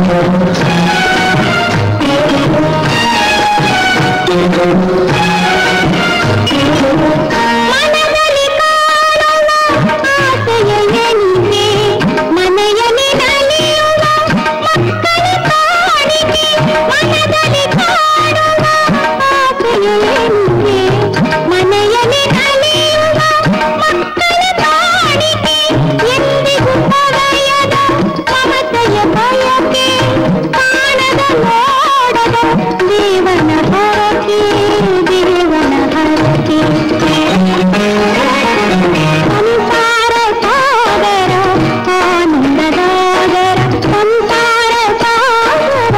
ಮನದಲ್ಲಿ ಕಾಣುವ ಆಸೆಯ ಎನಿಗೆ ಮನೆಯಲ್ಲಿ ನಲಿಯುವ ಮಕ್ಕಳ ಕಾಣಿಕೆ ಮನದಲ್ಲಿ ಕಾಣುವ ಆಸೆಯ ಎನಿಗೆ ಮನೆಯಲ್ಲಿ ನಲಿಯುವ ಮಕ್ಕಳ ಕಾಣಿಕೆ ಎಂದಿಗೂ ಪಡೆಯದ ಮಮತೆಯ ಬಯಕೆ ಕಾಣದ ನೋಡದ ದೇವನ ಹರಕೆ ದೇವನ ಹರಕೆ ಸಂಸಾರ ಸಾಗರ ಆನಂದದಾಗರ ಸಂಸಾರ ಸಾಗರ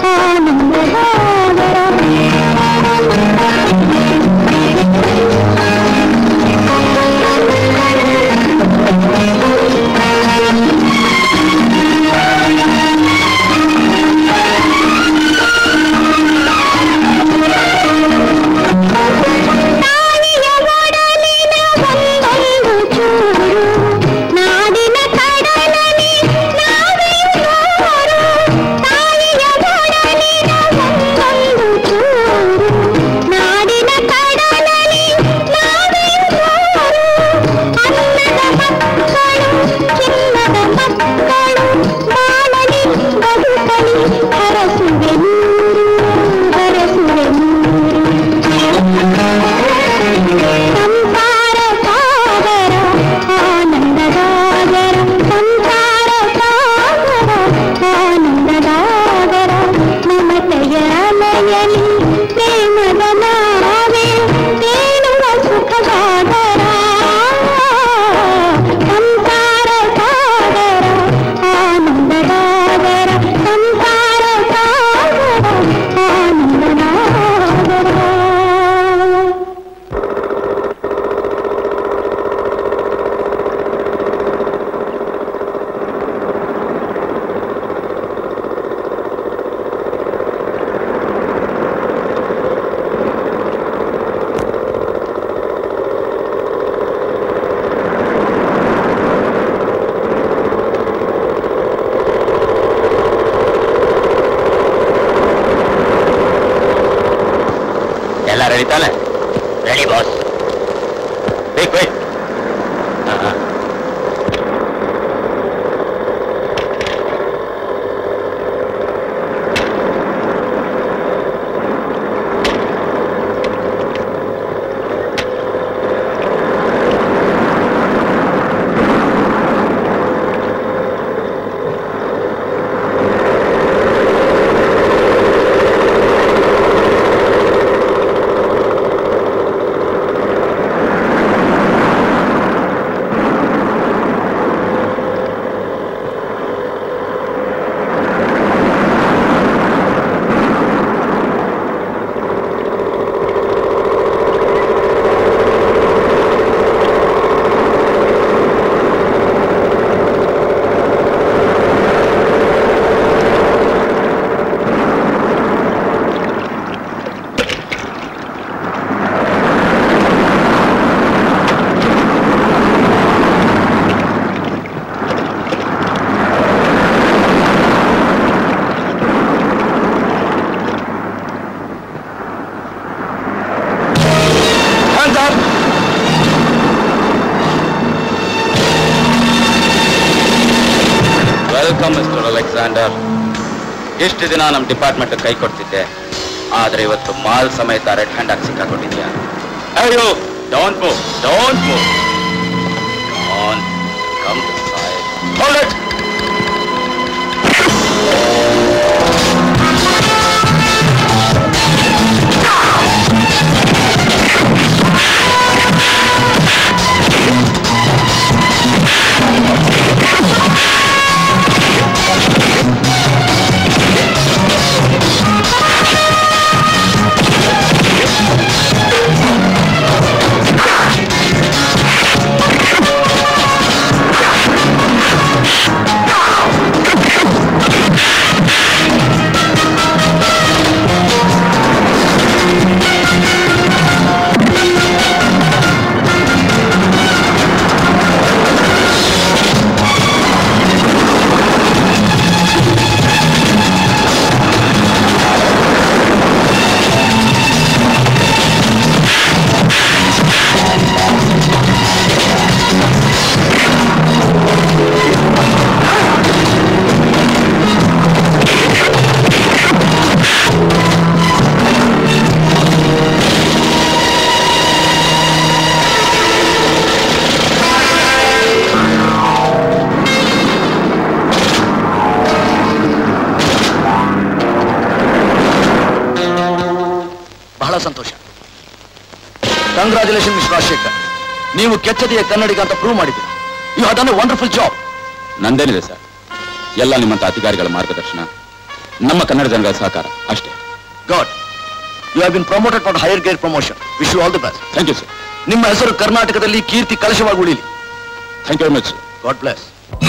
ತಾಯಿಯ ಒಡಲಿನ ಒಂದೊಂದು ಚೂರು ನಾಡಿನ ಕಡಲಲ್ಲಿ ನಾವೆಯು ನೂರು ತಾಯಿಯ ಒಡಲಿನ ಒಂದೊಂದು ಚೂರು ನಾಡಿನ ಕಡಲಲ್ಲಿ ನಾವೆಯು ನೂರು ಅನ್ನದ ಮಕ್ಕಳು ಚಿನ್ನದ ಮಕ್ಕಳು ಬಾಳಲಿ ಬದುಕಲಿ ಹರಸುವೆ ನೂರು ಹರಸುವೆ ನೂರು ಸಂಸಾರ ಸಾಗರ ಆನಂದದಾಗರ ಸಂಸಾರ ಸಾಗರ ಆನಂದದಾಗರ ಮಮತೆಯ ಅಲೆಯಲಿ ಪ್ರೇಮದ ನಾವೇ ತೇಲುವ ಸುಖಸಾಗರ ಸಂಸಾರ ಸಾಗರ ಆನಂದದಾಗರ ಸಂಸಾರ ಸಾಗರ ಆನಂದದಾಗರ ಎಲ್ಲ ರೆಡಿ ತಾನೆ ready boss wait wait Hands up! Welcome mister Alexander ಇಷ್ಟು ದಿನ ನಮ್ಮ ಡಿಪಾರ್ಟ್ಮೆಂಟ್ ಕೈ ಕೊಡ್ತಿದ್ದೆ ಆದ್ರೆ ಇವತ್ತು ಮಾಲ್ ಸಮೇತ ರೆಡ್ ಹ್ಯಾಂಡ್ ಆಗಿ ಸಿಕ್ಕಾಕೊಂಡಿದ್ಯಾ ಅಯ್ಯೋ don't move don't move don't come to side hold it ಠಠಠಠ ಕಂಗ್ರಾಚುಲೇಷನ್ ಮಿಸ್ ರಾಜಶೇಖರ್ ನೀವು ಕೆಚ್ಚದೆಯ ಕನ್ನಡಿಗ ಅಂತ ಪ್ರೂವ್ ಮಾಡಿದ್ದೀರಿ you have done a wonderful job ನಂದೇನಿದೆ ಸರ್ ಎಲ್ಲ ನಿಮ್ಮಂತ ಅಧಿಕಾರಿಗಳ ಮಾರ್ಗದರ್ಶನ ನಮ್ಮ ಕನ್ನಡ ಜನಗಳ ಸಹಕಾರ ಅಷ್ಟೇ God you have been promoted for higher grade promotion wish you all the best thank you sir ನಿಮ್ಮ ಹೆಸರು ಕರ್ನಾಟಕದಲ್ಲಿ ಕೀರ್ತಿ ಕಲಶವಾಗಿ ಉಳಿಲಿ thank you very much God bless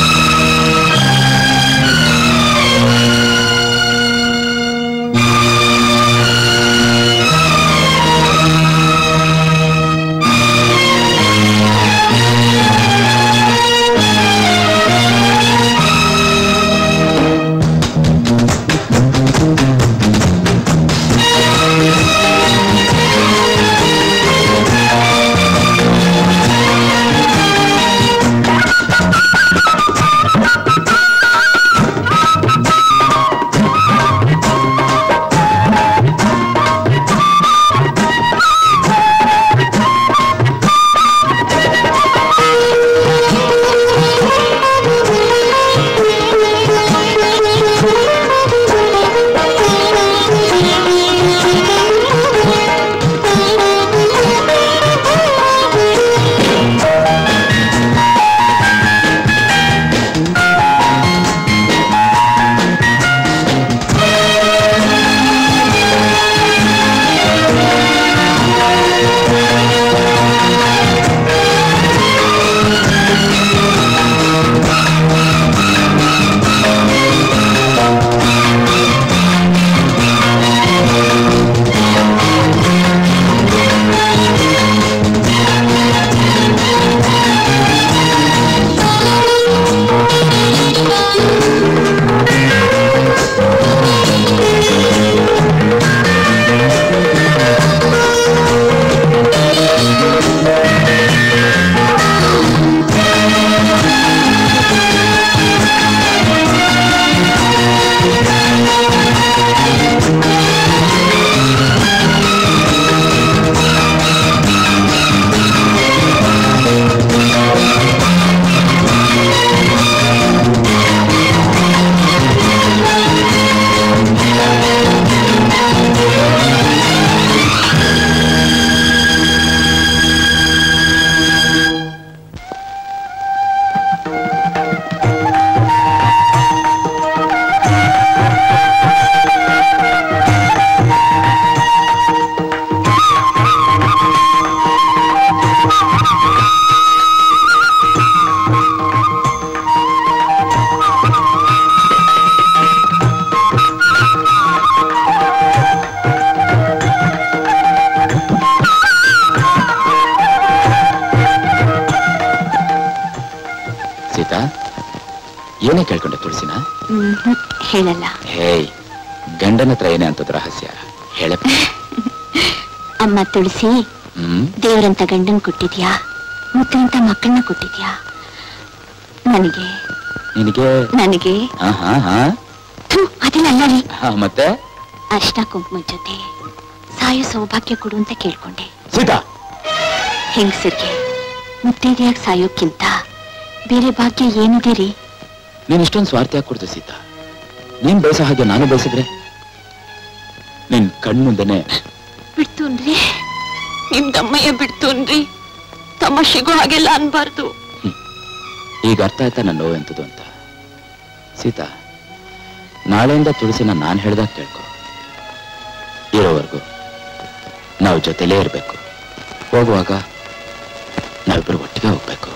Sita ಏನೇ ಕೇಳ್ಕೊಂಡೆ ತುಳಸಿನ ಹೇಳಲ್ಲ ಹೇಯ್ ಗಂಡನ ಹತ್ರ ಏನೇ ಅಂತದ್ ರಹಸ್ಯ ಹೇಳಪ್ಪ ಅಮ್ಮ ತುಳಸಿ ಹ್ಮ್ ದೇವರಂತ ಗಂಡನ್ ಕೊಟ್ಟಿದ್ಯಾ ಮುತ್ತಂತ ಮಕ್ಕಳನ್ನ ಕೊಟ್ಟಿದ್ಯಾ ನನಗೆ ನಿನಗೆ ನನಗೆ ಹಾ ಹಾ ಹಾ ಥು, ಅದನ್ನಲ್ಲ ರೀ ಹಾ ಮತ್ತೆ ಅರ್ಶನ ಕುಂಕುಮದ ಜೊತೆ ಸಾಯೋ ಸೌಭಾಗ್ಯ ಕೊಡು ಅಂತ ಕೇಳ್ಕೊಂಡೆ ಸೀತಾ ಹೆಂಗಸರಿಗೆ ಮುತ್ತೈದೆಯಾಗಿ ಸಾಯೋಕ್ಕಿಂತ ಬೇರೆ ಭಾಗ್ಯ ಏನಿದೆ ರೀ ನೀನ್ ಇಷ್ಟೊಂದು ಸ್ವಾರ್ಥಿಯಾಗಿ ಕೊಡ್ದೆ ಸೀತಾ ನೀನ್ ಬಯಸೋ ಹಾಗೆ ನಾನು ಬಯಸಿದ್ರೆ ನಿನ್ ಕಣ್ಮುಂದೆನೆ ಬಿಡ್ತೂನ್ರಿ ನಿಮ್ದಮ್ಮಯ್ಯ ಬಿಡ್ತೂನ್ರಿ ತಮಾಷೆಗೂ ಹಾಗೆಲ್ಲ ಅನ್ಬಾರ್ದು ಈಗ ಅರ್ಥ ಆಯ್ತಾ ನನ್ನ ನೋವು ಎಂತದು ಅಂತ ಸೀತಾ ನಾಳೆಯಿಂದ ತುಳಸಿನ ನಾನು ಹೇಳ್ದಾಗ ಕೇಳ್ಕೊ ಇರೋವರೆಗೂ ನಾವು ಜೊತೆಲೇ ಇರಬೇಕು ಹೋಗುವಾಗ ನಾವಿಬ್ಬರು ಒಟ್ಟಿಗೆ ಹೋಗ್ಬೇಕು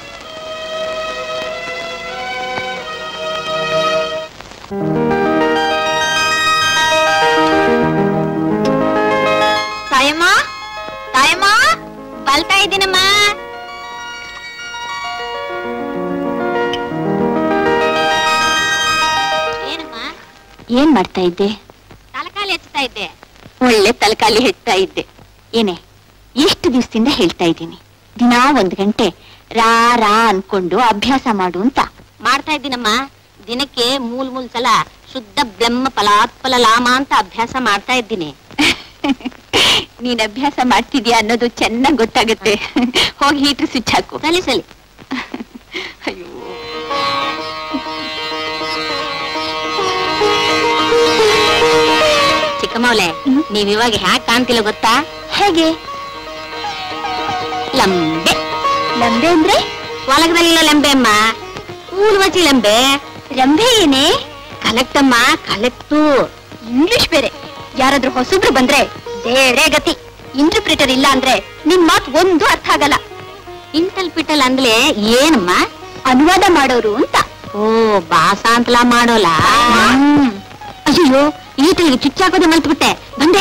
ತಾಯಮ್ಮ ತಾಯಮ್ಮ ಬಲ್ತಾ ಇದ್ದೀನಮ್ಮ ಏನಮ್ಮ ಏನ್ ಮಾಡ್ತಾ ಇದ್ದೆ ತಲಕಾಲಿ ಹೆಚ್ಚುತ್ತಾ ಇದ್ದೆ ಒಳ್ಳೆ ತಲಕಾಲಿ ಹೆಚ್ಚುತ್ತಾ ಇದ್ದೆ ಏನೇ ಎಷ್ಟು ದಿವಸದಿಂದ ಹೇಳ್ತಾ ಇದ್ದೀನಿ ದಿನಾ ಒಂದ್ ಗಂಟೆ ರಾ ರಾ ಅನ್ಕೊಂಡು ಅಭ್ಯಾಸ ಮಾಡು ಅಂತ ಮಾಡ್ತಾ ಇದ್ದೀನಮ್ಮ ದಿನಕ್ಕೆ ಮೂಲ್ ಮೂಲ್ ಸಲ ಶುದ್ಧ ಬ್ರಹ್ಮ ಫಲಾತ್ಫಲ ಲಾಮ ಅಂತ ಅಭ್ಯಾಸ ಮಾಡ್ತಾ ಇದ್ದೀನಿ ನೀನ್ ಅಭ್ಯಾಸ ಮಾಡ್ತಿದ್ಯಾ ಅನ್ನೋದು ಚೆನ್ನಾಗ್ ಗೊತ್ತಾಗುತ್ತೆ ಹೋಗಿ ಹೀಟ್ರ್ ಸ್ವಿಚ್ ಹಾಕು ಸಲಿ ಸಲಿ ಅಯ್ಯೋ ಚಿಕ್ಕಮ್ಮವ್ಲೆ ಹ್ಮ್. ನೀವ್ ಇವಾಗ ಹ್ಯಾಕ್ ಕಾಣ್ತಿಲ್ಲ ಗೊತ್ತಾ ಹೇಗೆ ಲಂಬೆ ಲಂಬೆ ಅಂದ್ರೆ ಒಳಗದಲ್ಲಿರೋ ಲಂಬೆ ಅಮ್ಮ ಊಲ್ವಚಿ ಲಂಬೆ ರಂಬೆ ಏನೇ ಕಲೆಕ್ಟಮ್ಮ ಕಲೆಕ್ಟು ಇಂಗ್ಲಿಷ್ ಬೇರೆ ಯಾರಾದ್ರೂ ಹೊಸಬ್ರು ಬಂದ್ರೆ ದೇವ್ರೇ ಗತಿ ಇಂಟರ್ಪ್ರಿಟರ್ ಇಲ್ಲ ಅಂದ್ರೆ ನಿನ್ ಮಾತ್ ಒಂದು ಅರ್ಥ ಆಗಲ್ಲ ಇಂಟಲ್ ಪಿಟಲ್ ಅಂದ್ಲೆ ಏನಮ್ಮ ಅನುವಾದ ಮಾಡೋರು ಅಂತ ಓ ಭಾಷಾಂತಲ ಮಾಡೋಲ್ಲ ಹ್ಮ್. ಅಯ್ಯೋ ಈತಲಿಗೆ ಚುಚ್ಚಾಕೋದೆ ಮಲ್ತ್ಬಿಟ್ಟೆ ಬಂದೆ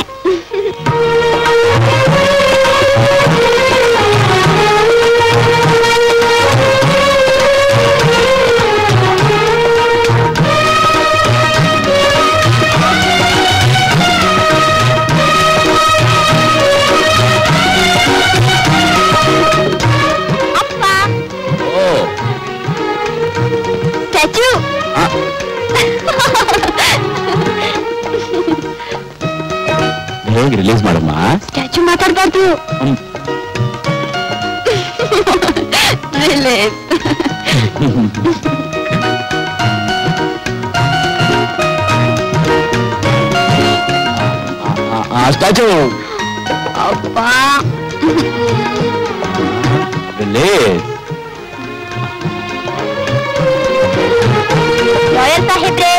ಅಪ್ಪ ಓ ಸ್ಟ್ಯಾಚ್ಯೂ ಆ, ಹೇಗೆ ರಿಲೀಸ್ ಮಾಡಮ್ಮ ಸ್ಟ್ಯಾಚ್ಯೂ ಮಾತಾಡ್ಬಾರ್ದು ಹ್ಮ್. Release. ಆ ಸ್ಟ್ಯಾಚು ಅಪ್ಪ ರಿಲೀಸ್ ಲಾಯರ್ ಸಾಹೇಬ್ರೆ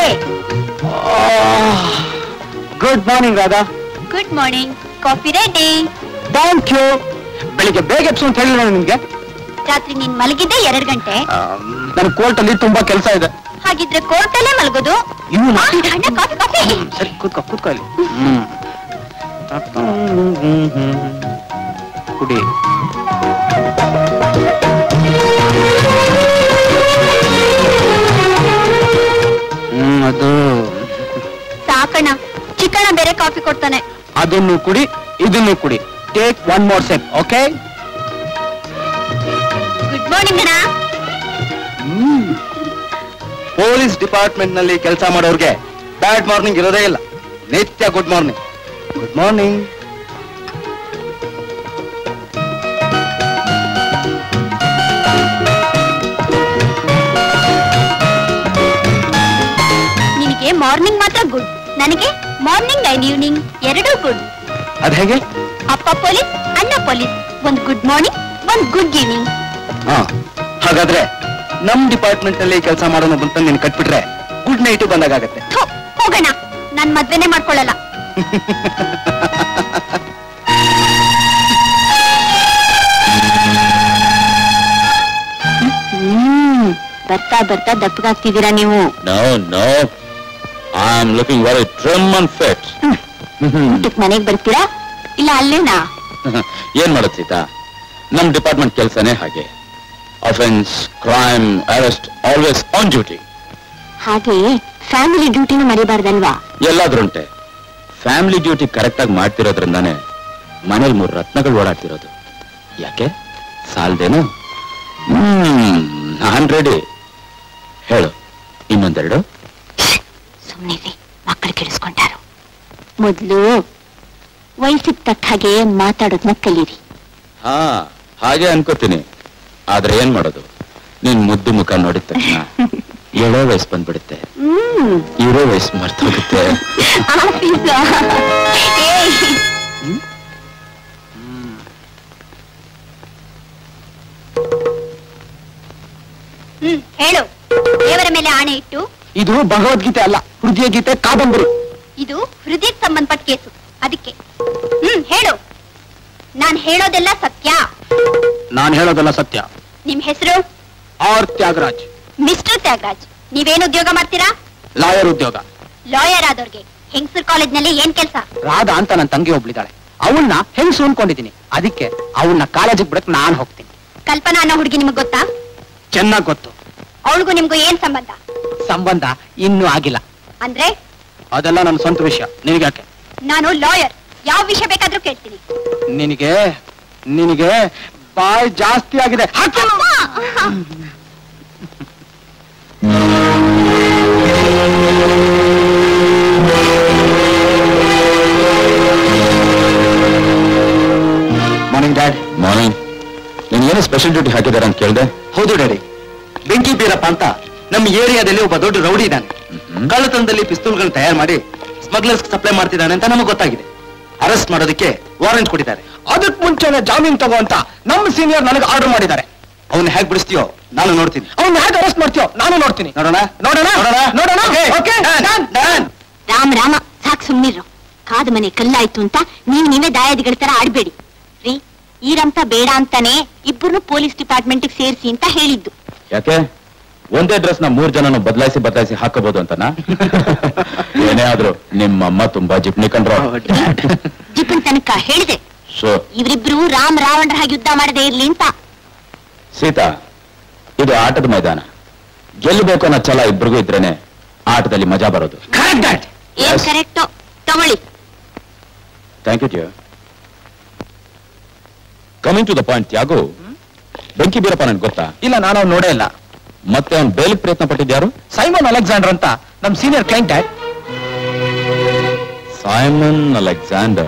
good morning Radha good morning coffee ready thank you ಬೆಳಿಗ್ಗೆ ಬೇಗ ಎಪ್ಸು ಅಂತ ಹೇಳಿಲ್ಲ ನಿಮ್ಗೆ ರಾತ್ರಿ ನೀನ್ ಮಲಗಿದ್ದೆ ಎರಡ್ ಗಂಟೆ ನನ್ನ ಕೋರ್ಟ್ ಅಲ್ಲಿ ತುಂಬಾ ಕೆಲಸ ಇದೆ ಹಾಗಿದ್ರೆ ಕೋರ್ಟಲ್ಲೇ ಮಲಗೋದು ಇನ್ನು ಆ, ಅಣ್ಣ ಕಾಫಿ ಕಾಫಿ ಸರಿ ಕೂತ್ಕೋ ಕೂತ್ಕೋ ಇಲ್ಲಿ ಕುಡಿ ಹ್ಮ್ ಅದು ಸಾಕಣ್ಣ ಚಿಕ್ಕಣ್ಣ ಬೇರೆ ಕಾಫಿ ಕೊಡ್ತಾನೆ ಅದನ್ನು ಕುಡಿ ಇದನ್ನು ಕುಡಿ take one more sip okay good morning ಅಣ್ಣ ಪೊಲೀಸ್ ಡಿಪಾರ್ಟ್ಮೆಂಟ್ ನಲ್ಲಿ ಕೆಲಸ ಮಾಡೋರ್ಗೆ ಬ್ಯಾಡ್ ಮಾರ್ನಿಂಗ್ ಇರೋದೇ ಇಲ್ಲ ನಿತ್ಯ ಗುಡ್ ಮಾರ್ನಿಂಗ್ ಗುಡ್ ಮಾರ್ನಿಂಗ್ ನಿನಗೆ ಮಾರ್ನಿಂಗ್ ಮಾತ್ರ ಗುಡ್ ನನಗೆ ಮಾರ್ನಿಂಗ್ ಅಂಡ್ ಈವ್ನಿಂಗ್ ಎರಡೂ ಗುಡ್ ಅದ್ ಹೇಗೆ ಅಪ್ಪ ಪೊಲೀಸ್ ಅಣ್ಣ ಪೊಲೀಸ್ ಒಂದ್ ಗುಡ್ ಮಾರ್ನಿಂಗ್ ಒಂದ್ ಗುಡ್ ಈವ್ನಿಂಗ್ ಹಾ ಹಾಗಾದ್ರೆ ನಮ್ ಡಿಪಾರ್ಟ್ಮೆಂಟ್ ನಲ್ಲಿ ಕೆಲಸ ಮಾಡೋಣ ಬಂತ ನೀನ್ ಕಟ್ಬಿಟ್ರೆ ಗುಡ್ ನೈಟ್ ಬಂದಾಗತ್ತೆ ಹೋಗೋಣ ನಾನ್ ಮದ್ವೆನೇ ಮಾಡ್ಕೊಳ್ಳಲ್ಲ ಹ್ಮ್ ಬರ್ತಾ ಬರ್ತಾ ದಪ್ಪಗಾಗ್ತಿದ್ದೀರಾ ನೀವು no no I am looking very trim and fit ಊಟಕ್ ಮನೆಗ್ ಬರ್ತೀರಾ ಇಲ್ಲ ಅಲ್ಲೇನಾ ಏನ್ ಮಾಡೋದು ಸೀತಾ ನಮ್ ಡಿಪಾರ್ಟ್ಮೆಂಟ್ ಕೆಲಸನೇ ಹಾಗೆ offence crime arrest always on duty ಹಾಗೆ ಫ್ಯಾಮಿಲಿ ಡ್ಯೂಟಿನೂ ಮರಿಬಾರ್ದಲ್ವಾ ಎಲ್ಲಾದ್ರುಂಟೆ ಫ್ಯಾಮಿಲಿ ಡ್ಯೂಟಿ ಕರೆಕ್ಟ್ ಆಗಿ ಮಾಡ್ತಿರೋದ್ರಿಂದಾನೆ ಮನೇಲಿ ಮೂರು ರತ್ನಗಳು ಓಡಾಡ್ತಿರೋದು ಯಾಕೆ ಸಾಲ್ದೇನು ಹ್ಮ್ ನಾನ್ ರೆಡಿ ಹೇಳು ಇನ್ನೊಂದೆರಡು ಸುಮ್ನಿರಿ ಮಕ್ಕಳು ಕೆಡಿಸ್ಕೊಂಡಾರು ಮೊದ್ಲು ವಯಸ್ಸಿಗೆ ತಕ್ಕ ಹಾಗೆ ಮಾತಾಡೋದ್ನ ಕಲೀರಿ ಹಾ ಹಾಗೆ ಅನ್ಕೋತೀನಿ ಆದ್ರೆ ಏನ್ ಮಾಡೋದು ನೀನ್ ಮುದ್ದು ಮುಖ ನೋಡಿದ ತಕ್ಷಣ ಎಳೋ ವಯಸ್ಸು ಬಂದ್ಬಿಡುತ್ತೆ ಹ್ಮ್ ಇರೋ ವಯಸ್ಸು ಮರ್ತೋಗುತ್ತೆ ಆಫೀಸ ಏಯ್ ಹ್ಮ್ ಹೇಳು ದೇವರ ಮೇಲೆ ಆಣೆ ಇಟ್ಟು ಇದು ಭಗವದ್ಗೀತೆ ಅಲ್ಲ ಹೃದಯ ಗೀತೆ ಕಾದಂಬರಿ ಇದು ಹೃದಯಕ್ಕೆ ಸಂಬಂಧಪಟ್ಟ ಕೇಸು ಅದಕ್ಕೆ ಹ್ಮ್ ಹೇಳು ನಾನ್ ಹೇಳೋದೆಲ್ಲ ಸತ್ಯ ನಾನ್ ಹೇಳೋದಲ್ಲ ಸತ್ಯ ನಿಮ್ ಹೆಸರು ಆರ್ ತ್ಯಾಗರಾಜ್ ಮಿಸ್ಟರ್ ತ್ಯಾಗರಾಜ್ ನೀವೇನ್ ಉದ್ಯೋಗ ಮಾಡ್ತೀರಾ ಲಾಯರ್ ಉದ್ಯೋಗ ಲಾಯರ್ ಆದವ್ರಿಗೆ ಹೆಂಗಸರ್ ಕಾಲೇಜ್ನಲ್ಲಿ ಏನ್ ಕೆಲ್ಸ ರಾಧಾ ಅಂತ ನನ್ನ ತಂಗಿ ಒಬ್ಳಿದ್ದಾಳೆ ಅವಳನ್ನ ಹೆಂಗ್ ಅನ್ಕೊಂಡಿದೀನಿ ಅದಕ್ಕೆ ಅವಳನ್ನ ಕಾಲೇಜಿಗೆ ಬಿಡಕ್ ನಾನ್ ಹೋಗ್ತೀನಿ ಕಲ್ಪನಾ ಅನ್ನೋ ಹುಡುಗಿ ನಿಮಗ್ ಗೊತ್ತಾ ಚೆನ್ನಾಗ್ ಗೊತ್ತು ಅವಳಿಗೂ ನಿಮ್ಗೂ ಏನ್ ಸಂಬಂಧ ಸಂಬಂಧ ಇನ್ನೂ ಆಗಿಲ್ಲ ಅಂದ್ರೆ ಅದೆಲ್ಲ ನನ್ನ ಸ್ವಂತ ವಿಷಯ ನಿನಗ್ಯಾಕೆ ನಾನು ಲಾಯರ್ ಯಾವ ವಿಷಯ ಬೇಕಾದ್ರೂ ಕೇಳ್ತೀನಿ ನಿನಗೆ ನಿನಗೆ ಬಾಯ್ ಜಾಸ್ತಿ ಆಗಿದೆ ಹಾಕು. ಮಾರ್ನಿಂಗ್ ಡ್ಯಾಡ್ ಮಾರ್ನಿಂಗ್ ನೀನ್ ಏನು ಸ್ಪೆಷಲ್ ಡ್ಯೂಟಿ ಹಾಕಿದಾರೆ ಅಂತ ಕೇಳ್ದೆ ಹೌದು ಡ್ಯಾಡಿ ಬೆಂಕಿ ಬೀರಪ್ಪ ಅಂತ ನಮ್ಮ ಏರಿಯಾದಲ್ಲಿ ಒಬ್ಬ ದೊಡ್ಡ ರೌಡಿ ಇದ್ದಾನೆ ಹ್ಮ್. ಕಳ್ಳತನದಲ್ಲಿ ಪಿಸ್ತೂಲ್ಗಳನ್ನ ತಯಾರು ಮಾಡಿ ಸ್ಮಗ್ಲರ್ಸ್ ಸಪ್ಲೈ ಮಾಡ್ತಿದ್ದಾನೆ ಅಂತ ನಮಗೆ ಗೊತ್ತಾಗಿದೆ ಅರೆಸ್ಟ್ ಮಾಡೋದಕ್ಕೆ ವಾರೆಂಟ್ ಕೊಟ್ಟಿದ್ದಾರೆ ಅದಕ್ ಮುಂಚೆನೆ ಜಾಮೀನ್ ತಗೋ ಅಂತ ನಮ್ಮ ಸೀನಿಯರ್ ನನಗೆ ಆರ್ಡರ್ ಮಾಡಿದ್ದಾರೆ ಅವನ್ನ ಹೇಗೆ ಬಿಡಿಸ್ತೀಯೋ ನಾನು ನೋಡ್ತೀನಿ ಅವ್ನ ಹೇಗೆ ಅರೆಸ್ಟ್ ಮಾಡ್ತೀಯೋ ನಾನು ನೋಡ್ತೀನಿ ನೋಡೋಣ ನೋಡೋಣ ನೋಡೋಣ ಓಕೆ ರಾಮ್ ರಾಮ ಸಾಕ್ ಸುಮ್ನಿರು ಕಾದ ಮನೆ ಕಲ್ಲಾಯ್ತು ಅಂತ ನೀವ್ ನೀವೇ ದಾಯಾದಿಗಳ ತರ ಆಡ್ಬೇಡಿ ರೀ ಈರಂತ ಬೇಡ ಅಂತಾನೆ ಇಬ್ಬರು ಪೊಲೀಸ್ ಡಿಪಾರ್ಟ್ಮೆಂಟ್ ಸೇರಿಸಿ ಅಂತ ಹೇಳಿದ್ದು ಯಾಕೆ ಒಂದೇ ಡ್ರೆಸ್ ನ ಮೂರ್ ಜನನು ಬದಲಾಯಿಸಿ ಬದಲಾಯಿಸಿ ಹಾಕಬಹುದು ಅಂತನಾ ಏನೇ ಆದ್ರೂ ನಿಮ್ಮಮ್ಮ ತುಂಬಾ ಜಿಪ್ನಿ ಕಂಡ್ರು ಜಿಪ್ಪನ್ ತನಕ ಹೇಳಿದೆ ಸೊ ಇವರಿಬ್ರು ರಾಮ್ ರಾವಣರ ಹಾಗೆ ಯುದ್ಧ ಮಾಡದೇ ಇರ್ಲಿ ಅಂತ ಸೀತಾ ಇದು ಆಟದ ಮೈದಾನ ಗೆಲ್ಲಬೇಕು ಅನ್ನೋ ಛಲ ಇಬ್ರಿಗೂ ಇದ್ರೇನೆ ಆಟದಲ್ಲಿ ಮಜಾ ಬರೋದು ಕರೆಕ್ಟ್ ದಟ್ ಏನ್ Yes. ಕರೆಕ್ಟು ತಗೊಳ್ಳಿ thank you dear coming to the point Tyagu Benki Beerappa ನನ್ಗೆ ಗೊತ್ತಾ ಇಲ್ಲ ನಾನು ಅವ್ನು ನೋಡೇ ಇಲ್ಲ ಮತ್ತೆ ಅವ್ನು ಬೇಲಿಗೆ ಪ್ರಯತ್ನ ಪಟ್ಟಿದ್ಯಾರು ಸೈಮನ್ ಅಲೆಕ್ಸಾಂಡರ್ ಅಂತ ನಮ್ ಸೀನಿಯರ್ ಕ್ಲೈಂಟ್ ಸೈಮನ್ ಅಲೆಕ್ಸಾಂಡರ್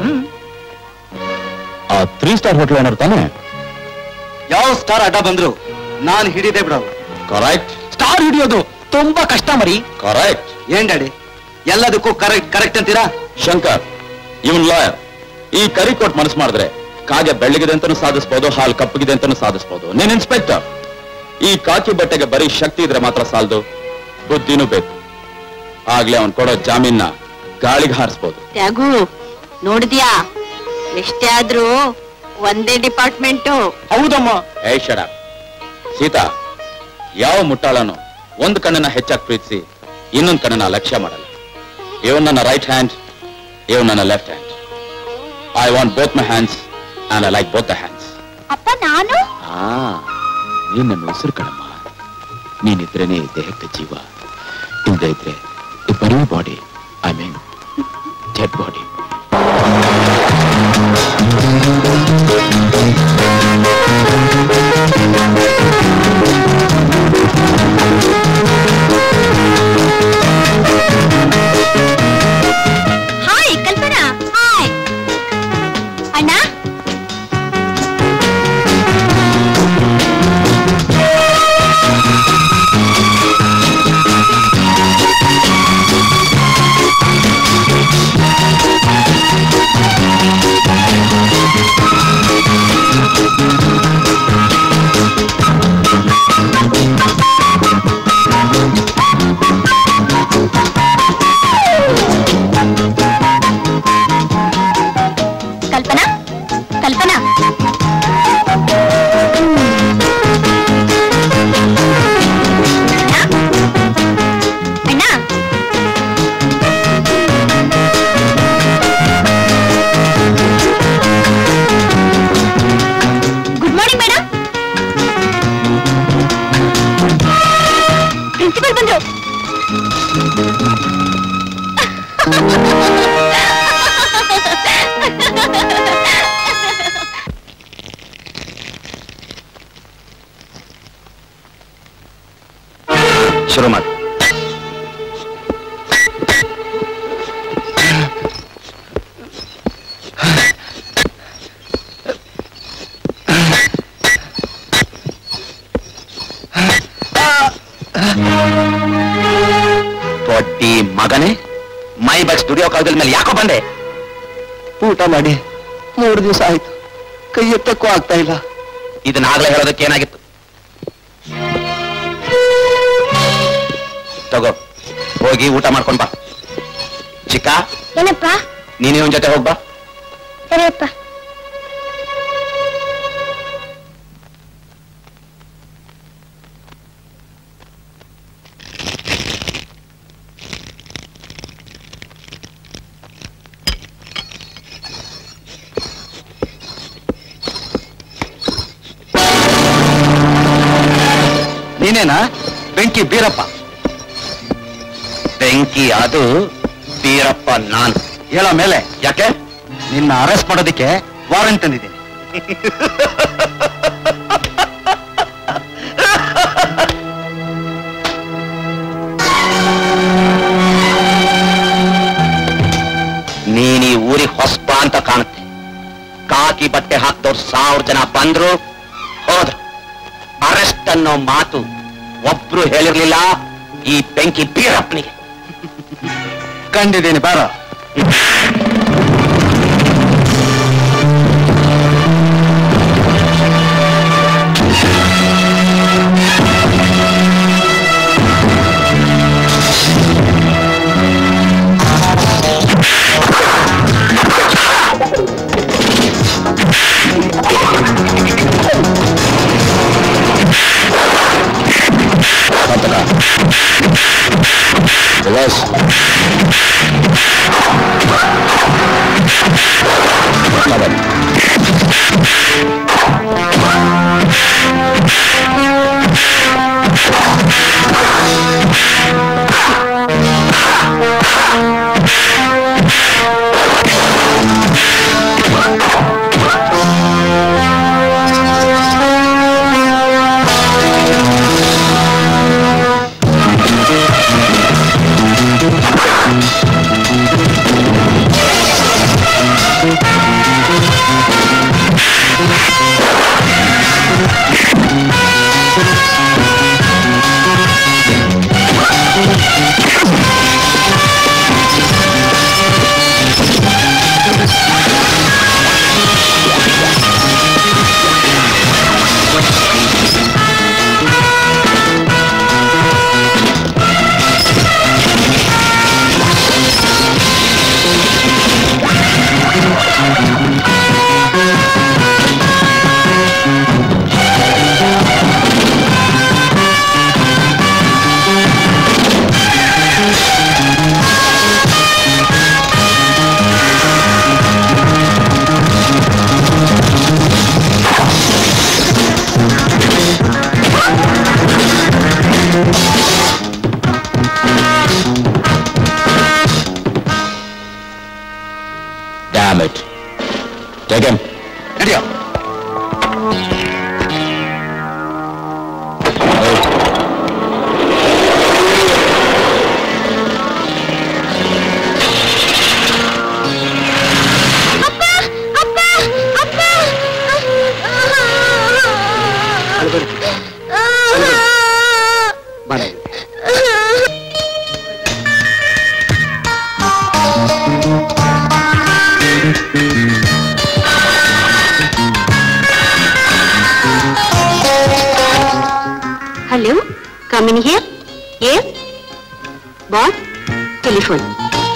ಆ ತ್ರೀ ಸ್ಟಾರ್ ಹೋಟೆಲ್ ಓನರ್ ತಾನೆ ಯಾವ ಸ್ಟಾರ್ ಅಡ್ಡ ಬಂದ್ರು ನಾನು ಹಿಡಿದೇ ಬಿಡೋದು ಕರೆಕ್ಟ್ ಸ್ಟಾರ್ ಹಿಡಿಯೋದು ತುಂಬಾ ಕಷ್ಟ ಮರಿ ಕರೆಕ್ಟ್ ಏನ್ ಡ್ಯಾಡಿ ಎಲ್ಲದಕ್ಕೂ ಕರೆಕ್ಟ್ ಕರೆಕ್ಟ್ ಅಂತೀರಾ ಶಂಕರ್ ಇವನ್ ಲಾಯರ್ ಈ ಕರಿ ಕೊಟ್ಟು ಮನಸ್ಸು ಮಾಡಿದ್ರೆ ಕಾಗೆ ಬೆಳ್ಳಗಿದೆ ಅಂತಾನು ಸಾಧಿಸ್ಬೋದು ಹಾಲು ಕಪ್ಪಗಿದೆ ಅಂತಾನು ಸಾಧಿಸ್ಬೋದು ನೀನ್ ಇನ್ಸ್ಪೆಕ್ಟರ್ ಈ ಕಾಕಿ ಬಟ್ಟೆಗೆ ಬರೀ ಶಕ್ತಿ ಇದ್ರೆ ಮಾತ್ರ ಸಾಲದು ಬುದ್ಧಿನೂ ಬೇಕು ಆಗ್ಲೇ ಅವ್ನ್ ಕೊಡೋ ಜಾಮೀನ್ನ ಗಾಳಿಗೆ ಹಾರಿಸ್ಬೋದು ತ್ಯಾಗು ನೋಡಿದ್ಯಾ ಎಷ್ಟೇ ಆದ್ರೂ ಒಂದೇ ಡಿಪಾರ್ಟ್ಮೆಂಟು ಹೌದಮ್ಮ ಏ ಶಡ ಸೀತಾ ಯಾವ ಮುಟ್ಟಾಳನು ಒಂದು ಕಣ್ಣನ್ನ ಹೆಚ್ಚಾಗಿ ಪ್ರೀತಿಸಿ ಇನ್ನೊಂದು ಕಣ್ಣನ್ನ ಲಕ್ಷ್ಯ ಮಾಡಲ್ಲ ಇವನ್ ನನ್ನ ರೈಟ್ ಹ್ಯಾಂಡ್ ಇವನ್ ನನ್ನ left hand I want both my hands and I like both the hands ಅಪ್ಪ ನಾನು ಆ ನೀನ್ ನನ್ನ ಉಸಿರು ಕಣಮ್ಮ ನೀನಿದ್ರೇನೆ ಈ ದೇಹಕ್ಕೆ ಜೀವ ಇಲ್ದೇ ಇದ್ರೆ ಈ ಬರೀ body I mean dead body hi Kalpana hi ಅಣ್ಣ ಕಲ್ಪನಾ ಕಲ್ಪನಾ ಅಣ್ಣ ಗುಡ್ ಮಾರ್ನಿಂಗ್ ಮೇಡಮ್ ಪ್ರಿನ್ಸಿಪಲ್ ಬಂದ್ರು ಶುರು ಮಾಡಿ ದೊಡ್ಡಿ ಮಗನೇ ಮೈ ಬಸ್ ದುಡಿಯೋ ಕಾಲದಲ್ಲಿ ಮೇಲೆ ಯಾಕೋ ಬಂದೆ ಊಟ ಮಾಡಿ ಮೂರು ದಿವಸ ಆಯ್ತು ಕೈ ಎತ್ತಕ್ಕೂ ಆಗ್ತಾ ಇಲ್ಲ ಇದನ್ನಾಗ್ಲೇ ಹೇಳೋದಕ್ಕೆ ಏನಾಗಿತ್ತು ತಗೋ ಹೋಗಿ ಊಟ ಮಾಡ್ಕೊಂಡ್ ಬಾ ಚಿಕ್ಕ ಏನಪ್ಪ ನೀನೇ ಒಂದ್ ಜೊತೆ ಹೋಗ್ಬಾ ಸರಿಯಪ್ಪ ನೀನೇನಾ ಬೆಂಕಿ ಬೀರಪ್ಪ ಬೆಂಕಿ ಅದು ಬೀರಪ್ಪ ನಾನು ಹೇಳೋ ಮೇಲೆ ಯಾಕೆ ನಿನ್ನ ಅರೆಸ್ಟ್ ಮಾಡೋದಕ್ಕೆ ವಾರೆಂಟ್ ತಂದಿದ್ದೀನಿ ನೀನ್ ಈ ಊರಿಗೆ ಹೊಸ್ಬ ಅಂತ ಕಾಣುತ್ತೆ ಕಾಕಿ ಬಟ್ಟೆ ಹಾಕ್ದವ್ರು ಸಾವಿರ ಜನ ಬಂದ್ರು ಹೋದ್ರು ಅರೆಸ್ಟ್ ಅನ್ನೋ ಮಾತು ಒಬ್ರು ಹೇಳಿರ್ಲಿಲ್ಲ ಈ ಬೆಂಕಿ ಬೀರಪ್ಪನಿಗೆ ಕಂಡಿದ್ದೀನಿ ಬಾರ Reverse. Cover. Damn it. Take him. ನಡಿಯೋ hello come in here yes boss telephone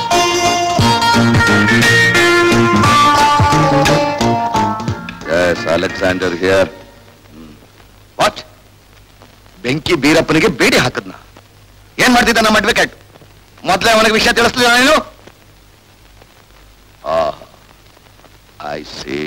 yes Alexander here what Benki ಬೀರಪ್ಪನಿಗೆ ಬೇಡಿ ಹಾಕದ್ನ ಏನ್ ಮಾಡ್ತಿದ್ದ ನಮ್ಮ ಅಡ್ವೊಕೇಟ್ ಮೊದ್ಲೇ ಅವನಿಗೆ ವಿಷಯ ತಿಳಿಸ್ಲಿಲ್ಲ ನೀನು ಐ ಸಿ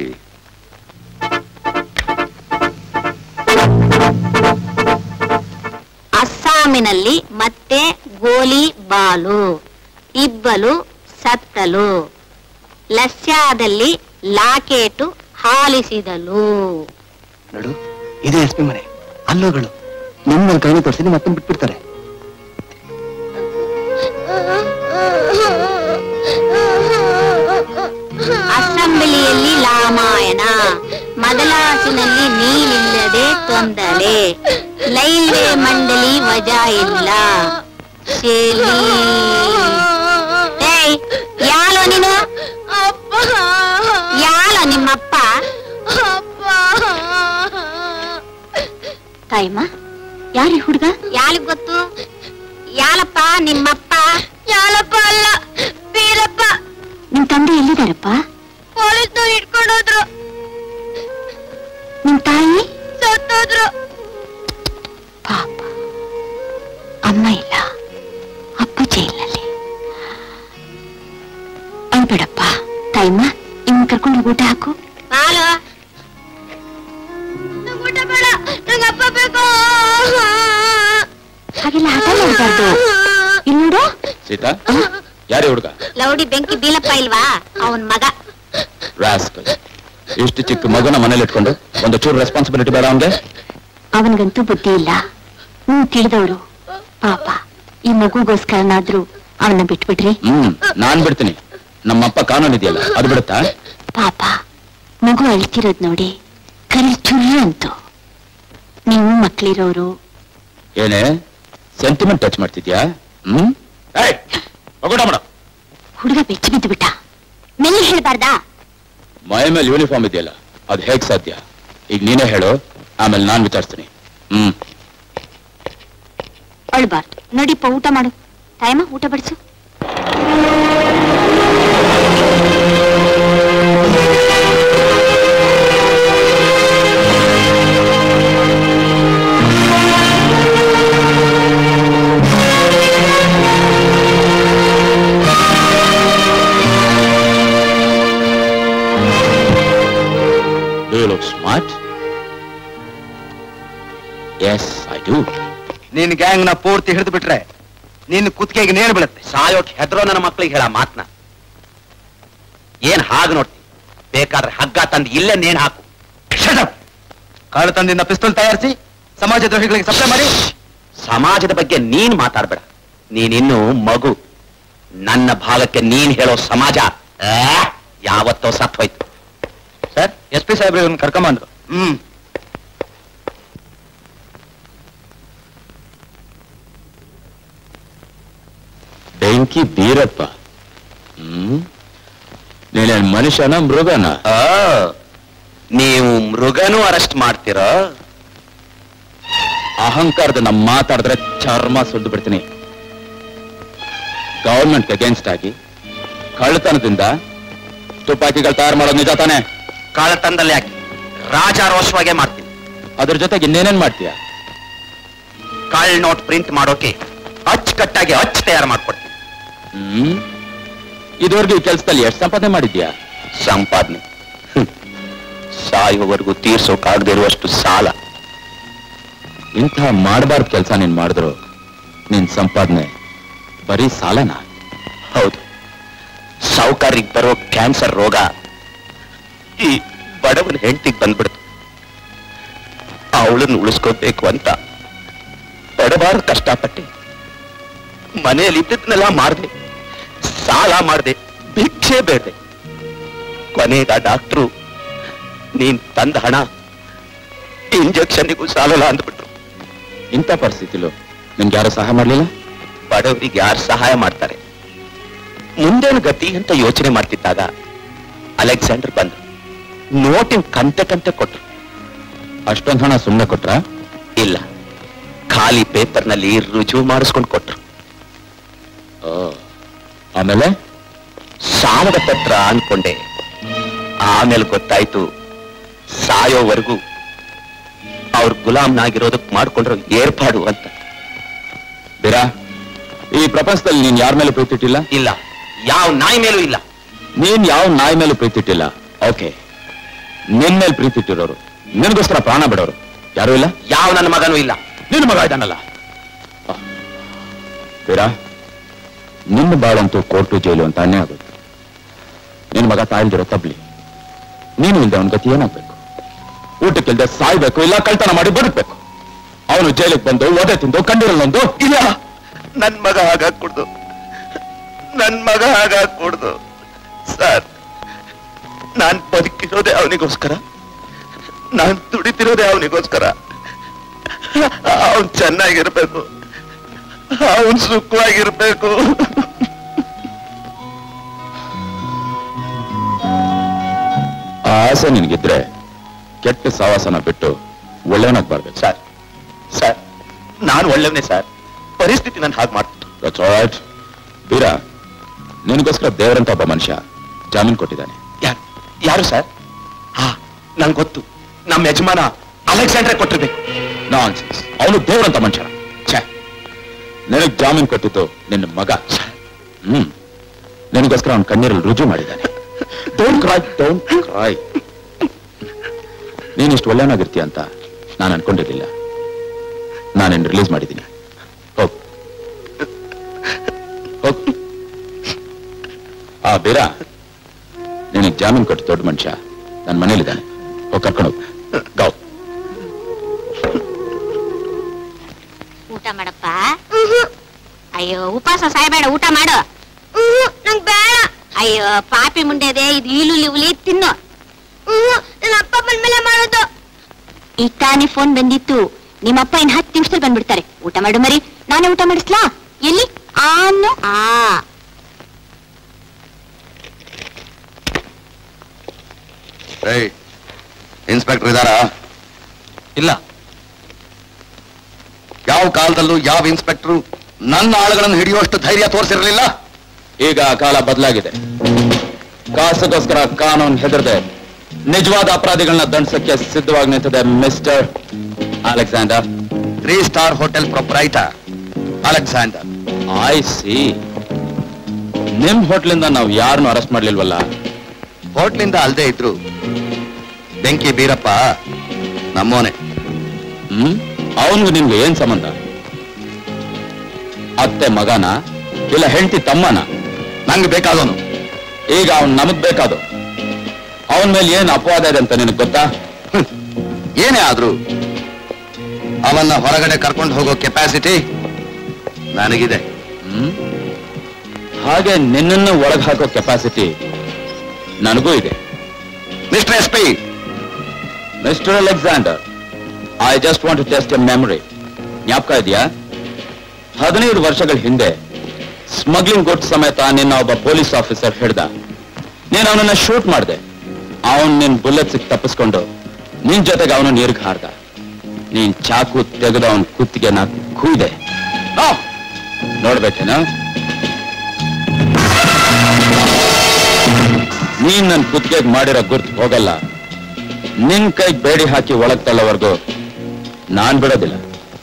ಅಸ್ಸಾಮಿನಲ್ಲಿ ಮತ್ತೆ ಗೋಲಿ ಬಾಲು ಇಬ್ಬಲು ಸತ್ತಲು ಲಸ್ಯಾದಲ್ಲಿ ಲಾಕೇಟು ಹಾಲಿಸಿದಲು ನೋಡು ಇದೇ ಎಸ್ ಪಿ ಮನೆ ಅಲ್ಲೋಗಳು ನಿಮ್ಮ ಕೈನ ತೋರಿಸಿ ಮತ್ತೊಂದು ಬಿಟ್ಬಿಡ್ತಾರೆ ಅಸೆಂಬ್ಲಿಯಲ್ಲಿ ರಾಮಾಯಣ ಮದಲಾಸಿನಲ್ಲಿ ನೀರಿಲ್ಲದೆ ತೊಂದರೆ ರೈಲ್ವೆ ಮಂಡಳಿ ವಜಾ ಇಲ್ಲ ಶೇಲಿ ಏಯ್ ಯಾಲೋ ನೀನು ಯಾಲೋ ನಿಮ್ಮಪ್ಪ ತಾಯಮ್ಮ ಯಾರಿ ಹುಡುಗ ಯಾರಿಗ್ ಗೊತ್ತು ಯಾಲಪ್ಪ ನಿಮ್ಮಪ್ಪ ಯಾಲಪ್ಪ ಅಲ್ಲ ಬೀರಪ್ಪ ನಿಮ್ ತಂದೆ ಎಲ್ಲಿದಾರಪ್ಪ ಪೊಲೀಸ್ನವ್ರು ಇಟ್ಕೊಂಡೋದ್ರು ನಿಮ್ ತಾಯಿ ಸತ್ತೋದ್ರು ಪಾಪ ಅಮ್ಮ ಇಲ್ಲ ಅಪ್ಪ ಜೈಲಲ್ಲಿ ಅನ್ಬೇಡಪ್ಪ ತಾಯಮ್ಮ ಇವ್ನ ಕರ್ಕೊಂಡು ಹೋಗಿ ಊಟ ಹಾಕು ಹಾಲು ನಂಗ್ ಊಟ ಬೇಡ ನಂಗೆ ಅಪ್ಪ ಬೇಕು ಹಾಗೆಲ್ಲ ಹಠ ಮಾಡಬಾರ್ದು ಇಲ್ಲಿ ನೋಡು ಸೀತಾ ಯಾರೇ ಹುಡುಗ ಲೌಡಿ ಬೆಂಕಿ ಬೀಲಪ್ಪ ಇಲ್ವಾ ಅವನ್ ಮಗ ರಾಸ್ಕಲ್ ಇಷ್ಟು ಚಿಕ್ಕ ಮಗನ ಮನೇಲಿ ಇಟ್ಕೊಂಡು ಒಂದು ಚೂರು ರೆಸ್ಪಾನ್ಸಿಬಿಲಿಟಿ ಬೇಡ ಅವನ್ಗೆ ಅವನಿಗಂತೂ ಬುದ್ಧಿ ಇಲ್ಲ ನೀವು ತಿಳಿದವರು ಪಾಪ ಈ ಮಗುಗೋಸ್ಕರನಾದ್ರೂ ಅವನ್ನ ಬಿಟ್ಬಿಡ್ರಿ ಹ್ಮ್ ನಾನ್ ಬಿಡ್ತೀನಿ ನಮ್ಮಪ್ಪ ಕಾನೂನು ಇದೆಯಲ್ಲ ಅದು ಬಿಡುತ್ತಾ ಪಾಪ ಮಗು ಅಳ್ತಿರೋದ್ ನೋಡಿ ಕರಿ ಚುರ್ರು ಅಂತು ನೀವು ಮಕ್ಳಿರೋರು ಏನೇ ಸೆಂಟಿಮೆಂಟ್ ಟಚ್ ಮಾಡ್ತಿದ್ಯಾ ಹ್ಮ್ ಏಯ್ ಹೋಗೋಣ ಮಾಡ ಹುಡುಗ ಬೆಚ್ಚಿ ಬಿದ್ದು ಬಿಟ್ಟ ಮೆಲ್ಲಿ ಹೇಳ್ಬಾರ್ದಾ ಮೈ ಮೇಲೆ ಯೂನಿಫಾರ್ಮ್ ಇದೆಯಲ್ಲ ಅದು ಹೇಗ್ ಸಾಧ್ಯ ಈಗ ನೀನೇ ಹೇಳು ಆಮೇಲೆ ನಾನ್ ವಿಚಾರಿಸ್ತೀನಿ ಹ್ಮ್ ಅಳ್ಬಾರ್ದು ನಡಿಪ್ಪ ಊಟ ಮಾಡು ತಾಯಮ್ಮ ಊಟ ಬಡಿಸು ಯು ನಿನ್ ಗ್ಯಾಂಗ್ ನ ಪೂರ್ತಿ ಹಿಡಿದು ಬಿಟ್ರೆ ನಿನ್ನ ಕುತ್ತಿಗೆಗೆ ನೇಣು ಬೀಳುತ್ತೆ ಸಾಯೋಕ್ ಹೆದರೋ ನನ್ನ ಮಕ್ಳಿಗೆ ಹೇಳ ಮಾತ್ನ ಏನ್ ಹಾಗೆ ನೋಡ್ತಿ ಬೇಕಾದ್ರೆ ಹಗ್ಗ ತಂದು ಇಲ್ಲೇ ನೇಣು ಹಾಕು ಕಳ್ಳತನದಿಂದ ಪಿಸ್ತೂಲ್ ತಯಾರಿಸಿ ಸಮಾಜ ದ್ರೋಹಿಗಳಿಗೆ ಸಪ್ಲೈ ಮಾಡಿ ಸಮಾಜದ ಬಗ್ಗೆ ನೀನ್ ಮಾತಾಡ್ಬೇಡ ನೀನಿನ್ನು ಮಗು ನನ್ನ ಭಾಗಕ್ಕೆ ನೀನ್ ಹೇಳೋ ಸಮಾಜ ಆ, ಯಾವತ್ತೋ ಸತ್ ಹೋಯ್ತು ಸರ್ ಎಸ್ ಪಿ ಸಾಹೇಬ್ರು ಇವ್ರನ್ನ ಕರ್ಕೊಂಬಂದ್ರು ಹ್ಮ್ ಬೆಂಕಿ ಬೀರಪ್ಪ ಹ್ಮ್ ನೀನೇನ್ ಮನುಷ್ಯನ ಮೃಗನ ಆ, ನೀವು ಮೃಗನೂ ಅರೆಸ್ಟ್ ಮಾಡ್ತೀರೋ ಅಹಂಕಾರದ ಮಾತಾಡಿದ್ರೆ ಚರ್ಮ ಸುಲ್ದು ಬಿಡ್ತೀನಿ ಗವರ್ಮೆಂಟ್ ಅಗೇನ್ಸ್ಟ್ ಆಗಿ ಕಳ್ಳತನದಿಂದ ತುಪಾಕಿಗಳು ತಯಾರು ಮಾಡೋದು ನಿಜ ತಾನೆ ಕಾಳತನದಲ್ಲಿ ಯಾಕೆ ರಾಜಾರೋಷವಾಗೆ ಮಾಡ್ತೀನಿ ಅದ್ರ ಜೊತೆಗೆ ಇನ್ನೇನೇನ್ ಮಾಡ್ತೀಯ ಕಾಳ್ ನೋಟ್ ಪ್ರಿಂಟ್ ಮಾಡೋಕೆ ಅಚ್ಚುಕಟ್ಟಾಗಿ ಅಚ್ಚು ತಯಾರು ಮಾಡ್ಕೊಡ್ತೀನಿ ಹ್ಮ್ ಇದುವರೆಗೂ ಈ ಕೆಲಸದಲ್ಲಿ ಎಷ್ಟು ಸಂಪಾದನೆ ಮಾಡಿದ್ಯಾ ಸಂಪಾದನೆ ಹ್ಮ್. ಸಾಯುವವರೆಗೂ ತೀರ್ಸೋಕಾಗದೇ ಇರುವಷ್ಟು ಸಾಲ ಇಂಥ ಮಾಡಬಾರ್ದು ಕೆಲಸ ನೀನ್ ಮಾಡಿದ್ರು ನಿನ್ ಸಂಪಾದನೆ ಬರೀ ಸಾಲನಾ ಹೌದು ಸಾವುಕಾರಿಗೆ ಬರೋ ಕ್ಯಾನ್ಸರ್ ರೋಗ ಈ ಬಡವನ ಹೆಂಡತಿಗೆ ಬಂದ್ಬಿಡ್ತು ಅವಳನ್ನು ಉಳಿಸ್ಕೋಬೇಕು ಅಂತ ಬಡವಾರ ಕಷ್ಟಪಟ್ಟೆ ಮನೆಯಲ್ಲಿ ಇದ್ದದ್ನೆಲ್ಲ ಮಾಡಿದೆ ಸಾಲ ಮಾಡಿದೆ ಭಿಕ್ಷೆ ಬೇಡ್ದೆ ಕೊನೆಗ ಡಾಕ್ಟ್ರು ನೀನ್ ತಂದ ಹಣ ಇಂಜೆಕ್ಷನ್ನಿಗೂ ಸಾಲಲ್ಲ ಅಂದ್ಬಿಟ್ರು ಇಂಥ ಪರಿಸ್ಥಿತಿಲು ನಿನ್ಗೆ ಯಾರು ಸಹಾಯ ಮಾಡ್ಲಿಲ್ಲ ಬಡವರಿಗೆ ಯಾರು ಸಹಾಯ ಮಾಡ್ತಾರೆ ಮುಂದೇನು ಗತಿ ಅಂತ ಯೋಚನೆ ಮಾಡ್ತಿದ್ದಾಗ ಅಲೆಕ್ಸಾಂಡರ್ ಬಂದ್ರು ನೋಟಿನ ಕಂತೆ ಕಂತೆ ಕೊಟ್ರು ಅಷ್ಟೊಂದು ಹಣ ಸುಮ್ಮನೆ ಕೊಟ್ರ ಇಲ್ಲ ಖಾಲಿ ಪೇಪರ್ನಲ್ಲಿ ರುಜುವು ಮಾಡಿಸ್ಕೊಂಡು ಕೊಟ್ರು ಆಮೇಲೆ ಸಾಲದ ಪತ್ರ ಅನ್ಕೊಂಡೆ ಆಮೇಲೆ ಗೊತ್ತಾಯ್ತು ಸಾಯೋವರೆಗೂ ಅವ್ರ ಗುಲಾಮ್ನಾಗಿರೋದಕ್ ಮಾಡ್ಕೊಂಡ್ರು ಏರ್ಪಾಡು ಅಂತ ಬೇರಾ ಈ ಪ್ರಪಂಚದಲ್ಲಿ ನೀನ್ ಯಾರ ಮೇಲೆ ಪ್ರೀತಿ ಇಟ್ಟಿಲ್ಲ ಇಲ್ಲ ಯಾವ ನಾಯಿ ಮೇಲೂ ಇಲ್ಲ ನೀನ್ ಯಾವ ನಾಯಿ ಮೇಲೂ ಪ್ರೀತಿ ಇಟ್ಟಿಲ್ಲ ಓಕೆ ನಿನ್ ಮೇಲೆ ಪ್ರೀತಿ ಇಟ್ಟಿರೋರು ನಿನಗೋಸ್ಕರ ಪ್ರಾಣ ಬಿಡೋರು ಯಾರು ಇಲ್ಲ ಯಾವ ನನ್ನ ಮಗನೂ ಇಲ್ಲ ನಿನ್ನ ಮಗ ಇದ್ದಾನಲ್ಲ ಆ. ಬೇರಾ ನಿನ್ನ ಬಾಳಂತೂ ಕೋರ್ಟು ಜೈಲು ಅಂತ ಅನ್ಯಾಯ ಆಗುತ್ತೆ ನಿನ್ನ ಮಗ ತಾಯಿಲ್ದಿರೋ ತಬ್ಲಿ ನೀನು ಇಲ್ದೆ ಅವನ ಗತಿ ಏನಾಗ್ಬೇಕು ಊಟಕ್ಕಿಲ್ದೆ ಸಾಯ್ಬೇಕು ಇಲ್ಲ ಕಳ್ತನ ಮಾಡಿ ಬದುಕ್ಬೇಕು ಅವನು ಜೈಲಿಗೆ ಬಂದು ಒದೆ ತಿಂದು ಕಣ್ಣೀರಲ್ಲೊಂದು ಇಲ್ಲ ನನ್ ಮಗ ಹಾಗಾಕ್ಕೊಡ್ದು ನನ್ ಮಗ ಹಾಗಾಕ್ಕೊಡ್ದು ಸರ್ ನಾನ್ ಬದುಕಿರೋದೇ ಅವನಿಗೋಸ್ಕರ ನಾನ್ ದುಡಿತಿರೋದೇ ಅವನಿಗೋಸ್ಕರ ಅವನ್ ಚೆನ್ನಾಗಿರ್ಬೇಕು ಅವನ್ ಸುಖವಾಗಿರ್ಬೇಕು ಆ ಆಸೆ ನಿನಗಿದ್ರೆ ಕೆಟ್ಟ ಸಾವಾಸನ ಬಿಟ್ಟು ಒಳ್ಳೆಯವನಾಗಿ ಬರ್ಬೇಕು ಸರ್ ಸರ್ ನಾನು ಒಳ್ಳೆಯವನೇ ಸರ್ ಪರಿಸ್ಥಿತಿ ನನ್ ಹಾಗೆ ಮಾಡ್ತು That's all right. ಬೀರ ನಿನಗೋಸ್ಕರ ದೇವರಂತ ಒಬ್ಬ ಮನುಷ್ಯ ಜಾಮೀನ್ ಕೊಟ್ಟಿದ್ದಾನೆ ಯಾರು ಯಾರು ಸರ್ ಹಾ ನಂಗೆ ಗೊತ್ತು ನಮ್ಮ ಯಜಮಾನ ಅಲೆಕ್ಸಾಂಡ್ರೆ ಕೊಟ್ಟಿರ್ಬೇಕು ನಾನ್ ಅವನು ದೇವರಂತ ಮನುಷ್ಯ ಛೇ ನಿನಗ್ ಜಾಮೀನ್ ಕೊಟ್ಟಿದ್ದು ನಿನ್ನ ಮಗ ಹ್ಮ್ ನಿನಗೋಸ್ಕರ ಅವನ ಕಣ್ಣೀರಲ್ಲಿ ರುಜು ಮಾಡಿದ್ದಾನೆ ಡೋಂಟ್ ಕ್ರೈ ಡೋಂಟ್ ಕ್ರೈ ನೀನಿಷ್ಟು ಒಳ್ಳೆಯವನಾಗಿರ್ತೀಯ ಅಂತ ನಾನು ಅನ್ಕೊಂಡಿರ್ಲಿಲ್ಲ ನಾನೇನು ರಿಲೀಸ್ ಮಾಡಿದ್ದೀನಿ ಹೋಗ್ ಹೋಗ್ ಆ ಬೀರ ನಿನಗೆ ಜಾಮೀನ್ ಕೊಟ್ಟು ದೊಡ್ಡ ಮನುಷ್ಯ ನನ್ನ ಮನೇಲಿದ್ದಾನೆ ಹೋಗಿ ಕರ್ಕೊಂಡು ಹೋಗು ಗಾವ್ ಊಟ ಮಾಡಪ್ಪ ಅಯ್ಯೋ ಉಪವಾಸ ಸಾಯ್ಬೇಡ ಊಟ ಮಾಡು ನಂಗ್ ಬೇಡ ಅಯ್ಯೋ ಪಾಪಿ ಮುಂಡೆದೆ ಇದು ಈಲುಲಿ ಉಲಿ ತಿನ್ನು ನನ್ನ ಅಪ್ಪ ಬಂದ್ಮೇಲೆ ಮಾಡೋದು ಈಗ ತಾನೇ ಫೋನ್ ಬಂದಿತ್ತು ನಿಮ್ಮಪ್ಪ ಇನ್ ಹತ್ತು ನಿಮಿಷದಲ್ಲಿ ಬಂದ್ಬಿಡ್ತಾರೆ ಊಟ ಮಾಡು ಮರಿ ನಾನೇ ಊಟ ಮಾಡಿಸ್ಲಾ ಎಲ್ಲಿ ಆನು ಆ ಏಯ್ ಇನ್ಸ್ಪೆಕ್ಟರ್ ಇದಾರಾ ಇಲ್ಲ ಯಾವ ಕಾಲದಲ್ಲೂ ಯಾವ ಇನ್ಸ್ಪೆಕ್ಟರ್ ನನ್ನ ಆಳುಗಳನ್ನು ಹಿಡಿಯುವಷ್ಟು ಧೈರ್ಯ ತೋರಿಸಿರಲಿಲ್ಲ ಈಗ ಕಾಲ ಬದಲಾಗಿದೆ ಕಾಸಿಗೋಸ್ಕರ ಕಾನೂನು ಹೆದರದೆ ನಿಜವಾದ ಅಪರಾಧಿಗಳನ್ನ ದಂಡಿಸಕ್ಕೆ ಸಿದ್ಧವಾಗಿ ನಿಂತಿದೆ mister Alexander three star hotel proprietor Alexander I see ನಿಮ್ ಹೋಟ್ಲಿಂದ ನಾವು ಯಾರನ್ನು ಅರೆಸ್ಟ್ ಮಾಡ್ಲಿಲ್ವಲ್ಲ ಹೋಟ್ಲಿಂದ ಅಲ್ದೇ ಇದ್ರು ಬೆಂಕಿ ಬೀರಪ್ಪ ನಮ್ಮೋನೆ ಹ್ಮ್ ಅವನಿಗೆ ನಿಮ್ಗೆ ಏನ್ ಸಂಬಂಧ ಅತ್ತೆ ಮಗನ ಇಲ್ಲ ಹೆಂಡತಿ ತಮ್ಮನ ನಂಗೆ ಬೇಕಾದವನು ಈಗ ಅವನ್ ನಮಗ್ ಬೇಕಾದು ಅವನ ಮೇಲೆ ಏನ್ ಅಪವಾದ ಇದೆ ಅಂತ ನಿನಗೆ ಗೊತ್ತಾ ಏನೇ ಆದ್ರೂ ಅವನ್ನ ಹೊರಗಡೆ ಕರ್ಕೊಂಡು ಹೋಗೋ ಕೆಪಾಸಿಟಿ ನನಗಿದೆ ಹ್ಮ್ ಹಾಗೆ ನಿನ್ನನ್ನು ಒಳಗ್ ಹಾಕೋ ಕೆಪಾಸಿಟಿ ನನಗೂ ಇದೆ mister S P mister Alexander I just want to test a memory ಜ್ಞಾಪಕ ಇದೆಯಾ ಹದಿನೈದು ವರ್ಷಗಳ ಹಿಂದೆ ಸ್ಮಗ್ಲಿಂಗ್ ಗುಡ್ ಸಮೇತ ನಿನ್ನ ಒಬ್ಬ ಪೊಲೀಸ್ ಆಫೀಸರ್ ಹಿಡ್ದ ನೀನು ಅವನನ್ನ ಶೂಟ್ ಮಾಡಿದೆ ಅವನ್ ನಿನ್ ಬುಲೆಟ್ ಸಿಕ್ ತಪ್ಪಿಸ್ಕೊಂಡು ನಿನ್ ಜೊತೆಗೆ ಅವನು ನೀರ್ಗೆ ಹಾರ್ದ ನೀನ್ ಚಾಕು ತೆಗೆದು ಅವನ್ ಕುತ್ತಿಗೆ ನಾ ಕುಯ್ದೆ ನೋಡ್ಬೇಕೇನ ನೀನ್ ನನ್ ಕುತ್ತಿಗೆಗೆ ಮಾಡಿರೋ ಗುರ್ತು ಹೋಗಲ್ಲ ನಿನ್ ಕೈಗೆ ಬೇಡಿ ಹಾಕಿ ಒಳಗ್ ತಳ್ಳೋವರೆಗೂ ನಾನ್ ಬಿಡೋದಿಲ್ಲ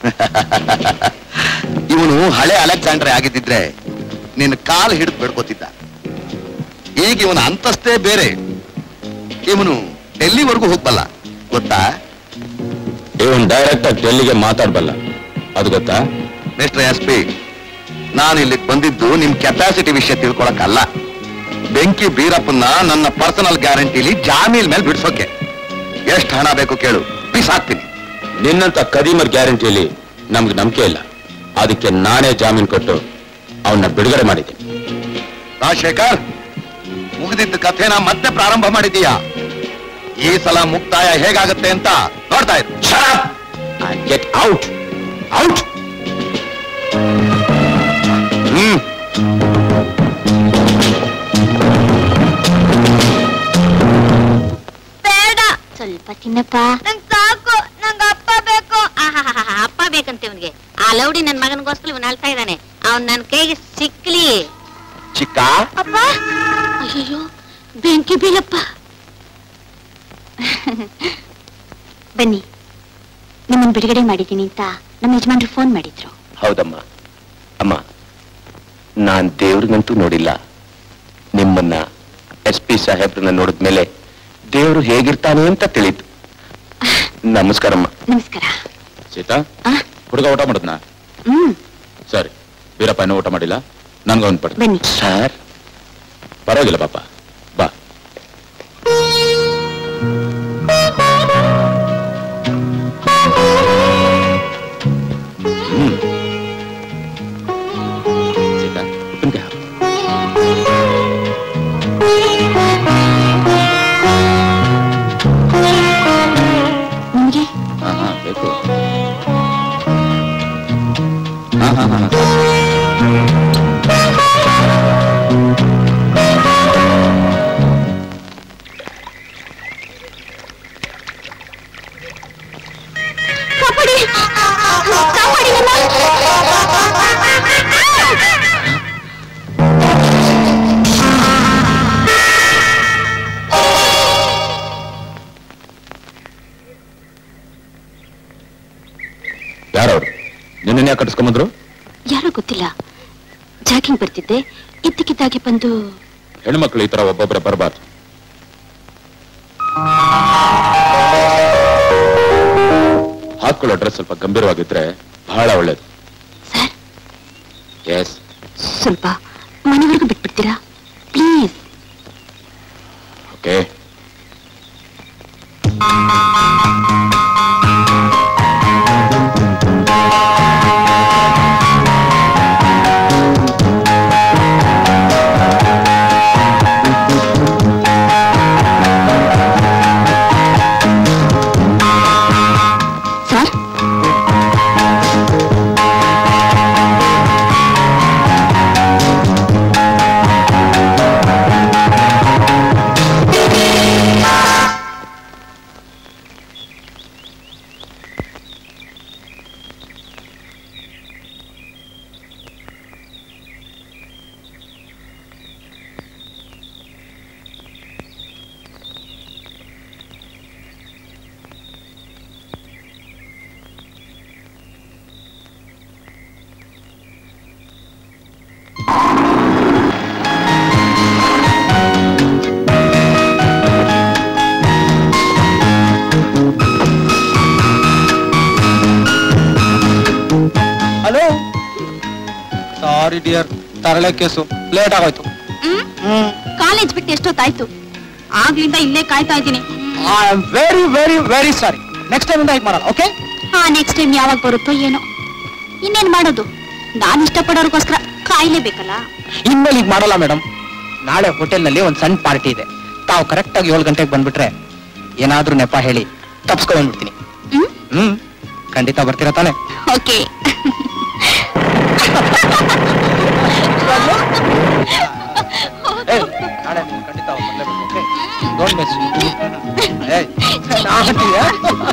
ಇವನು ಹಳೆ ಅಲೆಕ್ಸಾಂಡ್ರೆ ಆಗಿದ್ದಿದ್ರೆ ನಿನ್ನ ಕಾಲು ಹಿಡಿದು ಬಿಡ್ಕೋತಿದ್ದ ಈಗ ಇವನ ಅಂತಸ್ತೇ ಬೇರೆ ಇವನು ಡೆಲ್ಲಿವರೆಗೂ ಹೋಗ್ಬಲ್ಲ ಗೊತ್ತಾ ಇವನ್ ಡೈರೆಕ್ಟ್ ಆಗಿ ಡೆಲ್ಲಿಗೆ ಮಾತಾಡ್ಬಲ್ಲ ಅದು ಗೊತ್ತಾ ಮಿಸ್ಟರ್ ಎಸ್ ಪಿ ನಾನು ಇಲ್ಲಿಗೆ ಬಂದಿದ್ದು ನಿಮ್ ಕೆಪಾಸಿಟಿ ವಿಷಯ ತಿಳ್ಕೊಳಕ್ಕಲ್ಲ ಬೆಂಕಿ ಬೀರಪ್ಪನ್ನ ನನ್ನ ಪರ್ಸನಲ್ ಗ್ಯಾರಂಟಿಲಿ ಜಾಮೀನ್ ಮೇಲೆ ಬಿಡ್ಸೋಕೆ ಎಷ್ಟು ಹಣ ಬೇಕು ಕೇಳು ಬಿಸಾಕ್ತೀನಿ ನಿನ್ನಂತ ಕದೀಮರ್ ಗ್ಯಾರಂಟಿಯಲ್ಲಿ ನಮ್ಗೆ ನಂಬಿಕೆ ಇಲ್ಲ ಅದಕ್ಕೆ ನಾನೇ ಜಾಮೀನ್ ಕೊಟ್ಟು ಅವನ್ನ ಬಿಡುಗಡೆ ಮಾಡಿದ್ದೀನಿ ರಾಜಶೇಖರ್ ಮುಗಿದಿದ್ದ ಕಥೆನ ಮತ್ತೆ ಪ್ರಾರಂಭ ಮಾಡಿದೀಯಾ ಈ ಸಲ ಮುಕ್ತಾಯ ಹೇಗಾಗತ್ತೆ ಅಂತ ನೋಡ್ತಾ ಇರು ಗೆಟ್ ಔಟ್ ಔಟ್ ಹ್ಮ್ ಬೇಡ ಸ್ವಲ್ಪ ತಿನ್ನಪ್ಪ ನಂಗ್ ಸಾಕು ನಂಗ್ ಅಪ್ಪ ಬೇಕು ಆಹಾಹಾಹಾ, ಅಪ್ಪ ಬೇಕಂತೆ ಇವನ್ಗೆ ಆ ಲೌಡಿ ನನ್ ಮಗನಿಗೋಸ್ಕರ ಇವನ್ ಅಳ್ತಾ ಇದ್ದಾನೆ ಅವ್ನ್ ನನ್ ಕೈಗೆ ಸಿಕ್ಲಿ ಚಿಕ್ಕ ಅಪ್ಪ ಅಯ್ಯೋ ಬೆಂಕಿ ಬೀಳಪ್ಪ ಬನ್ನಿ ನಿಮ್ಮನ್ನ ಬಿಡುಗಡೆ ಮಾಡಿದ್ದೀನಿ ಅಂತ ನಮ್ಮ ಯಜಮಾನ್ರು ಫೋನ್ ಮಾಡಿದ್ರು ಹೌದಮ್ಮ ಅಮ್ಮ ನಾನ್ ದೇವ್ರಿಗಂತೂ ನೋಡಿಲ್ಲ ನಿಮ್ಮನ್ನ ಎಸ್ ಪಿ ಸಾಹೇಬ್ರನ್ನ ನೋಡಿದ್ಮೇಲೆ ದೇವ್ರು ಹೇಗಿರ್ತಾನೆ ಅಂತ ತಿಳಿತು ನಮಸ್ಕಾರಮ್ಮ ನಮಸ್ಕಾರ ಸೀತಾ ಆ? ಹುಡುಗ ಊಟ ಮಾಡಿದ್ನಾ ಹ್ಮ್ ಸರಿ ವೀರಪ್ಪ ಇನ್ನೂ ಊಟ ಮಾಡಿಲ್ಲ ನನ್ಗೊಂದು ಪಡ್ತೀನಿ ಬನ್ನಿ ಸರ್ ಪರವಾಗಿಲ್ಲ ಪಾಪ ಬಾ ಹ್ಮ್. ಸೀತಾ, ಉಪ್ಪಿನ್ಕಾಯಿ ಹಾಕು. ನಿಮ್ಗೆ ಹಾ, ಹಾ, ಬೇಕು ಹಾ, ಹಾ, ಹಾ, ಹಾ. ಕಾಪಾಡಿ ಕಾಪಾಡಿ ಯಾರವ್ರು ನಿನ್ನ ಯಾಕೆ ಕಟ್ಟಿಸ್ಕೊಂಬಂದ್ರು ಯಾರೋ ಗೊತ್ತಿಲ್ಲ ಜಾಗಿಂಗ್ ಬರ್ತಿದ್ದೆ ಇದ್ದಕ್ಕಿದ್ದಾಗೆ ಬಂದು ಹೆಣ್ಮಕ್ಳು ಈ ತರ ಒಬ್ಬೊಬ್ಬರ ಬರಬಾರ್ದು ಹಾಕೊಳ್ಳೋ ಡ್ರೆಸ್ ಸ್ವಲ್ಪ ಗಂಭೀರವಾಗಿದ್ರೆ ಬಹಳ ಒಳ್ಳೇದು ಸರ್ ಎಸ್ ಸ್ವಲ್ಪ ಮನೆವರೆಗೂ ಬಿಟ್ಬಿಡ್ತೀರಾ ಪ್ಲೀಸ್ ಓಕೆ ಸರ್ ಆ ಸಾರಿ ಡಿಯರ್ ತರಳೆ ಕೇಸು ಲೇಟ್ ಆಗೋಯ್ತು ಹ್ಮ್ ಹ್ಮ್ ಕಾಲೇಜ್ ಬಿಟ್ಟು ಎಷ್ಟೊತ್ತಾಯ್ತು ಆಗ್ಲಿಂದ ಇಲ್ಲೇ ಕಾಯ್ತಾ ಇದ್ದೀನಿ I am very very very sorry next time ಇಂದ ಹೀಗೆ ಮಾಡಲ್ಲ ಓಕೆ ಹಾ ನೆಕ್ಸ್ಟ್ ಟೈಮ್ ಯಾವಾಗ ಬರುತ್ತೋ ಏನೋ ಇನ್ನೇನ್ ಮಾಡೋದು ನಾನ್ ಇಷ್ಟಪಡೋರ್ಗೋಸ್ಕರ ಕಾಯ್ಲೇಬೇಕಲ್ಲ ಇನ್ಮೇಲೆ ಈಗ ಮಾಡಲ್ಲ ಮೇಡಮ್ ನಾಳೆ ಹೋಟೆಲ್ನಲ್ಲಿ ಒಂದು ಸಣ್ಣ ಪಾರ್ಟಿ ಇದೆ ತಾವು ಕರೆಕ್ಟ್ ಆಗಿ ಏಳು ಗಂಟೆಗೆ ಬಂದ್ಬಿಟ್ರೆ ಏನಾದ್ರೂ ನೆಪ ಹೇಳಿ ತಪ್ಸ್ಕೊಂಡ್ಬಿಡ್ತೀನಿ ಹ್ಮ್ ಹ್ಮ್ ಖಂಡಿತ ಬರ್ತೀರಾ ತಾನೆ ಓಕೆ ಏಯ್, ನಾಳೆ ನೀನು ಖಂಡಿತ ಬರ್ಲೇಬೇಕು ಓಕೆ ಡೋಂಟ್ ಮಿಸ್ ಏಯ್ ನಾಟಿಯಾ?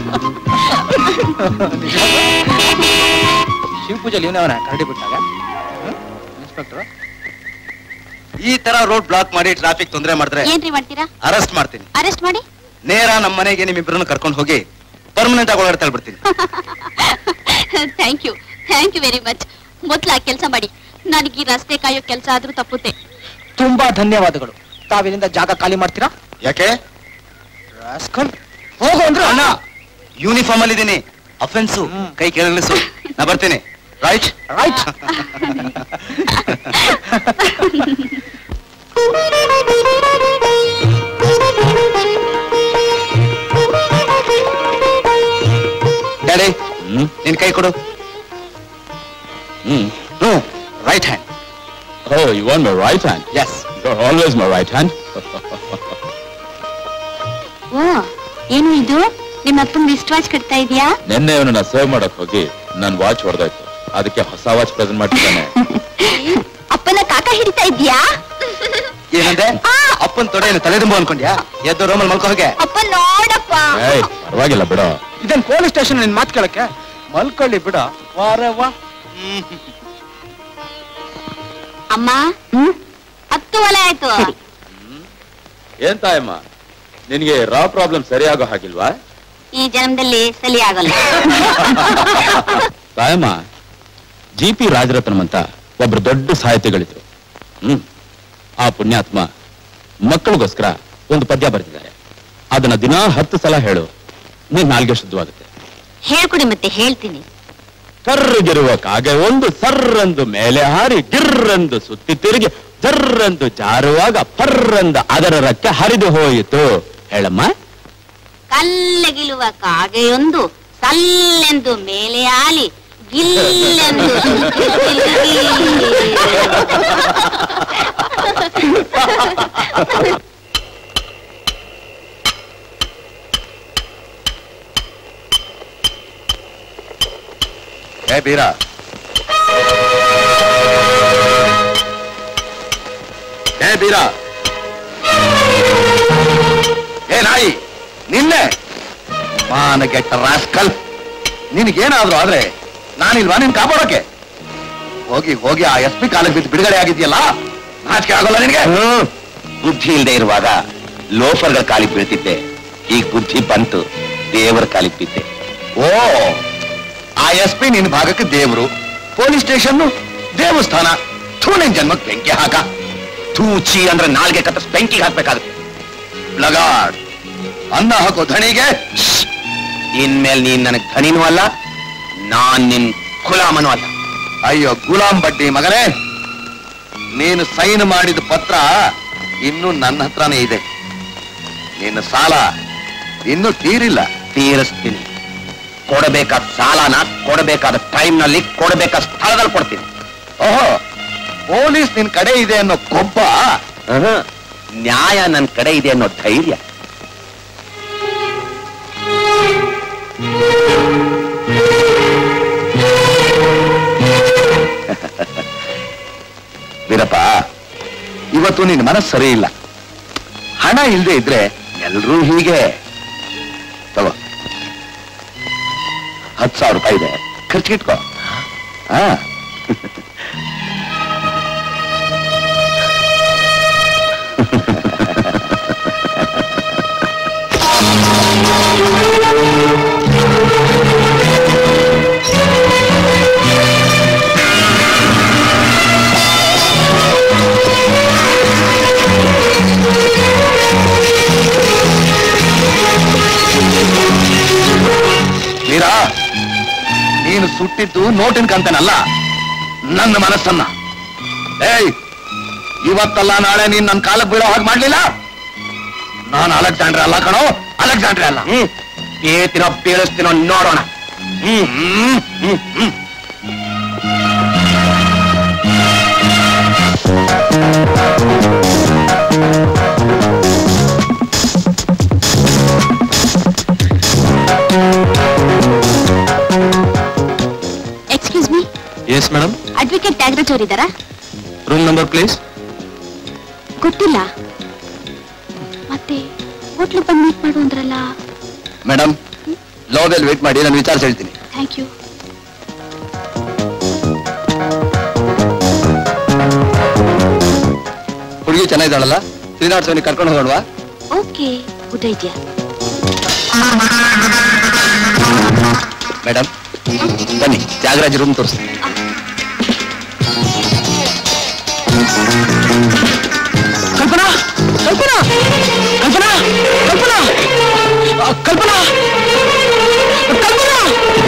ನಿಜ? ಶಿವ ಪೂಜೆ ಇವನವನ ಕರಡಿ ಬಿಟ್ಟಾಗ ಇನ್ಸ್ಪೆಕ್ಟರ್ ಈ ತರ ರೋಡ್ ಬ್ಲಾಕ್ ಮಾಡಿ ಟ್ರಾಫಿಕ್ ತೊಂದರೆ ಮಾಡಿದ್ರೆ ಏನ್ರಿ ಮಾಡ್ತೀರಾ ಅರೆಸ್ಟ್ ಮಾಡ್ತೀನಿ ಅರೆಸ್ಟ್ ಮಾಡಿ ನೇರ ನಮ್ಮ ಮನೆಗೆ ನಿಮ್ಮಿಬ್ಬರನ್ನು ಕರ್ಕೊಂಡು ಹೋಗಿ ಪರ್ಮನೆಂಟ್ ಆಗಿ ಒಳಗಡೆ ತಳ್ಬಿಡ್ತೀನಿ thank you thank you very much ಮೊದ್ಲು ಆ ಕೆಲಸ ಮಾಡಿ ನನಗೆ ಈ ರಸ್ತೆ ಕಾಯೋ ಕೆಲಸ ಆದ್ರೂ ತಪ್ಪುತ್ತೆ ತುಂಬಾ ಧನ್ಯವಾದಗಳು ತಾವಿಲ್ಲಿಂದ ಜಾಗ ಖಾಲಿ ಮಾಡ್ತೀರಾ ಯಾಕೆ ರಾಸ್ಕಲ್ ಹೋಗು ಅಂದ್ರೆ ಅಣ್ಣ ಯೂನಿಫಾರ್ಮ್ ಅಲ್ಲಿ ಇದೀನಿ ಅಫೆನ್ಸು ಹ್ಮ್. ಕೈ ಕೆಳಗಿಳಿಸು ನಾ ಬರ್ತೀನಿ ರೈಟ್ ರೈಟ್ ಡ್ಯಾಡಿ ಹ್ಮ್ ನಿನ್ ಕೈ ಕೊಡು ಹ್ಮ್ ಹ್ಞೂ right hand Oh, you want my right hand? Yes You're always my right hand. ಓ ಏನು ಇದು ನಿಮ್ಮ ಅಪ್ಪನ ರಿಸ್ಟ್ ವಾಚ್ ಕಟ್ತಾ ಇದೀಯಾ ನಿನ್ನೆ ಇವನನ್ನ ಸೇವ್ ಮಾಡಕ್ ಹೋಗಿ ನನ್ ವಾಚ್ ಹೊಡೆದಾಯ್ತು ಅದಕ್ಕೆ ಹೊಸ ವಾಚ್ ಪ್ರೆಸೆಂಟ್ ಮಾಡ್ತಿದ್ದಾನೆ ಅಪ್ಪನ ಕಾಕ ಹಿಡಿತಾ ಇದ್ಯಾ ಏನಂದೆ ಅಪ್ಪನ್ ತೊಡೆ ಏನು ತಲೆದುಂಬ ಅನ್ಕೊಂಡ್ಯಾ ಎದ್ದು ರೋಮಲ್ ಮಲ್ಕೋ ಹೋಗೆ ಅಪ್ಪ ನೋಡಪ್ಪ ಏಯ್ ಪರವಾಗಿಲ್ಲ ಬಿಡೋ ಇದನ್ ಪೊಲೀಸ್ ಸ್ಟೇಷನ್ ನಿನ್ ಮಾತು ಕೇಳಕ್ಕೆ ಮಲ್ಕೊಳ್ಳಿ ಬಿಡ ವಾರೆ ವಾ ಅಮ್ಮ ಹ್ಮ್ ಹತ್ತು ಒಲೆ ಆಯ್ತು ಏನ್ ತಾಯಮ್ಮ ನಿನ್ಗೆ ರಾ ಪ್ರಾಬ್ಲಮ್ ಸರಿಯಾಗೋ ಹಾಗಿಲ್ವಾ ಈ ಜನ್ಮದಲ್ಲಿ ಸಲಿ ಆಗಲ್ಲ ತಾಯಮ್ಮ ಜಿ ಪಿ ರಾಜರತ್ನಂ ಅಂತ ಒಬ್ರು ದೊಡ್ಡ ಸಾಹಿತಿಗಳಿದ್ರು ಹ್ಮ್ ಆ ಪುಣ್ಯಾತ್ಮ ಮಕ್ಕಳಿಗೋಸ್ಕರ ಒಂದು ಪದ್ಯ ಬರೆದಿದ್ದಾರೆ ಅದನ್ನ ದಿನಾ ಹತ್ತು ಸಲ ಹೇಳು ನೀನ್ ನಾಲ್ಗೆ ಶುದ್ಧವಾಗುತ್ತೆ ಹೇಳ್ಕೊಡಿ ಮತ್ತೆ ಹೇಳ್ತೀನಿ ಕರ್ರಗಿರುವ ಕಾಗೆ ಒಂದು ಸರ್ರಂದು ಮೇಲೆ ಹಾರಿ ಗಿರ್ರಂದು ಸುತ್ತಿ ತಿರುಗಿ ಜರ್ರಂದು ಜಾರುವಾಗ ಪರ್ರಂದು ಅದರ ರಕ್ಕೆ ಹರಿದು ಹೋಯಿತು ಹೇಳಮ್ಮ ಕಲ್ಲಗಿಲುವ ಕಾಗೆಯೊಂದು ಸಲ್ಲೆಂದು ಮೇಲೆ ಆಲಿ ಗಿಲ್ಲೆಂದು ತಿರುಗಿ. ಏ ಬೀರ ಏ ಬೀರ ಏ ನಾಯಿ ನಿನ್ನೆ ಮಾನಗೆಟ್ಟ ರಾಸ್ಕಲ್ ನಿನಗೇನಾದ್ರೂ ಆದ್ರೆ ನಾನಿಲ್ವಾ ನಿನ್ ಕಾಪಾಡೋಕೆ ಹೋಗಿ ಹೋಗಿ ಆ ಎಸ್ ಪಿ ಕಾಲಿಗೆ ಬಿದ್ದು ಬಿಡುಗಡೆ ಆಗಿದ್ಯಲ್ಲ ನಾಚಿಕೆ ಆಗೋಲ್ಲ ನಿನಗೆ ಬುದ್ಧಿ ಇಲ್ಲದೆ ಇರುವಾಗ ಲೋಫರ್ಗಳ ಕಾಲಿಗೆ ಬೀಳ್ತಿದ್ದೆ ಈಗ ಬುದ್ಧಿ ಬಂತು ದೇವರ ಕಾಲಿಗೆ ಬಿದ್ದೆ ಓ ಆ ಎಸ್ ಪಿ ನಿನ್ ಭಾಗಕ್ಕೆ ದೇವರು ಪೊಲೀಸ್ ಸ್ಟೇಷನ್ ದೇವಸ್ಥಾನ ಥೂ ನಿನ್ ಜನ್ಮಕ್ಕೆ ಬೆಂಕಿ ಹಾಕ ತೂಚಿ ಅಂದ್ರೆ ನಾಲ್ಗೆ ಕತ್ತರಿಸಿ ಬೆಂಕಿಗೆ ಹಾಕ್ಬೇಕಾಗುತ್ತೆ ಲಗಾಡ್ ಅನ್ನ ಹಾಕೋ ಧಣಿಗೆ ಇನ್ಮೇಲೆ ನೀನ್ ನನಗ್ ಧನಿನೂ ಅಲ್ಲ ನಾನ್ ನಿನ್ ಗುಲಾಮನೂ ಅಲ್ಲ ಅಯ್ಯೋ ಗುಲಾಂ ಬಡ್ಡಿ ಮಗನೇ ನೀನು ಸೈನ್ ಮಾಡಿದ ಪತ್ರ ಇನ್ನು ನನ್ನ ಹತ್ರನೇ ಇದೆ ನಿನ್ನ ಸಾಲ ಇನ್ನು ತೀರಿಲ್ಲ ತೀರಿಸ್ತೀನಿ ಕೊಡಬೇಕಾದ ಸಾಲನ ಕೊಡಬೇಕಾದ ಟೈಮ್ ನಲ್ಲಿ ಕೊಡಬೇಕಾದ ಸ್ಥಳದಲ್ಲಿ ಕೊಡ್ತೀನಿ ಓಹೋ ಪೊಲೀಸ್ ನಿನ್ ಕಡೆ ಇದೆ ಅನ್ನೋ ಕೊಬ್ಬ ಆಹಾ, ನ್ಯಾಯ ನನ್ನ ಕಡೆ ಇದೆ ಅನ್ನೋ ಧೈರ್ಯ ವೀರಪ್ಪ ಇವತ್ತು ನಿನ್ ಮನಸ್ಸು ಸರಿ ಇಲ್ಲ ಹಣ ಇಲ್ಲದೆ ಇದ್ರೆ ಎಲ್ರೂ ಹೀಗೆ ತಗೋ ಹತ್ತು ಸಾವಿರ ರೂಪಾಯಿ ಇದೆ ಖರ್ಚಿಗಿಟ್ಕೋ ಹಾ ವೀರ ನೀನು ಸುಟ್ಟಿದ್ದು ನೋಟಿನ ಕಂತನಲ್ಲ ನನ್ನ ಮನಸ್ಸನ್ನ ಏಯ್ ಇವತ್ತಲ್ಲ ನಾಳೆ ನೀನ್ ನನ್ನ ಕಾಲಕ್ಕೆ ಬೀಳೋ ಹಾಗೆ ಮಾಡ್ಲಿಲ್ಲ ನಾನು ಅಲೆಕ್ಸಾಂಡ್ರೆ ಅಲ್ಲ ಕಣೋ ಅಲೆಕ್ಸಾಂಡ್ರೆ ಅಲ್ಲ ಹ್ಮ್ ಬೇತಿನೋ ಬೀಳಿಸ್ತೀನೋ ನೋಡೋಣ ಹ್ಮ್ ಹ್ಮ್ ಹ್ಮ್ ಹ್ಮ್ excuse me yes madam advocate Tyagaraj ಅವರಿದ್ದಾರಾ ರೂಮ್ ನಂಬರ್ ಪ್ಲೀಸ್ ಗೊತ್ತಿಲ್ಲ ಮತ್ತೆ ಹೋಟ್ಲು ಬಂದು ಮೀಟ್ ಮಾಡು ಅಂದ್ರಲ್ಲ ಮೇಡಮ್ ಲೋಬೆಲ್ ವೇಟ್ ಮಾಡಿ ನಾನು ವಿಚಾರಿಸಿ ಹೇಳ್ತೀನಿ ಥ್ಯಾಂಕ್ ಯು ಹುಡುಗಿ ಚೆನ್ನಾಗಿದ್ದಾಳಲ್ಲ ಶ್ರೀನಾಥ್ ಕರ್ಕೊಂಡು ಹೋಗೋಣವಾ ಓಕೆ ಗುಡ್ ಐಡಿಯಾ ಮೇಡಮ್ ಬನ್ನಿ ತ್ಯಾಗರಾಜ್ ರೂಮ್ ತೋರಿಸ್ತೀನಿ ಕಲ್ಪನಾ ಕಲ್ಪನಾ ಕಲ್ಪನಾ ಕಲ್ಪನಾ ಆ, Kalpana Kalpana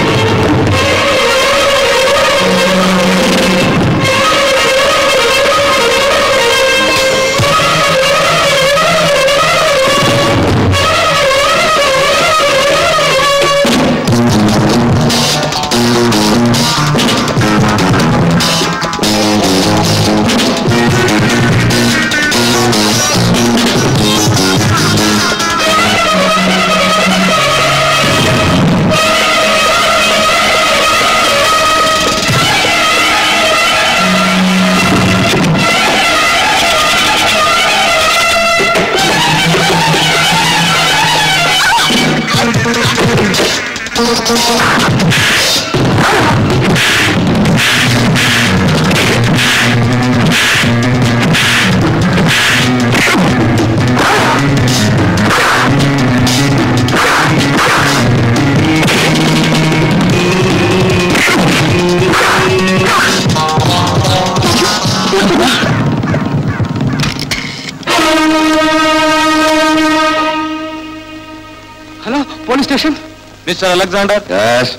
hello police station mister Alexander yes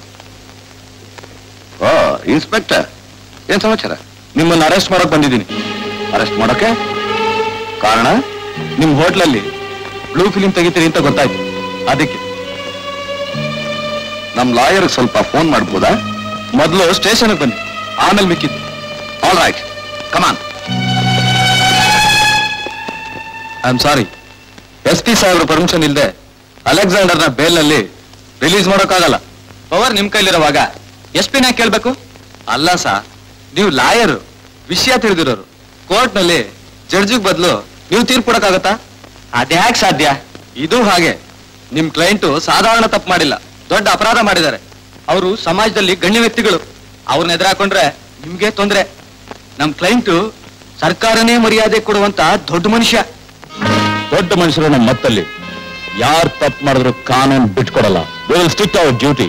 ಓ ಇನ್ಸ್ಪೆಕ್ಟರ್ ಏನ್ ಸಮಾಚಾರ ನಿಮ್ಮನ್ನು ಅರೆಸ್ಟ್ ಮಾಡಕ್ ಬಂದಿದ್ದೀನಿ ಅರೆಸ್ಟ್ ಮಾಡೋಕೆ ಕಾರಣ ನಿಮ್ ಹೋಟ್ಲಲ್ಲಿ ಬ್ಲೂ ಫಿಲಿಂ ತೆಗಿತೀರಿ ಅಂತ ಗೊತ್ತಾಯ್ತು ಅದಕ್ಕೆ ನಮ್ ಲಾಯರ್ ಸ್ವಲ್ಪ ಫೋನ್ ಮಾಡ್ಬೋದಾ ಮೊದಲು ಸ್ಟೇಷನ್ಗೆ ಬನ್ನಿ ಆಮೇಲೆ ಮಿಕ್ಕಿದ್ದು all right come on I am sorry S P ಸಾಹೇಬ್ರ ಪರ್ಮಿಷನ್ ಇಲ್ಲದೆ ಅಲೆಕ್ಸಾಂಡರ್ನ ಬೇಲ್ನಲ್ಲಿ ರಿಲೀಸ್ ಮಾಡೋಕ್ಕಾಗಲ್ಲ ಪವರ್ ನಿಮ್ ಕೈಲಿರುವಾಗ ಎಸ್ ಪಿನ ಕೇಳ್ಬೇಕು ಅಲ್ಲ ಸಾ ನೀವು ಲಾಯರ್ ವಿಷಯ ತಿಳಿದಿರೋರು ಕೋರ್ಟ್ನಲ್ಲಿ ಜಡ್ಜಿಗ್ ಬದಲು ನೀವು ತೀರ್ಪು ಕೊಡಕ್ಕಾಗತ್ತಾ ಅದ್ಯಾಕ್ ಸಾಧ್ಯ ಇದು ಹಾಗೆ ನಿಮ್ ಕ್ಲೈಂಟು ಸಾಧಾರಣ ತಪ್ಪು ಮಾಡಿಲ್ಲ ದೊಡ್ಡ ಅಪರಾಧ ಮಾಡಿದ್ದಾರೆ ಅವರು ಸಮಾಜದಲ್ಲಿ ಗಣ್ಯ ವ್ಯಕ್ತಿಗಳು ಅವ್ರನ್ನ ಎದುರಾಕೊಂಡ್ರೆ ನಿಮ್ಗೆ ತೊಂದ್ರೆ ನಮ್ ಕ್ಲೈಂಟು ಸರ್ಕಾರನೇ ಮರ್ಯಾದೆ ಕೊಡುವಂತ ದೊಡ್ಡ ಮನುಷ್ಯ ದೊಡ್ಡ ಮನುಷ್ಯರು ನಮ್ಮ ಮತ್ತಲ್ಲಿ ಯಾರು ತಪ್ಪು ಮಾಡಿದ್ರು ಕಾನೂನು ಬಿಟ್ಕೊಡಲ್ಲ will stick our duty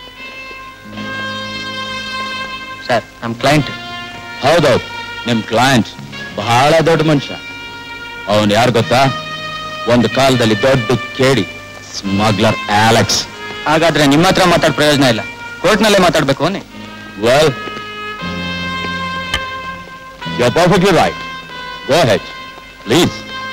sir ನಮ್ ಕ್ಲೈಂಟ್ ಹೌದೌದು ನಿಮ್ ಕ್ಲೈಂಟ್ ಬಹಳ ದೊಡ್ಡ ಮನುಷ್ಯ ಅವನ್ ಯಾರು ಗೊತ್ತಾ ಒಂದು ಕಾಲದಲ್ಲಿ ದೊಡ್ಡ ಕೇಡಿ ಸ್ಮಗ್ಲರ್ ಆಲೆಕ್ಸ್ ಹಾಗಾದ್ರೆ ನಿಮ್ಮ ಹತ್ರ ಮಾತಾಡ್ ಪ್ರಯೋಜನ ಇಲ್ಲ ಕೋರ್ಟ್ನಲ್ಲೇ ಮಾತಾಡ್ಬೇಕು ಅನ್ನಿ well you perfectly right go ahead please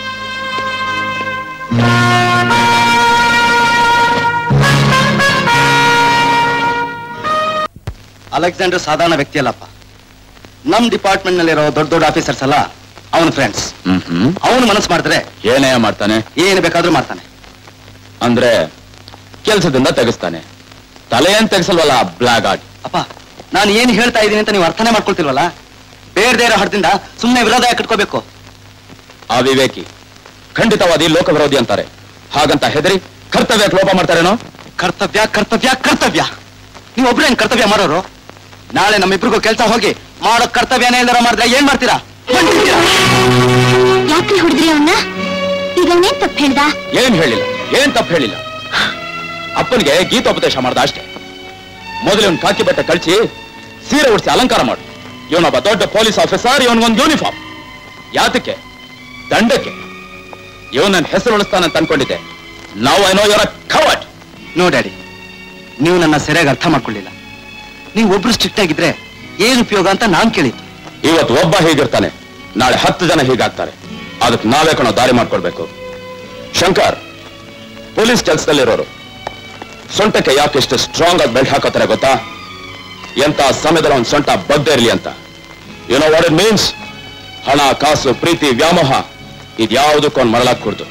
Alexander ಸಾಧಾರಣ ವ್ಯಕ್ತಿ ಅಲ್ಲಪ್ಪ ನಮ್ ಡಿಪಾರ್ಟ್ಮೆಂಟ್ ನಲ್ಲಿರೋ ದೊಡ್ಡ ದೊಡ್ಡ ಆಫೀಸರ್ಸ್ ಎಲ್ಲ ಅವನ ಫ್ರೆಂಡ್ಸ್ ಹ್ಮ್ ಹ್ಮ್ ಅವನು ಮನಸ್ಸು ಮಾಡಿದ್ರೆ ಏನೇ ಮಾಡ್ತಾನೆ ಏನು ಬೇಕಾದ್ರೂ ಮಾಡ್ತಾನೆ ಅಂದ್ರೆ ಕೆಲಸದಿಂದ ತೆಗಿಸ್ತಾನೆ ತಲೆ ಏನ್ ತೆಗಿಸಲ್ವಲ್ಲ ಬ್ಲಾಗ್ ಆಗಿ ಅಪ್ಪ ನಾನು ಏನ್ ಹೇಳ್ತಾ ಇದ್ದೀನಿ ಅಂತ ನೀವು ಅರ್ಥನೇ ಮಾಡ್ಕೊಳ್ತಿಲ್ವಲ್ಲ ಬೇಡದೇ ಇರೋ ಹಡದಿಂದ ಸುಮ್ಮನೆ ವಿರೋಧ ಯಾಕೆ ಕಟ್ಕೋಬೇಕು ಅವಿವೇಕಿ ಖಂಡಿತವಾದಿ ಲೋಕ ವಿರೋಧಿ ಅಂತಾರೆ ಹಾಗಂತ ಹೆದರಿ ಕರ್ತವ್ಯಕ್ಕೆ ಲೋಪ ಮಾಡ್ತಾರೇನೋ ಕರ್ತವ್ಯ ಕರ್ತವ್ಯ ಕರ್ತವ್ಯ ನೀವು ಒಬ್ರೇನ್ ಕರ್ತವ್ಯ ಮಾಡೋರು ನಾಳೆ ನಮ್ಮಿಬ್ರಿಗೂ ಕೆಲಸ ಹೋಗಿ ಮಾಡೋ ಕರ್ತವ್ಯನೇ ಇಲ್ದಾರ ಮಾಡಿದ್ರೆ ಏನ್ ಮಾಡ್ತೀರಾ ಹೊಂಟಿದ್ದೀರಾ? ಯಾಕ್ರಿ ಹೊಡೆದ್ರಿ ಅವನ್ನ ಈಗ ಅವನೇನ್ ತಪ್ಪು ಹೇಳ್ದ ಏನ್ ಹೇಳಿಲ್ಲ ಏನ್ ತಪ್ಪು ಹೇಳಿಲ್ಲ ಅಪ್ಪನಿಗೆ ಗೀತೋಪದೇಶ ಮಾಡ್ದ ಅಷ್ಟೇ ಮೊದಲು ಇವ್ನ್ ಕಾಕಿ ಬಟ್ಟೆ ಕಳ್ಸಿ ಸೀರೆ ಉಡಿಸಿ ಅಲಂಕಾರ ಮಾಡು ಇವನೊಬ್ಬ ದೊಡ್ಡ ಪೊಲೀಸ್ ಆಫೀಸರ್ ಇವನ್ಗೊಂದು ಯೂನಿಫಾರ್ಮ್ ಯಾತಕ್ಕೆ ದಂಡಕ್ಕೆ ಇವನ್ ನನ್ನ ಹೆಸರು ಉಳಿಸ್ತಾನಂತ ಅನ್ಕೊಂಡಿದ್ದೆ ನಾವು ಐನೋ ಇವರ ಕವಟ್ ನೋ ಡ್ಯಾಡಿ ನೀವು ನನ್ನ ಸರಿಯಾಗಿ ಅರ್ಥ ಮಾಡ್ಕೊಳ್ಳಿಲ್ಲ ನೀವು ಒಬ್ರು ಸ್ಟ್ರಿಕ್ಟ್ ಆಗಿದ್ರೆ ಏನ್ ಉಪಯೋಗ ಅಂತ ನಾನ್ ಕೇಳಿದ್ದು ಇವತ್ತು ಒಬ್ಬ ಹೀಗಿರ್ತಾನೆ ನಾಳೆ ಹತ್ತು ಜನ ಹೀಗಾಗ್ತಾರೆ ಅದಕ್ಕೆ ನಾವೇ ಕಣೋ ದಾರಿ ಮಾಡ್ಕೊಳ್ಬೇಕು ಶಂಕರ್ ಪೊಲೀಸ್ ಕೆಲಸದಲ್ಲಿರೋರು ಸೊಂಟಕ್ಕೆ ಯಾಕೆ ಇಷ್ಟು ಸ್ಟ್ರಾಂಗ್ ಆಗಿ ಬೆಲ್ಟ್ ಹಾಕೋತಾರೆ ಗೊತ್ತಾ ಎಂತ ಸಮಯದಲ್ಲಿ ಒಂದು ಸೊಂಟ ಬಗ್ದೇ ಇರಲಿ ಅಂತ ಏನೋ ವಾಟ್ ಇಟ್ ಮೀನ್ಸ್ ಹಣ ಕಾಸು ಪ್ರೀತಿ ವ್ಯಾಮೋಹ ಇದ್ಯಾವುದಕ್ಕೊಂದು ಮರಳಾಗ್ಕೂಡ್ದು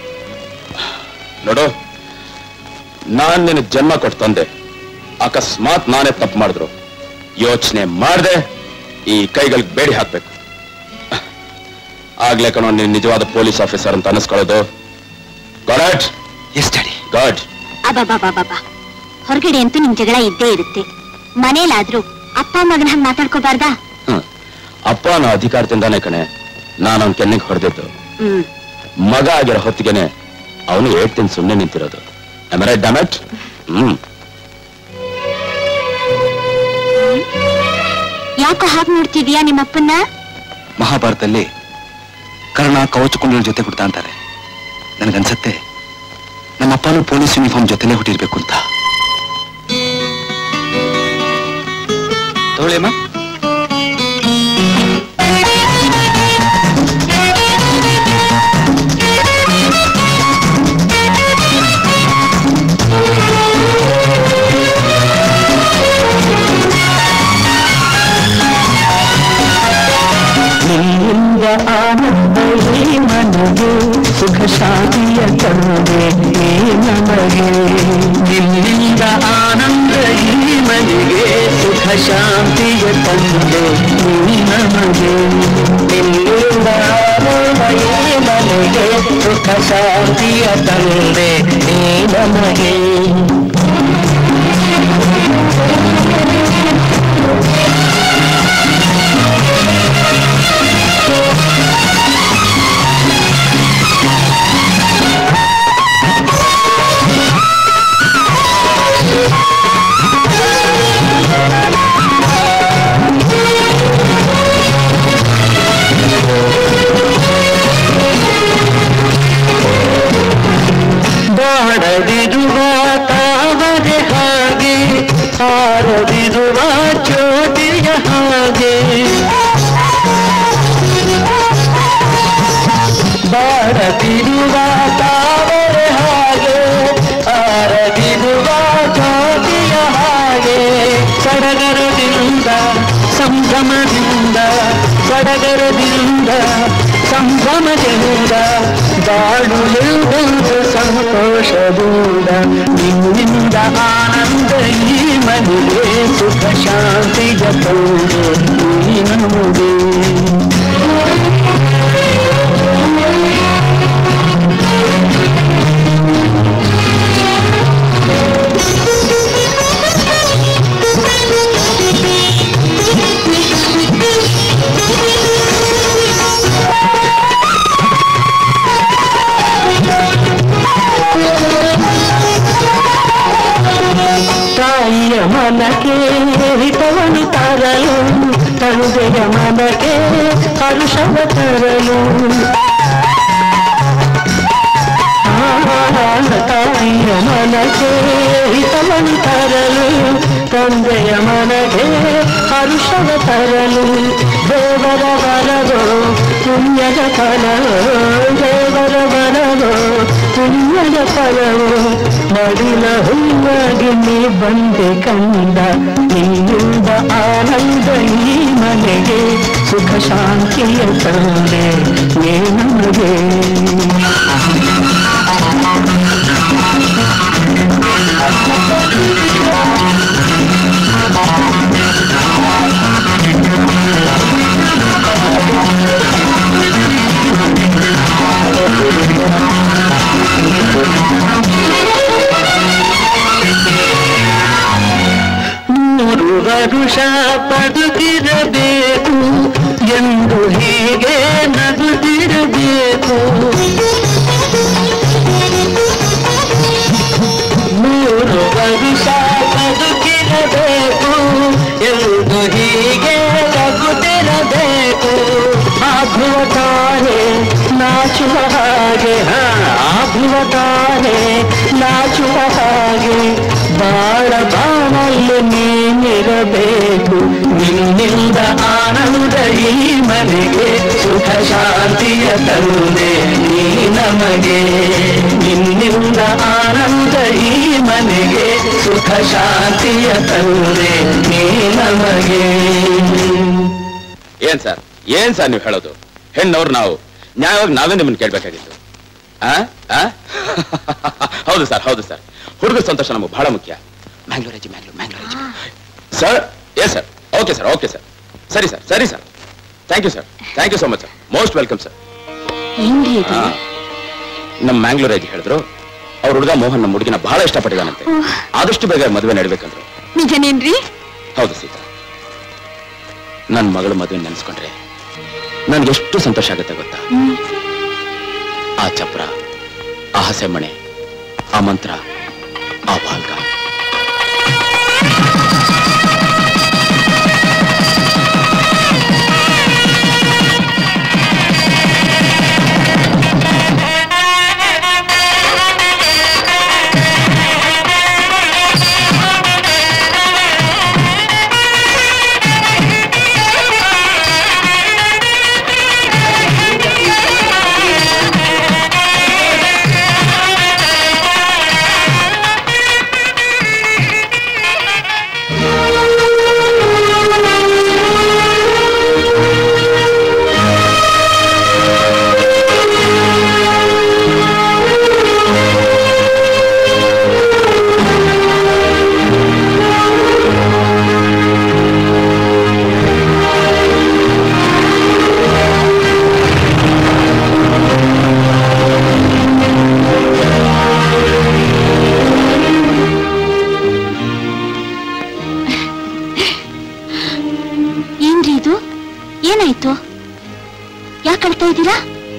ನೋಡು ನಾನ್ ನಿನಗೆ ಜನ್ಮ ಕೊಟ್ಟು ತಂದೆ ಅಕಸ್ಮಾತ್ ನಾನೇ ತಪ್ಪು ಮಾಡಿದ್ರು ಯೋಚನೆ ಮಾಡದೆ ಈ ಕೈಗಳಿಗೆ ಬೇಡಿ ಹಾಕ್ಬೇಕು ಆಗ್ಲೇ ಕಣೋ ನೀನ್ ನಿಜವಾದ ಪೊಲೀಸ್ ಆಫೀಸರ್ ಅಂತ ಅನಿಸ್ಕೊಳ್ಳೋದು ಗಾಡ್ ಎಸ್ ಡ್ಯಾಡಿ ಗಾಡ್ ಅಬ್ಬಬ್ಬಬ್ಬಬ್ಬ ಹೊರಗಡೆ ಅಂತೂ ನಿಮ್ ಜಗಳ ಇದ್ದೇ ಇರುತ್ತೆ ಮನೇಲಾದ್ರೂ ಅಪ್ಪ ಮಗನ ಹಂಗ್ ಮಾತಾಡ್ಕೋಬಾರ್ದಾ ಹ್ಮ್. ಅಪ್ಪನ ಅಧಿಕಾರದಿಂದಾನೇ ಕಣೆ ನಾನು ಅವ್ನ ಕೆನ್ನಿಗೆ ಹೊಡೆದಿದ್ದು ಹ್ಮ್ ಮಗ ಆಗಿರೋ ಹೊತ್ತಿಗೆನೆ ಅವನು ಹೇಳ್ತೀನಿ ಸುಮ್ಮನೆ ನಿಂತಿರೋದು ರೈಟ್ ಡಾಮೆಟ್ ಹ್ಮ್ ಯಾಕೋ ಹಾಗೆ ನೋಡ್ತಿದ್ಯಾ ನಿಮ್ಮಪ್ಪನ್ನ ಮಹಾಭಾರತದಲ್ಲಿ ಕರ್ಣ ಕವಚಕೊಂಡರ ಜೊತೆ ಹುಡ್ತಾ ಅಂತಾರೆ ನನಗನ್ಸತ್ತೆ ನಮ್ಮಪ್ಪನೂ ಪೊಲೀಸ್ ಯೂನಿಫಾರ್ಮ್ ಜೊತೆಲೇ ಹುಟ್ಟಿರ್ಬೇಕು ಅಂತ ತಗೊಳ್ಳಿ ಅಮ್ಮ ನಿನ್ನಿಂದ ಆನಂದ ಈ ಮನಗೆ ಸುಖ ಶಾಂತಿಯ ತಂದೆ ಈ ನಮಗೆ ನಿನ್ನಿಂದ ಆನಂದ ಈ ಮನೆಗೆ ಸುಖ ಶಾಂತಿಯ ತಂದೆ ಈ ನಮಗೆ ನಿನ್ನಿಂದ ಆನಂದ ಈ ಮನೆಗೆ ಸುಖ ಶಾಂತಿಯ ತಂದೆ ಈ ನಮಗೆ ಬಾಡದಿರುವ ತಾವರೆ ಹಾಗೆ ಹಾರದಿರುವ ಜ್ಯೋತಿಯ ಹಾಗೆ ಬಾಡದಿರುವ ತಾವರೆ ಹಾಗೆ ಹಾರದಿರುವ ಜ್ಯೋತಿಯ ಹಾಗೆ ಸಡಗರದಿಂದ ಸಂಭ್ರಮದಿಂದ ಸಡಗರದಿಂದ ಸಂಭ್ರಮದಿಂದ ಬಾಳು ಎಲ್ಲೆಂದು ಸಂತೋಷದಿಂದ ನಿನ್ನಿಂದ ಆನಂದ ಈ ಮನೆಗೆ ಸುಖ ಶಾಂತಿಯ ತಂದೆ ಈ ನಮಗೆ ತಾಯಿಯ ಮನಕ್ಕೆ ಹಿತವನ್ನು ತರಲು ತಂದೆಯ ಮನಕ್ಕೆ ಹರುಷವ ತರಲು ಆ, ತಾಯಿಯ ಮನಕ್ಕೆ ಹಿತವನ್ನು ತರಲು ತಂದೆಯ ಮನಗೆ ಹರುಷವ ತರಲು ದೇವರ ಬರದು ಪುಣ್ಯದ ಫಲವು ದೇವರ ಬರದು ಪುಣ್ಯದ ಫಲವು ಮಡಿಲ ಹೂವಾಗಿ ನೀ ಬಂದೆ ಕಂದ ನಿನ್ನಿಂದ ಆನಂದ ಈ ಮನೆಗೆ ಸುಖ ಶಾಂತಿಯ ತಂದೆ ನೀ ನಮಗೆ ಮೂರು ವರುಷ ಬದುಕಿರಬೇಕು ಎಂದು ಹೀಗೆ ನಗುತ್ತಿರಬೇಕು ಮೂರು ವರುಷ ಬದುಕಿರಬೇಕು ಎಂದು ಹೀಗೆ ನಗುತ್ತಿರಬೇಕು ಆಗುವ ತಾರೆ ನಾಚುವ ಹಾಗೆ ಹಾ, ಆಗುವ ತಾರೆ ನಾಚುವ ಹಾಗೆ ಬಾಳ ಬಾಳಲ್ಲಿ ನೀನಿರಬೇಕು ನಿನ್ನಿಂದ ಆನಂದ ಈ ಮನೆಗೆ ಸುಖ ಶಾಂತಿಯ ತಂದೆ ನೀ ನಮಗೆ ನಿನ್ನಿಂದ ಆನಂದ ಈ ಮನೆಗೆ ಸುಖ ಶಾಂತಿಯ ತಂದೆ ನೀ ನಮಗೆ ಏನ್ ಸರ್ ಏನ್ ಸರ್ ನೀವು ಹೇಳೋದು ಹೆಣ್ಣವ್ರು ನಾವು ನ್ಯಾಯವಾಗಿ ನಾವೇ ನಿಮ್ಮನ್ನ ಕೇಳ್ಬೇಕಾಗಿತ್ತು ಆ? ಆ? ಹೌದು ಸರ್ ಹೌದು ಸರ್ ಹುಡುಗ ಸಂತೋಷ ನಮಗೆ ಬಹಳ ಮುಖ್ಯ ಮ್ಯಾಂಗ್ಳೂರ್ ಅಜ್ಜಿ ಮ್ಯಾಂಗ್ಳೂರ್ ಮ್ಯಾಂಗ್ಳೂರ್ ಅಜ್ಜಿ sir yes sir okay sir okay sir ಸರಿ ಸರ್ ಸರಿ sir thank you sir thank you so much sir most welcome sir ಏನ್ರಿ ಇದು ನಮ್ಮ ಮ್ಯಾಂಗ್ಳೂರ್ ಅಜ್ಜಿ ಹೇಳಿದ್ರು ಅವ್ರ ಹುಡುಗ ಮೋಹನ್ ನಮ್ಮ ಹುಡುಗಿನ ಬಹಳ ಇಷ್ಟಪಟ್ಟಿದ್ದಾನಂತೆ ಆದಷ್ಟು ಬೇಗ ಮದುವೆ ನಡಿಬೇಕಂದ್ರು ನಿಜನೇನ್ರಿ ಹೌದು ಸೀತಾ ನನ್ನ ಮಗಳ ಮದುವೆ ನೆನೆಸ್ಕೊಂಡ್ರೆ ನನ್ಗೆ ಎಷ್ಟು ಸಂತೋಷ ಆಗುತ್ತೆ ಗೊತ್ತಾ ಆ ಚಪ್ರ ಆ ಹಸೆಮಣೆ ಆ ಮಂತ್ರ ಆ ಭಾಗ ಏನ್ರಿ ಇದು ಏನಾಯ್ತು ಯಾಕೆ ಅಳ್ತಾ ಇದ್ದೀರಾ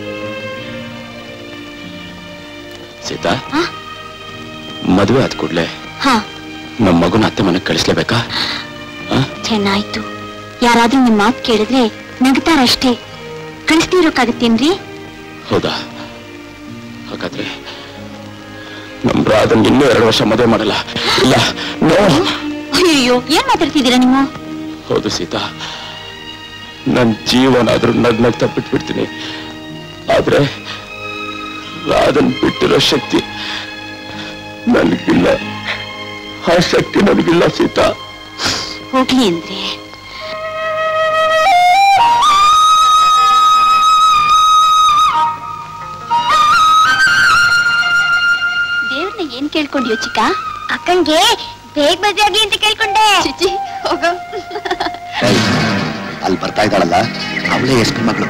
ಸೀತಾ ಆ? ಮದುವೆ ಆದ ಕೂಡ್ಲೆ ಹಾ ನಮ್ಮ ಮಗುನ ಅತ್ತೆ ಮನೆಗೆ ಕಳಿಸ್ಲೇಬೇಕಾ ಆ? ಚೆನ್ನಾಯ್ತು ಯಾರಾದ್ರೂ ನಿಮ್ ಮಾತು ಕೇಳಿದ್ರೆ ನಗ್ತಾರಷ್ಟೇ ಕಳಿಸ್ತಿರೋಕ್ಕಾಗತ್ತೇನ್ರಿ ಹೌದಾ ಹಾಗಾದ್ರೆ ನಮ್ ರಾಧನ್ ಇನ್ನೂ ಎರಡು ವರ್ಷ ಮದುವೆ ಮಾಡಲ್ಲ ಇಲ್ಲ ನೋ ಅಯ್ಯೋ ಏನ್ ಮಾತಾಡ್ತಿದ್ದೀರಾ ನೀವು ಹೌದು ಸೀತಾ ನನ್ ಜೀವನಾದ್ರೂ ನಗ್ ನಗ್ತಾ ಬಿಟ್ಬಿಡ್ತೀನಿ ಆದ್ರೆ ರಾಧನ್ ಬಿಟ್ಟಿರೋ ಶಕ್ತಿ ನನಗಿಲ್ಲ ಆ ಶಕ್ತಿ ನನಗಿಲ್ಲ ಸೀತಾ ಹೋಗ್ಲಿ ಅಂದ್ರೆ ದೇವ್ರನ್ನ ಏನ್ ಕೇಳ್ಕೊಂಡ್ಯೋ ಚಿಕ್ಕ ಅಕ್ಕಂಗೆ ಬೇಗ ಮದ್ವೆ ಆಗ್ಲಿ ಅಂತ ಕೇಳ್ಕೊಂಡೆ ಚಿಚ್ಚಿ ಹೋಗೋ ಅಲ್ಲಿ ಬರ್ತಾ ಇದ್ದಾಳಲ್ಲ ಅವಳೇ ಎಷ್ಟು ಮಗಳು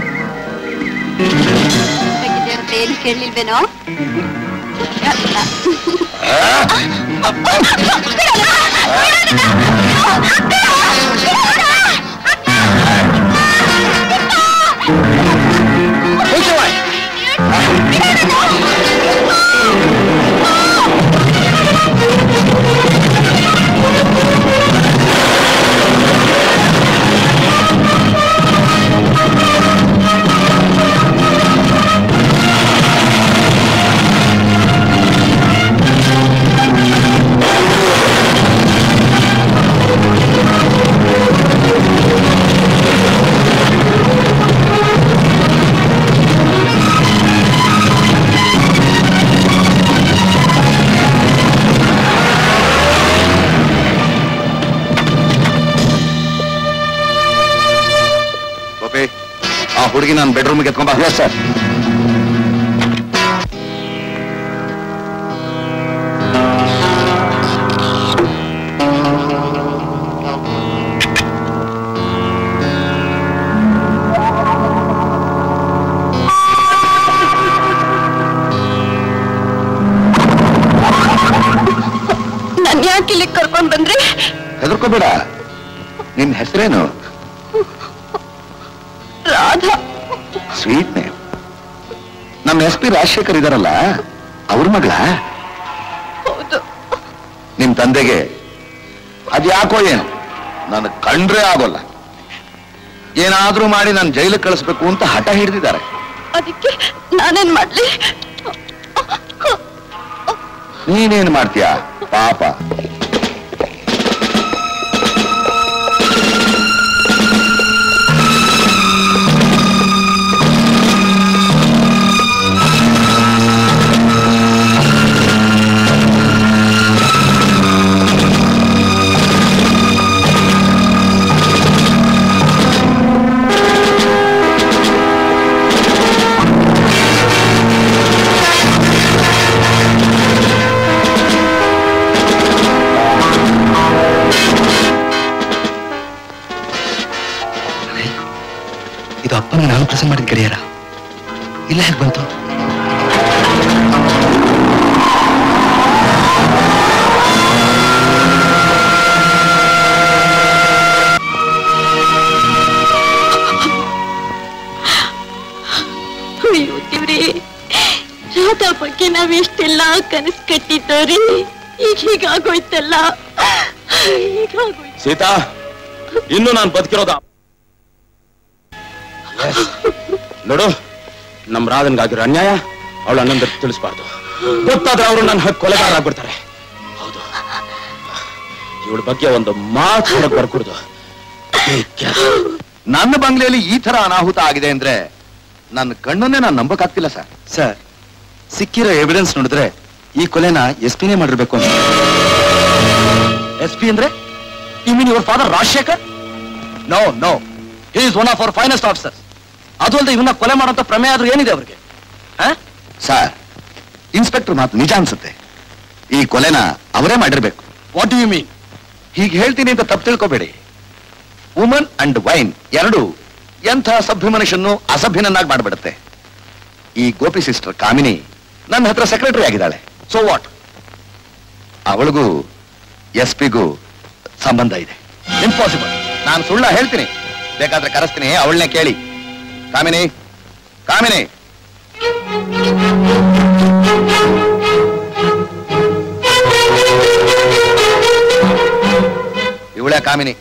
ದೇವ್ರ ಏನು ಕೇಳಲಿಲ್ವೇನೋ ಗೋಪಿ ಆ ಹುಡುಗಿ ನಾನು ಬೆಡ್ರೂಮ್ಗೆ ಎತ್ಕೊಂಬ ಸರ್ ನನ್ ಯಾಕೆ ಇಲ್ಲಿ ಕರ್ಕೊಂಡ್ ಬಂದ್ರಿ ಹೆದರ್ಕೋಬೇಡ ನಿನ್ ಹೆಸರೇನು ರಾಧಾ ಸ್ವೀಟ್ ನೇಮ್ ನಮ್ಮ ಎಸ್ ಪಿ ರಾಜಶೇಖರ್ ಇದಾರಲ್ಲ ಅವ್ರ ಮಗಳ ಹೌದು ನಿಮ್ ತಂದೆಗೆ ಅದ್ಯಾಕೋ ಏನು ನನ್ನ ಕಂಡ್ರೆ ಆಗೋಲ್ಲ ಏನಾದ್ರೂ ಮಾಡಿ ನಾನು ಜೈಲಿಗೆ ಕಳಿಸ್ಬೇಕು ಅಂತ ಹಠ ಹಿಡಿದಿದ್ದಾರೆ ಅದಕ್ಕೆ ನಾನೇನ್ ಮಾಡ್ಲಿ ನೀನೇನ್ ಮಾಡ್ತೀಯ ಪಾಪ ಇದು ಅಪ್ಪನಿಗೆ ನಾನು ಪ್ರಸನ್ನ ಮಾಡಿದ ಗಡಿಯಾರ ಇಲ್ಲ ಹೇಗೆ ಬಂತು ಅಯ್ಯೋ ದೇವ್ರಿ ರಾಧಾ ಬಗ್ಗೆ ನಾವ್ ಎಷ್ಟೆಲ್ಲ ಕನಸು ಕಟ್ಟಿದ್ದವ್ರಿ ಈಗ ಹೀಗಾಗೋಯ್ತಲ್ಲ ಹೀಗಾಗೋಯ್ತು ಸೀತಾ ಇನ್ನು ನಾನು ಬದುಕಿರೋದ ನೋಡು ನಮ್ ರಾಧನ್ಗಾಗಿರೋ ಅನ್ಯಾಯ ಅವಳ ಅಣ್ಣಂದ್ರ ತಿಳಿಸ್ಬಾರ್ದು ಗೊತ್ತಾದ್ರೆ ಅವರು ನನ್ನ ಹಕ್ಕು ಕೊಲೆಗಾರ ಆಗ್ಬಿಡ್ತಾರೆ ಹೌದು ಇವಳ ಬಗ್ಗೆ ಒಂದು ಮಾತು ಕೂಡ ಬರ್ಕೊಡ್ದು ನನ್ನ ಬಂಗ್ಲೆಯಲ್ಲಿ ಈ ತರ ಅನಾಹುತ ಆಗಿದೆ ಅಂದ್ರೆ ನನ್ನ ಕಣ್ಣನ್ನೇ ನಾನು ನಂಬಕ್ಕಾಗ್ತಿಲ್ಲ ಸರ್ ಸರ್ ಸಿಕ್ಕಿರೋ ಎವಿಡೆನ್ಸ್ ನೋಡಿದ್ರೆ ಈ ಕೊಲೆನ ಎಸ್ ಪಿನೇ ಮಾಡಿರ್ಬೇಕು ಅಂತ ಎಸ್ ಪಿ ಅಂದ್ರೆ you mean your father Rajashekar no no he is one of our finest officers ಅದು ಅಲ್ಲದೆ ಇವನ್ನ ಕೊಲೆ ಮಾಡೋಂಥ ಪ್ರಮೇಯ ಆದ್ರೂ ಏನಿದೆ ಅವ್ರಿಗೆ ಸರ್ ಇನ್ಸ್ಪೆಕ್ಟರ್ ಮಾತು ನಿಜ ಅನ್ಸುತ್ತೆ ಈ ಕೊಲೆನ ಅವರೇ ಮಾಡಿರ್ಬೇಕು ವಾಟ್ ಡು ಯು ಮೀನ್ ಹೀಗೆ ಹೇಳ್ತೀನಿ ಅಂತ ತಪ್ಪು ತಿಳ್ಕೊಬೇಡಿ ವುಮನ್ ಅಂಡ್ ವೈನ್ ಎರಡು ಎಂಥ ಸಭ್ಯ ಮನುಷ್ಯನ್ನು ಅಸಭ್ಯನನ್ನಾಗಿ ಮಾಡ್ಬಿಡುತ್ತೆ ಈ ಗೋಪಿ ಸಿಸ್ಟರ್ ಕಾಮಿನಿ ನನ್ನ ಹತ್ರ ಸೆಕ್ರೆಟರಿ ಆಗಿದ್ದಾಳೆ ಸೊ ವಾಟ್ ಅವಳಿಗೂ ಎಸ್ ಪಿಗೂ ಸಂಬಂಧ ಇದೆ ಇಂಪಾಸಿಬಲ್ ನಾನು ಸುಳ್ಳ ಹೇಳ್ತೀನಿ ಬೇಕಾದ್ರೆ ಕರೆಸ್ತೀನಿ ಅವಳನ್ನೇ ಕೇಳಿ ಕಾಮಿನಿ ಕಾಮಿನಿ ಇವಳೇ ಕಾಮಿನಿ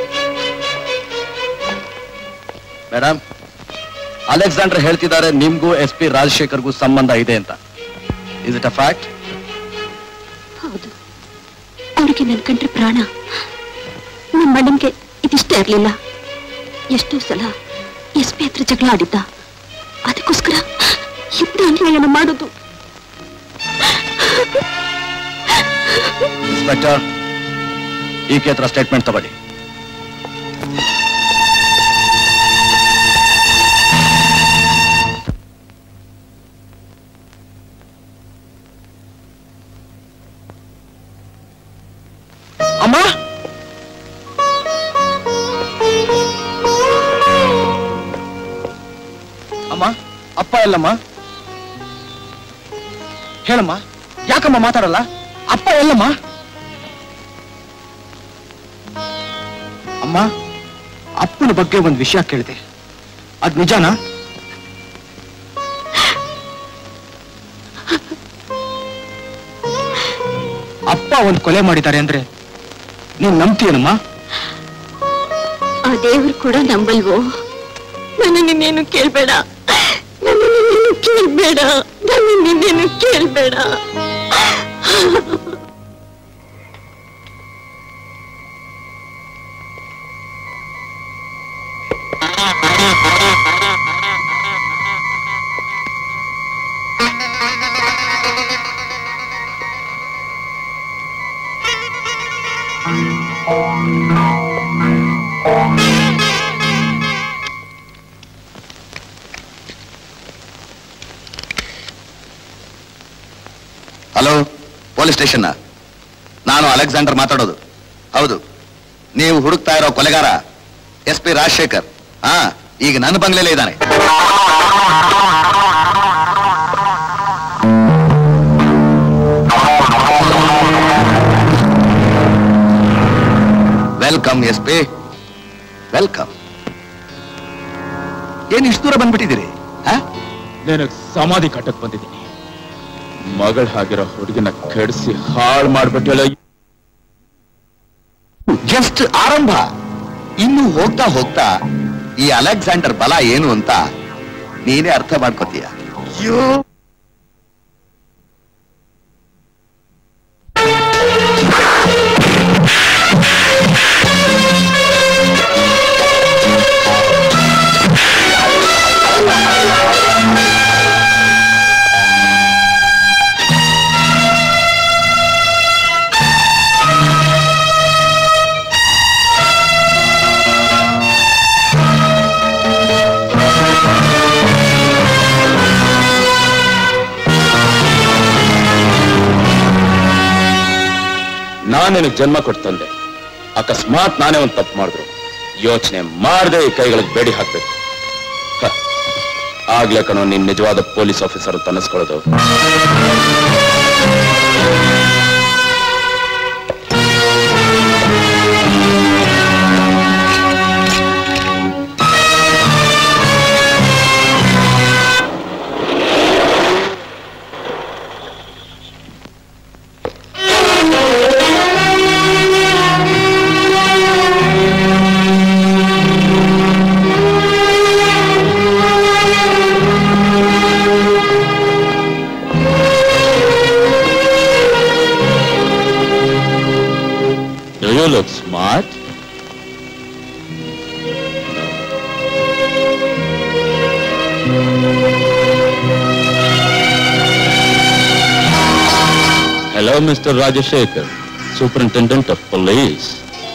ಮೇಡಮ್ ಅಲೆಕ್ಸಾಂಡರ್ ಹೇಳ್ತಿದ್ದಾರೆ ನಿಮ್ಗೂ ಎಸ್ ಪಿ ರಾಜಶೇಖರ್ಗೂ ಸಂಬಂಧ ಇದೆ ಅಂತ ಇಸ್ ಇಟ್ ಅ ಫ್ಯಾಕ್ಟ್ ಹೌದು ಅವ್ರಿಗೆ ನನ್ ಕಂಡ್ರೆ ಪ್ರಾಣ ನಮ್ಮ ಅಣ್ಣನ್ಗೆ ಇದಿಷ್ಟೇ ಇರ್ಲಿಲ್ಲ ಎಷ್ಟೋ ಸಲ ಎಸ್ ಪಿ ಹತ್ರ ಜಗಳ ಆಡಿದ್ದ ಅದಕ್ಕೋಸ್ಕರ ಇಂಥ ಅನ್ಯಾಯನ ಮಾಡೋದು ಇನ್ಸ್ಪೆಕ್ಟರ್ ಈಕೆ ಹತ್ರ ಸ್ಟೇಟ್ಮೆಂಟ್ ತಗೊಳ್ಳಿ ಅಮ್ಮ ಅಮ್ಮ ಅಪ್ಪ ಎಲ್ಲಮ್ಮ ಹೇಳಮ್ಮ ಯಾಕಮ್ಮ ಮಾತಾಡಲ್ಲ ಅಪ್ಪ ಎಲ್ಲಮ್ಮ ಅಮ್ಮ ಅಪ್ಪನ ಬಗ್ಗೆ ಒಂದು ವಿಷಯ ಕೇಳಿದೆ ಅದ್ ನಿಜಾನಾ ಅಪ್ಪ ಒಂದು ಕೊಲೆ ಮಾಡಿದ್ದಾರೆ ಅಂದ್ರೆ ನೀನ್ ನಂಬ್ತೀಯನಮ್ಮ ಆ ದೇವ್ರು ಕೂಡ ನಂಬಲ್ವೋ ನನ್ನ ನಿನ್ನೇನು ಕೇಳ್ಬೇಡ ನನ್ನ ನಿನ್ನೇನು ಕೇಳ್ಬೇಡ ನನ್ನ ನಿನ್ನೇನು ಕೇಳ್ಬೇಡ ಹಲೋ ಪೊಲೀಸ್ ಸ್ಟೇಷನ್ ನಾನು ಅಲೆಕ್ಸಾಂಡರ್ ಮಾತಾಡೋದು ಹೌದು ನೀವು ಹುಡುಕ್ತಾ ಇರೋ ಕೊಲೆಗಾರ ಎಸ್ ಪಿ ರಾಜಶೇಖರ್ ಹಾ ಈಗ ನನ್ನ ಬಂಗ್ಲೆಲೇ ಇದ್ದಾನೆ ವೆಲ್ಕಮ್ ಎಸ್ ಪಿ ವೆಲ್ಕಮ್ ಏನ್ ಇಷ್ಟು ದೂರ ಬಂದ್ಬಿಟ್ಟಿದ್ದೀರಿ ಹಾ ನಿನಗ್ ಸಮಾಧಿ ಕಟ್ಟಕ್ ಬಂದಿದ್ದೀನಿ ಮಗಳ ಹಾಗಿರೋ ಹುಡುಗಿನ ಕೆಡಿಸಿ ಹಾಳು ಮಾಡ್ಬಿಟ್ಟಲ್ಲ ಜಸ್ಟ್ ಆರಂಭ ಇನ್ನು ಹೋಗ್ತಾ ಹೋಗ್ತಾ ಈ ಅಲೆಕ್ಸಾಂಡರ್ ಬಲ ಏನು ಅಂತ ನೀನೇ ಅರ್ಥ ಮಾಡ್ಕೋತೀಯ ನಾನೇನು ಜನ್ಮ ಕೊಡ್ತಂದೆ ಅಕಸ್ಮಾತ್ ನಾನೇ ಒಂದು ತಪ್ಪು ಮಾಡಿದ್ರು ಯೋಚನೆ ಮಾಡದೆ ಈ ಕೈಗಳಿಗೆ ಬೇಡಿ ಹಾಕ್ಬೇಕು ಹ, ಆಗ್ಲೇ ಕಣೋ ನೀನ್ ನಿಜವಾದ ಪೊಲೀಸ್ ಆಫೀಸರ್ ಅಂತ ಅನ್ನಿಸ್ಕೊಳ್ಳೋದು Do you look smart? Hello, Mr. Rajashekar, Superintendent of Police.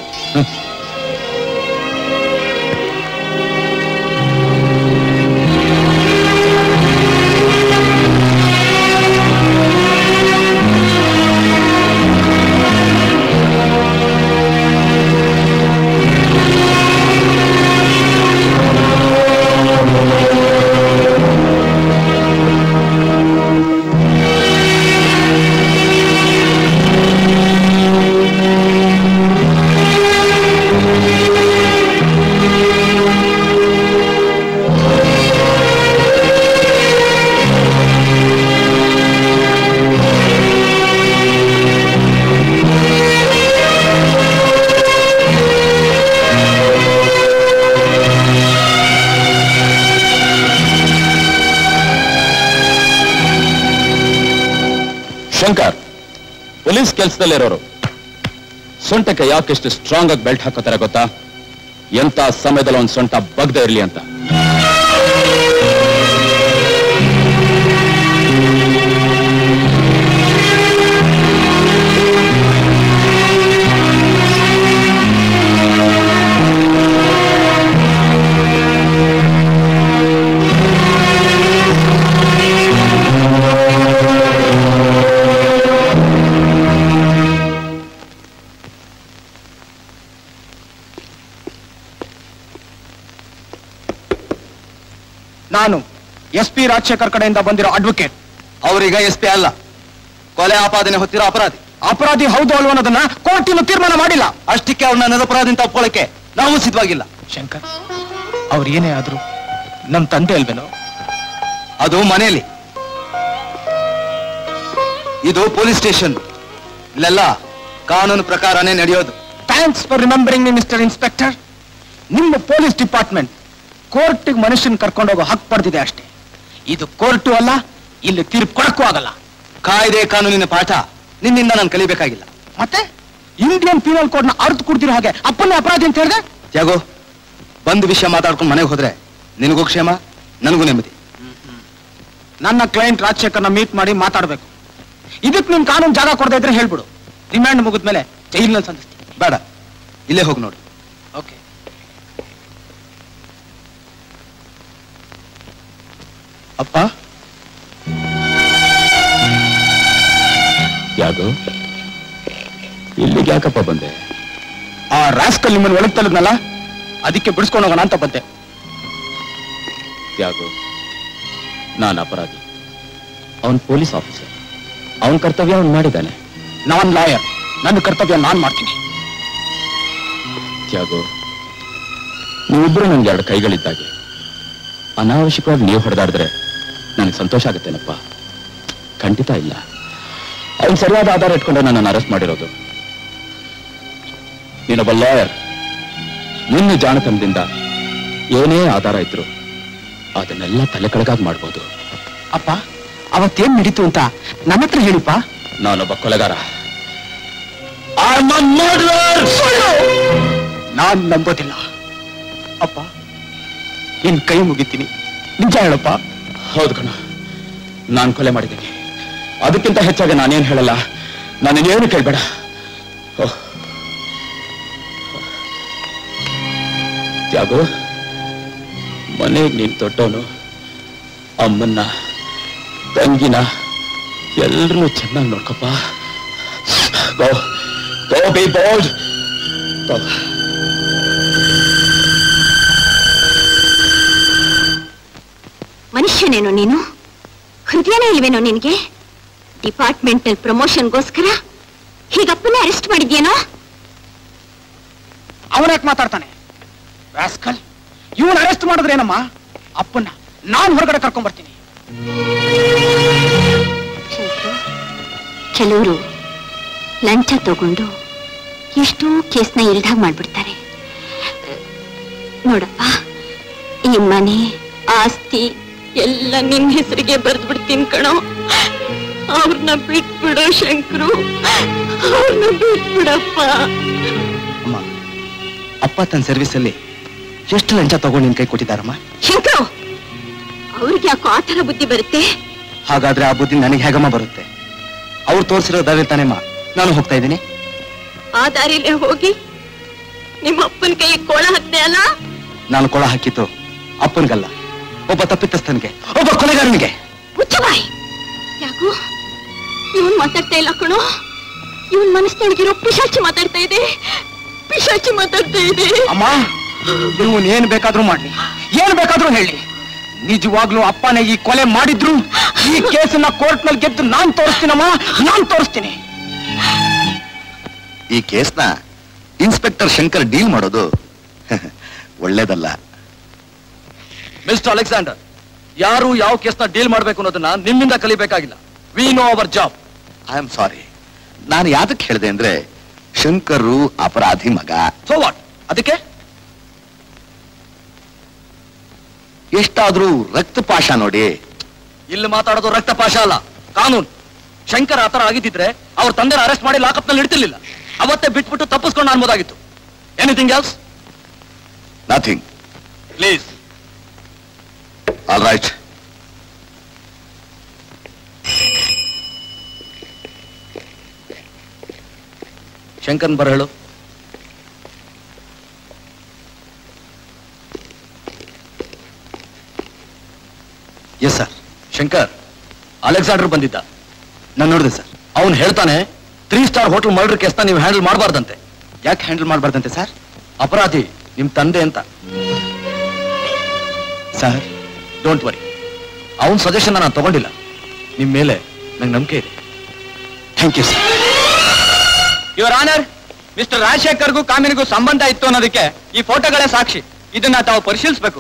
Shankar police ಕೆಲಸದಲ್ಲಿರೋರು ಸೊಂಟಕ್ಕೆ ಯಾಕೆಷ್ಟು ಸ್ಟ್ರಾಂಗ್ ಆಗಿ ಬೆಲ್ಟ್ ಹಾಕೋತಾರೆ ಗೊತ್ತಾ ಎಂತ ಸಮಯದಲ್ಲಿ ಒಂದು ಸೊಂಟ ಬಗ್ದೇ ಇರ್ಲಿ ಅಂತ ನಾನು ಎಸ್ ಪಿ ರಾಜಶೇಖರ್ ಕಡೆಯಿಂದ ಬಂದಿರೋ ಅಡ್ವೊಕೇಟ್ ಅವರೀಗ ಎಸ್ ಪಿ ಅಲ್ಲ ಕೊಲೆ ಆಪಾದನೆ ಹೊತ್ತಿರೋ ಅಪರಾಧಿ ಅಪರಾಧಿ ಹೌದು ಅಲ್ವೋ ಅನ್ನೋದನ್ನ ಕೋರ್ಟ್ ಇನ್ನು ತೀರ್ಮಾನ ಮಾಡಿಲ್ಲ ಅಷ್ಟಕ್ಕೆ ಅವ್ರನ್ನ ನಿರಪರಾಧಿ ಅಂತ ಒಪ್ಕೊಳ್ಳಕ್ಕೆ ನಾವು ಸಿದ್ಧವಾಗಿಲ್ಲ ಶಂಕರ್ ಅವ್ರು ಏನೇ ಆದ್ರು ನಮ್ ತಂದೆ ಅಲ್ವೇನೋ ಅದು ಮನೆಯಲ್ಲಿ ಇದು ಪೊಲೀಸ್ ಸ್ಟೇಷನ್ ಇಲ್ಲೆಲ್ಲ ಕಾನೂನು ಪ್ರಕಾರನೇ ನಡೆಯೋದು thanks for remembering me mister inspector ನಿಮ್ಮ ಪೊಲೀಸ್ ಡಿಪಾರ್ಟ್ಮೆಂಟ್ ಕೋರ್ಟ್ಗೆ ಮನುಷ್ಯನ್ ಕರ್ಕೊಂಡೋಗೋ ಹಕ್ ಪಡೆದಿದೆ ಅಷ್ಟೇ ಇದು ಕೋರ್ಟು ಅಲ್ಲ ಇಲ್ಲಿ ತೀರ್ಪು ಕೊಡಕ್ಕೂ ಆಗಲ್ಲ ಕಾಯ್ದೆ ಕಾನೂನಿನ ಪಾಠ ನಿನ್ನಿಂದ ನಾನು ಕಲಿಬೇಕಾಗಿಲ್ಲ ಮತ್ತೆ ಇಂಡಿಯನ್ ಪೀನಲ್ ಕೋಡ್ ನ ಅರ್ಥ ಕೊಡ್ತಿರೋ ಹಾಗೆ ಅಪ್ಪನೇ ಅಪರಾಧಿ ಅಂತ ಹೇಳಿದ್ರೆ ತ್ಯಾಗೋ ಬಂದು ವಿಷಯ ಮಾತಾಡ್ಕೊಂಡು ಮನೆಗೆ ಹೋದ್ರೆ ನಿನಗೂ ಕ್ಷೇಮ ನನಗೂ ನೆಮ್ಮದಿ ನನ್ನ ಕ್ಲೈಂಟ್ ರಾಜಶೇಖರ್ನ ಮೀಟ್ ಮಾಡಿ ಮಾತಾಡ್ಬೇಕು ಇದಕ್ಕೆ ನಿನ್ ಕಾನೂನು ಜಾಗ ಕೊಡದೇ ಇದ್ರೆ ಹೇಳ್ಬಿಡು ರಿಮ್ಯಾಂಡ್ ಮುಗಿದ್ಮೇಲೆ ಜೈಲಿನಲ್ಲಿ ಸಂಧಿಸ್ತೀನಿ ಬೇಡ ಇಲ್ಲೇ ಹೋಗಿ ನೋಡು ಓಕೆ ಅಪ್ಪ ಯಾಗೋ ಇಲ್ಲಿಗೆ ಯಾಕಪ್ಪ ಬಂದೆ ಆ ರಾಸ್ಕಲ್ ನಿಮ್ಮನ್ನು ಒಳಗ್ ತಲದ್ನಲ್ಲ ಅದಕ್ಕೆ ಬಿಡಿಸ್ಕೊಂಡು ಹೋಗೋಣ ಅಂತ ಬಂದೆ ಯಾಗೋ ನಾನು ಅಪರಾಧಿ ಅವನ್ ಪೊಲೀಸ್ ಆಫೀಸರ್ ಅವನ್ ಕರ್ತವ್ಯ ಅವನ್ ಮಾಡಿದ್ದಾನೆ ನಾನ್ ಲಾಯರ್ ನನ್ನ ಕರ್ತವ್ಯ ನಾನ್ ಮಾಡ್ತೀನಿ ತ್ಯಾಗೋ ನೀವಿಬ್ರು ನನ್ಗೆ ಎರಡು ಕೈಗಳಿದ್ದಾಗೆ ಅನಾವಶ್ಯಕವಾಗಿ ನೀವು ಹೊಡೆದಾಡಿದ್ರೆ ನನಗೆ ಸಂತೋಷ ಆಗುತ್ತೇನಪ್ಪ ಖಂಡಿತ ಇಲ್ಲ ಅವ್ನು ಸರಿಯಾದ ಆಧಾರ ಇಟ್ಕೊಂಡು ನನ್ನನ್ನು ಅರೆಸ್ಟ್ ಮಾಡಿರೋದು ನೀನೊಬ್ಬ ಲಾಯರ್ ನಿನ್ನ ಜಾಣತನದಿಂದ ಏನೇ ಆಧಾರ ಇದ್ರು ಅದನ್ನೆಲ್ಲ ತಲೆ ಕೆಳಗಾಗಿ ಮಾಡ್ಬೋದು ಅಪ್ಪ ಅವತ್ತೇನ್ ನಡೀತು ಅಂತ ನನ್ನ ಹತ್ರ ಹೇಳಿಪ್ಪ ನಾನೊಬ್ಬ ಕೊಲೆಗಾರ ನಾನ್ ನಂಬೋದಿಲ್ಲ ಅಪ್ಪ ನಿನ್ ಕೈ ಮುಗಿತೀನಿ ನಿಜ ಹೇಳಪ್ಪ ಹೌದು ಕಣ ನಾನು ಕೊಲೆ ಮಾಡಿದ್ದೀನಿ ಅದಕ್ಕಿಂತ ಹೆಚ್ಚಾಗಿ ನಾನೇನು ಹೇಳಲ್ಲ ನಾನೇನು ಕೇಳಬೇಡ ತ್ಯಾಗು ಮನೆಗೆ ನೀನ್ ದೊಡ್ಡವನು ಅಮ್ಮನ್ನ ತಂಗಿನ ಎಲ್ರನ್ನೂ ಚೆನ್ನಾಗಿ ನೋಡ್ಕಪ್ಪ ಗೋ ಗೋ ಬಿ ಬೋಲ್ಡ್ ಮನುಷ್ಯನೇನೋ ನೀನು ಹೃದಯನೇ ಇಲ್ವೇನೋ ನಿನಗೆ ಡಿಪಾರ್ಟ್ಮೆಂಟಲ್ ಪ್ರಮೋಷನ್ಗೋಸ್ಕರ ಹೀಗಪ್ಪನೇ ಅರೆಸ್ಟ್ ಮಾಡಿದ್ಯೇನೋ ಅವನ್ಯಾಕೆ ಮಾತಾಡ್ತಾನೆ ರಾಸ್ಕಲ್ ಇವನ್ ಅರೆಸ್ಟ್ ಮಾಡಿದ್ರೇನಮ್ಮ ಅಪ್ಪನ್ನ ನಾನ್ ಹೊರಗಡೆ ಕರ್ಕೊಂಡ್ ಬರ್ತೀನಿ ಕೆಲವರು ಲಂಚ ತಗೊಂಡು ಎಷ್ಟೋ ಕೇಸ್ನ ಇಲ್ದಾಗ ಮಾಡ್ಬಿಡ್ತಾರೆ ನೋಡಪ್ಪ ಈ ಮನೆ ಆಸ್ತಿ ಎಲ್ಲ ನಿನ್ ಹೆಸರಿಗೆ ಬರ್ದು ಬಿಡ್ತೀನಿ ಕಣೋ ಅವ್ರನ್ನ ಬಿಟ್ಬಿಡೋ ಶಂಕರು ಅವ್ರನ್ನ ಬಿಟ್ಬಿಡಪ್ಪ ಅಮ್ಮ ಅಪ್ಪ ತನ್ನ ಸರ್ವಿಸ್ ಅಲ್ಲಿ ಎಷ್ಟು ಲಂಚ ತಗೊಂಡು ನಿನ್ ಕೈ ಕೊಟ್ಟಿದ್ದಾರಮ್ಮ ಶಂಕರು ಅವ್ರಿಗೆ ಯಾಕೋ ಆ ಥರ ಬುದ್ಧಿ ಬರುತ್ತೆ ಹಾಗಾದ್ರೆ ಆ ಬುದ್ಧಿ ನನಗೆ ಹೇಗಮ್ಮ ಬರುತ್ತೆ ಅವ್ರು ತೋರಿಸಿರೋ ದಾರಿ ತಾನೇಮ್ಮ ನಾನು ಹೋಗ್ತಾ ಇದ್ದೀನಿ ಆ ದಾರಿಲೇ ಹೋಗಿ ನಿಮ್ಮ ಅಪ್ಪನ ಕೈ ಕೋಳ ಹತ್ತೆ ಅಲ್ಲ ನಾನು ಕೊಳ ಹಾಕಿದ್ದು ಅಪ್ಪನಿಗಲ್ಲ ಒಬ್ಬ ತಪ್ಪಿತಸ್ಥನಿಗೆ ಒಬ್ಬ ಕೊಲೆಗಾರನಿಗೆ ಮುಚ್ಚಬಾಯ್ ಯಾಕೋ ಇವನ್ ಮಾತಾಡ್ತಾ ಇಲ್ಲ ಕಣೋ ಇವನ್ ಮನಸ್ಸಿನೊಳಗಿರೋ ಪಿಶಾಚಿ ಮಾತಾಡ್ತಾ ಇದೆ ಪಿಶಾಚಿ ಮಾತಾಡ್ತಾ ಇದೆ ಅಮ್ಮ ಇವನ್ ಏನ್ ಬೇಕಾದ್ರೂ ಮಾಡ್ಲಿ ಏನ್ ಬೇಕಾದ್ರೂ ಹೇಳಿ ನಿಜವಾಗ್ಲೂ ಅಪ್ಪನೇ ಈ ಕೊಲೆ ಮಾಡಿದ್ರು ಈ ಕೇಸನ್ನ ಕೋರ್ಟ್ ನಲ್ಲಿ ಗೆದ್ದು ನಾನ್ ತೋರಿಸ್ತೀನಮ್ಮ ನಾನ್ ತೋರಿಸ್ತೀನಿ ಈ ಕೇಸ್ನ ಇನ್ಸ್ಪೆಕ್ಟರ್ ಶಂಕರ್ ಡೀಲ್ ಮಾಡೋದು ಒಳ್ಳೇದಲ್ಲ ಮಿಸ್ಟರ್ ಅಲೆಕ್ಸಾಂಡರ್ ಯಾರು ಯಾವ ಕೇಸ್ನ ಡೀಲ್ ಮಾಡ್ಬೇಕು ಅನ್ನೋದನ್ನ ನಿಮ್ಮಿಂದ ಕಲಿಬೇಕಾಗಿಲ್ಲ we know our job I am sorry ನಾನು ಯಾತಕ್ಕೆ ಹೇಳಿದೆ ಅಂದ್ರೆ ಶಂಕರು ಅಪರಾಧಿ ಮಗ ಸೊ ವಾಟ್ ಅದಕ್ಕೆ ಎಷ್ಟಾದ್ರೂ ರಕ್ತಪಾಶ ನೋಡಿ ಇಲ್ಲಿ ಮಾತಾಡೋದು ರಕ್ತಪಾಶ ಅಲ್ಲ ಕಾನೂನು ಶಂಕರ್ ಆತರ ಆಗಿದ್ದಿದ್ರೆ ಅವ್ರ ತಂದೆನ ಅರೆಸ್ಟ್ ಮಾಡಿ ಲಾಕಪ್ ನಲ್ಲಿ ಇಡ್ತಿರ್ಲಿಲ್ಲ ಅವತ್ತೇ ಬಿಟ್ಬಿಟ್ಟು ತಪ್ಪಿಸ್ಕೊಂಡು ಅನ್ಬೋದಾಗಿತ್ತು anything else nothing please all right ಶಂಕರ್ನ್ ಬರ ಹೇಳು ಎಸ್ ಸರ್ ಶಂಕರ್ ಅಲೆಕ್ಸಾಂಡರ್ ಬಂದಿದ್ದ ನಾನು ನೋಡಿದೆ ಸರ್ ಅವನು ಹೇಳ್ತಾನೆ ತ್ರೀ ಸ್ಟಾರ್ ಹೋಟೆಲ್ ಮರ್ಡರ್ ಕೇಸ್ನ ನೀವು ಹ್ಯಾಂಡಲ್ ಮಾಡಬಾರ್ದಂತೆ ಯಾಕೆ ಹ್ಯಾಂಡಲ್ ಮಾಡಬಾರ್ದಂತೆ ಸರ್ ಅಪರಾಧಿ ನಿಮ್ ತಂದೆ ಅಂತ ಸರ್ ಡೋಂಟ್ ವರಿ ಅವನ ಸಜೆಷನ್ ನಾನು ತಗೊಂಡಿಲ್ಲ ನಿಮ್ ಮೇಲೆ ನಂಗೆ ನಂಬಿಕೆ ಇದೆ thank you sir your honour mister ರಾಜಶೇಖರ್ಗೂ ಕಾಮಿನಿಗೂ ಸಂಬಂಧ ಇತ್ತು ಅನ್ನೋದಕ್ಕೆ ಈ ಫೋಟೋಗಳೇ ಸಾಕ್ಷಿ ಇದನ್ನ ತಾವು ಪರಿಶೀಲಿಸಬೇಕು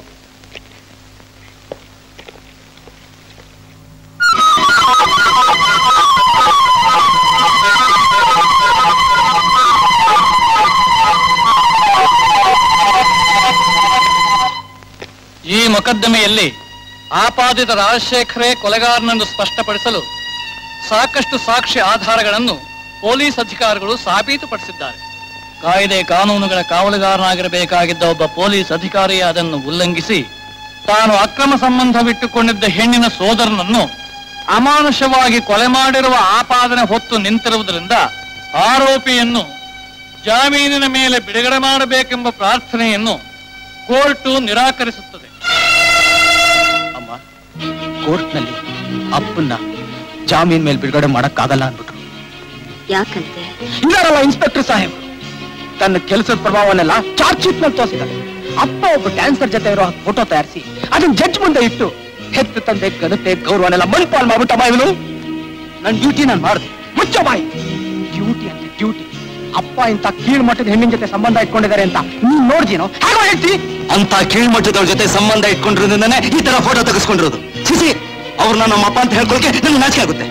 ಈ ಮೊಕದ್ದಮೆಯಲ್ಲಿ ಆಪಾದಿತ ರಾಜಶೇಖರೇ ಕೊಲೆಗಾರನನ್ನು ಸ್ಪಷ್ಟಪಡಿಸಲು ಸಾಕಷ್ಟು ಸಾಕ್ಷ್ಯ ಆಧಾರಗಳನ್ನು ಪೊಲೀಸ್ ಅಧಿಕಾರಿಗಳು ಸಾಬೀತುಪಡಿಸಿದ್ದಾರೆ ಕಾಯ್ದೆ ಕಾನೂನುಗಳ ಕಾವಲುಗಾರನಾಗಿರಬೇಕಾಗಿದ್ದ ಒಬ್ಬ ಪೊಲೀಸ್ ಅಧಿಕಾರಿ ಅದನ್ನು ಉಲ್ಲಂಘಿಸಿ ತಾನು ಅಕ್ರಮ ಸಂಬಂಧವಿಟ್ಟುಕೊಂಡಿದ್ದ ಹೆಣ್ಣಿನ ಸೋದರನನ್ನು ಅಮಾನುಷವಾಗಿ ಕೊಲೆ ಮಾಡಿರುವ ಆಪಾದನೆ ಹೊತ್ತು ನಿಂತಿರುವುದರಿಂದ ಆರೋಪಿಯನ್ನು ಜಾಮೀನಿನ ಮೇಲೆ ಬಿಡುಗಡೆ ಮಾಡಬೇಕೆಂಬ ಪ್ರಾರ್ಥನೆಯನ್ನು ಕೋರ್ಟು ನಿರಾಕರಿಸುತ್ತದೆ ಅಮ್ಮ ಕೋರ್ಟ್ನಲ್ಲಿ ಅಪ್ಪನ್ನ ಜಾಮೀನ್ ಮೇಲೆ ಬಿಡುಗಡೆ ಮಾಡಕ್ಕಾಗಲ್ಲ ಅಂದ್ಬಿಟ್ರು ಯಾಕಂತೆ ಇದಾರಲ್ಲ ಇನ್ಸ್ಪೆಕ್ಟರ್ ಸಾಹೇಬ್ ತನ್ನ ಕೆಲಸದ ಪ್ರಭಾವನೆಲ್ಲ ಚಾರ್ಜ್ ಶೀಟ್ ನಲ್ಲಿ ತೋರಿಸಿದ್ದಾರೆ ಅಪ್ಪ ಒಬ್ಬ ಡ್ಯಾನ್ಸರ್ ಜೊತೆ ಇರೋ ಫೋಟೋ ತಯಾರಿಸಿ ಅದನ್ನ ಜಡ್ಜ್ ಮುಂದೆ ಇಟ್ಟು ಹೆತ್ತು ತಂದೆ ಘನತೆ ಗೌರವನೆಲ್ಲ ಮಣ್ಪಾಲ್ ಮಾಡ್ಬಿಟ್ಟಮ್ಮ ಇವನು ನನ್ ಡ್ಯೂಟಿ ನಾನು ಮಾಡಿದೆ ಮುಚ್ಚ ಬಾಯಿ ಡ್ಯೂಟಿ ಅಂತ ಡ್ಯೂಟಿ ಅಪ್ಪ ಇಂತ ಕೀಳ್ ಮಟ್ಟದ ಹೆಣ್ಣಿನ ಜೊತೆ ಸಂಬಂಧ ಇಟ್ಕೊಂಡಿದ್ದಾರೆ ಅಂತ ನೀನ್ ನೋಡ್ದೇನೋ ಹೇಗೋ ಹೇಳ್ತಿ ಅಂತ ಕೀಳ್ಮಟ್ಟದವ್ರ ಜೊತೆ ಸಂಬಂಧ ಇಟ್ಕೊಂಡಿರೋದ್ರಿಂದನೇ ಈ ತರ ಫೋಟೋ ತೆಗೆಸ್ಕೊಂಡಿರೋದು ಸಿಸಿ ಅವ್ರನ್ನ ನಮ್ಮ ಅಪ್ಪ ಅಂತ ಹೇಳ್ಕೊಳಕ್ಕೆ ನನಗೆ ನಾಚಿಕೆ ಆಗುತ್ತೆ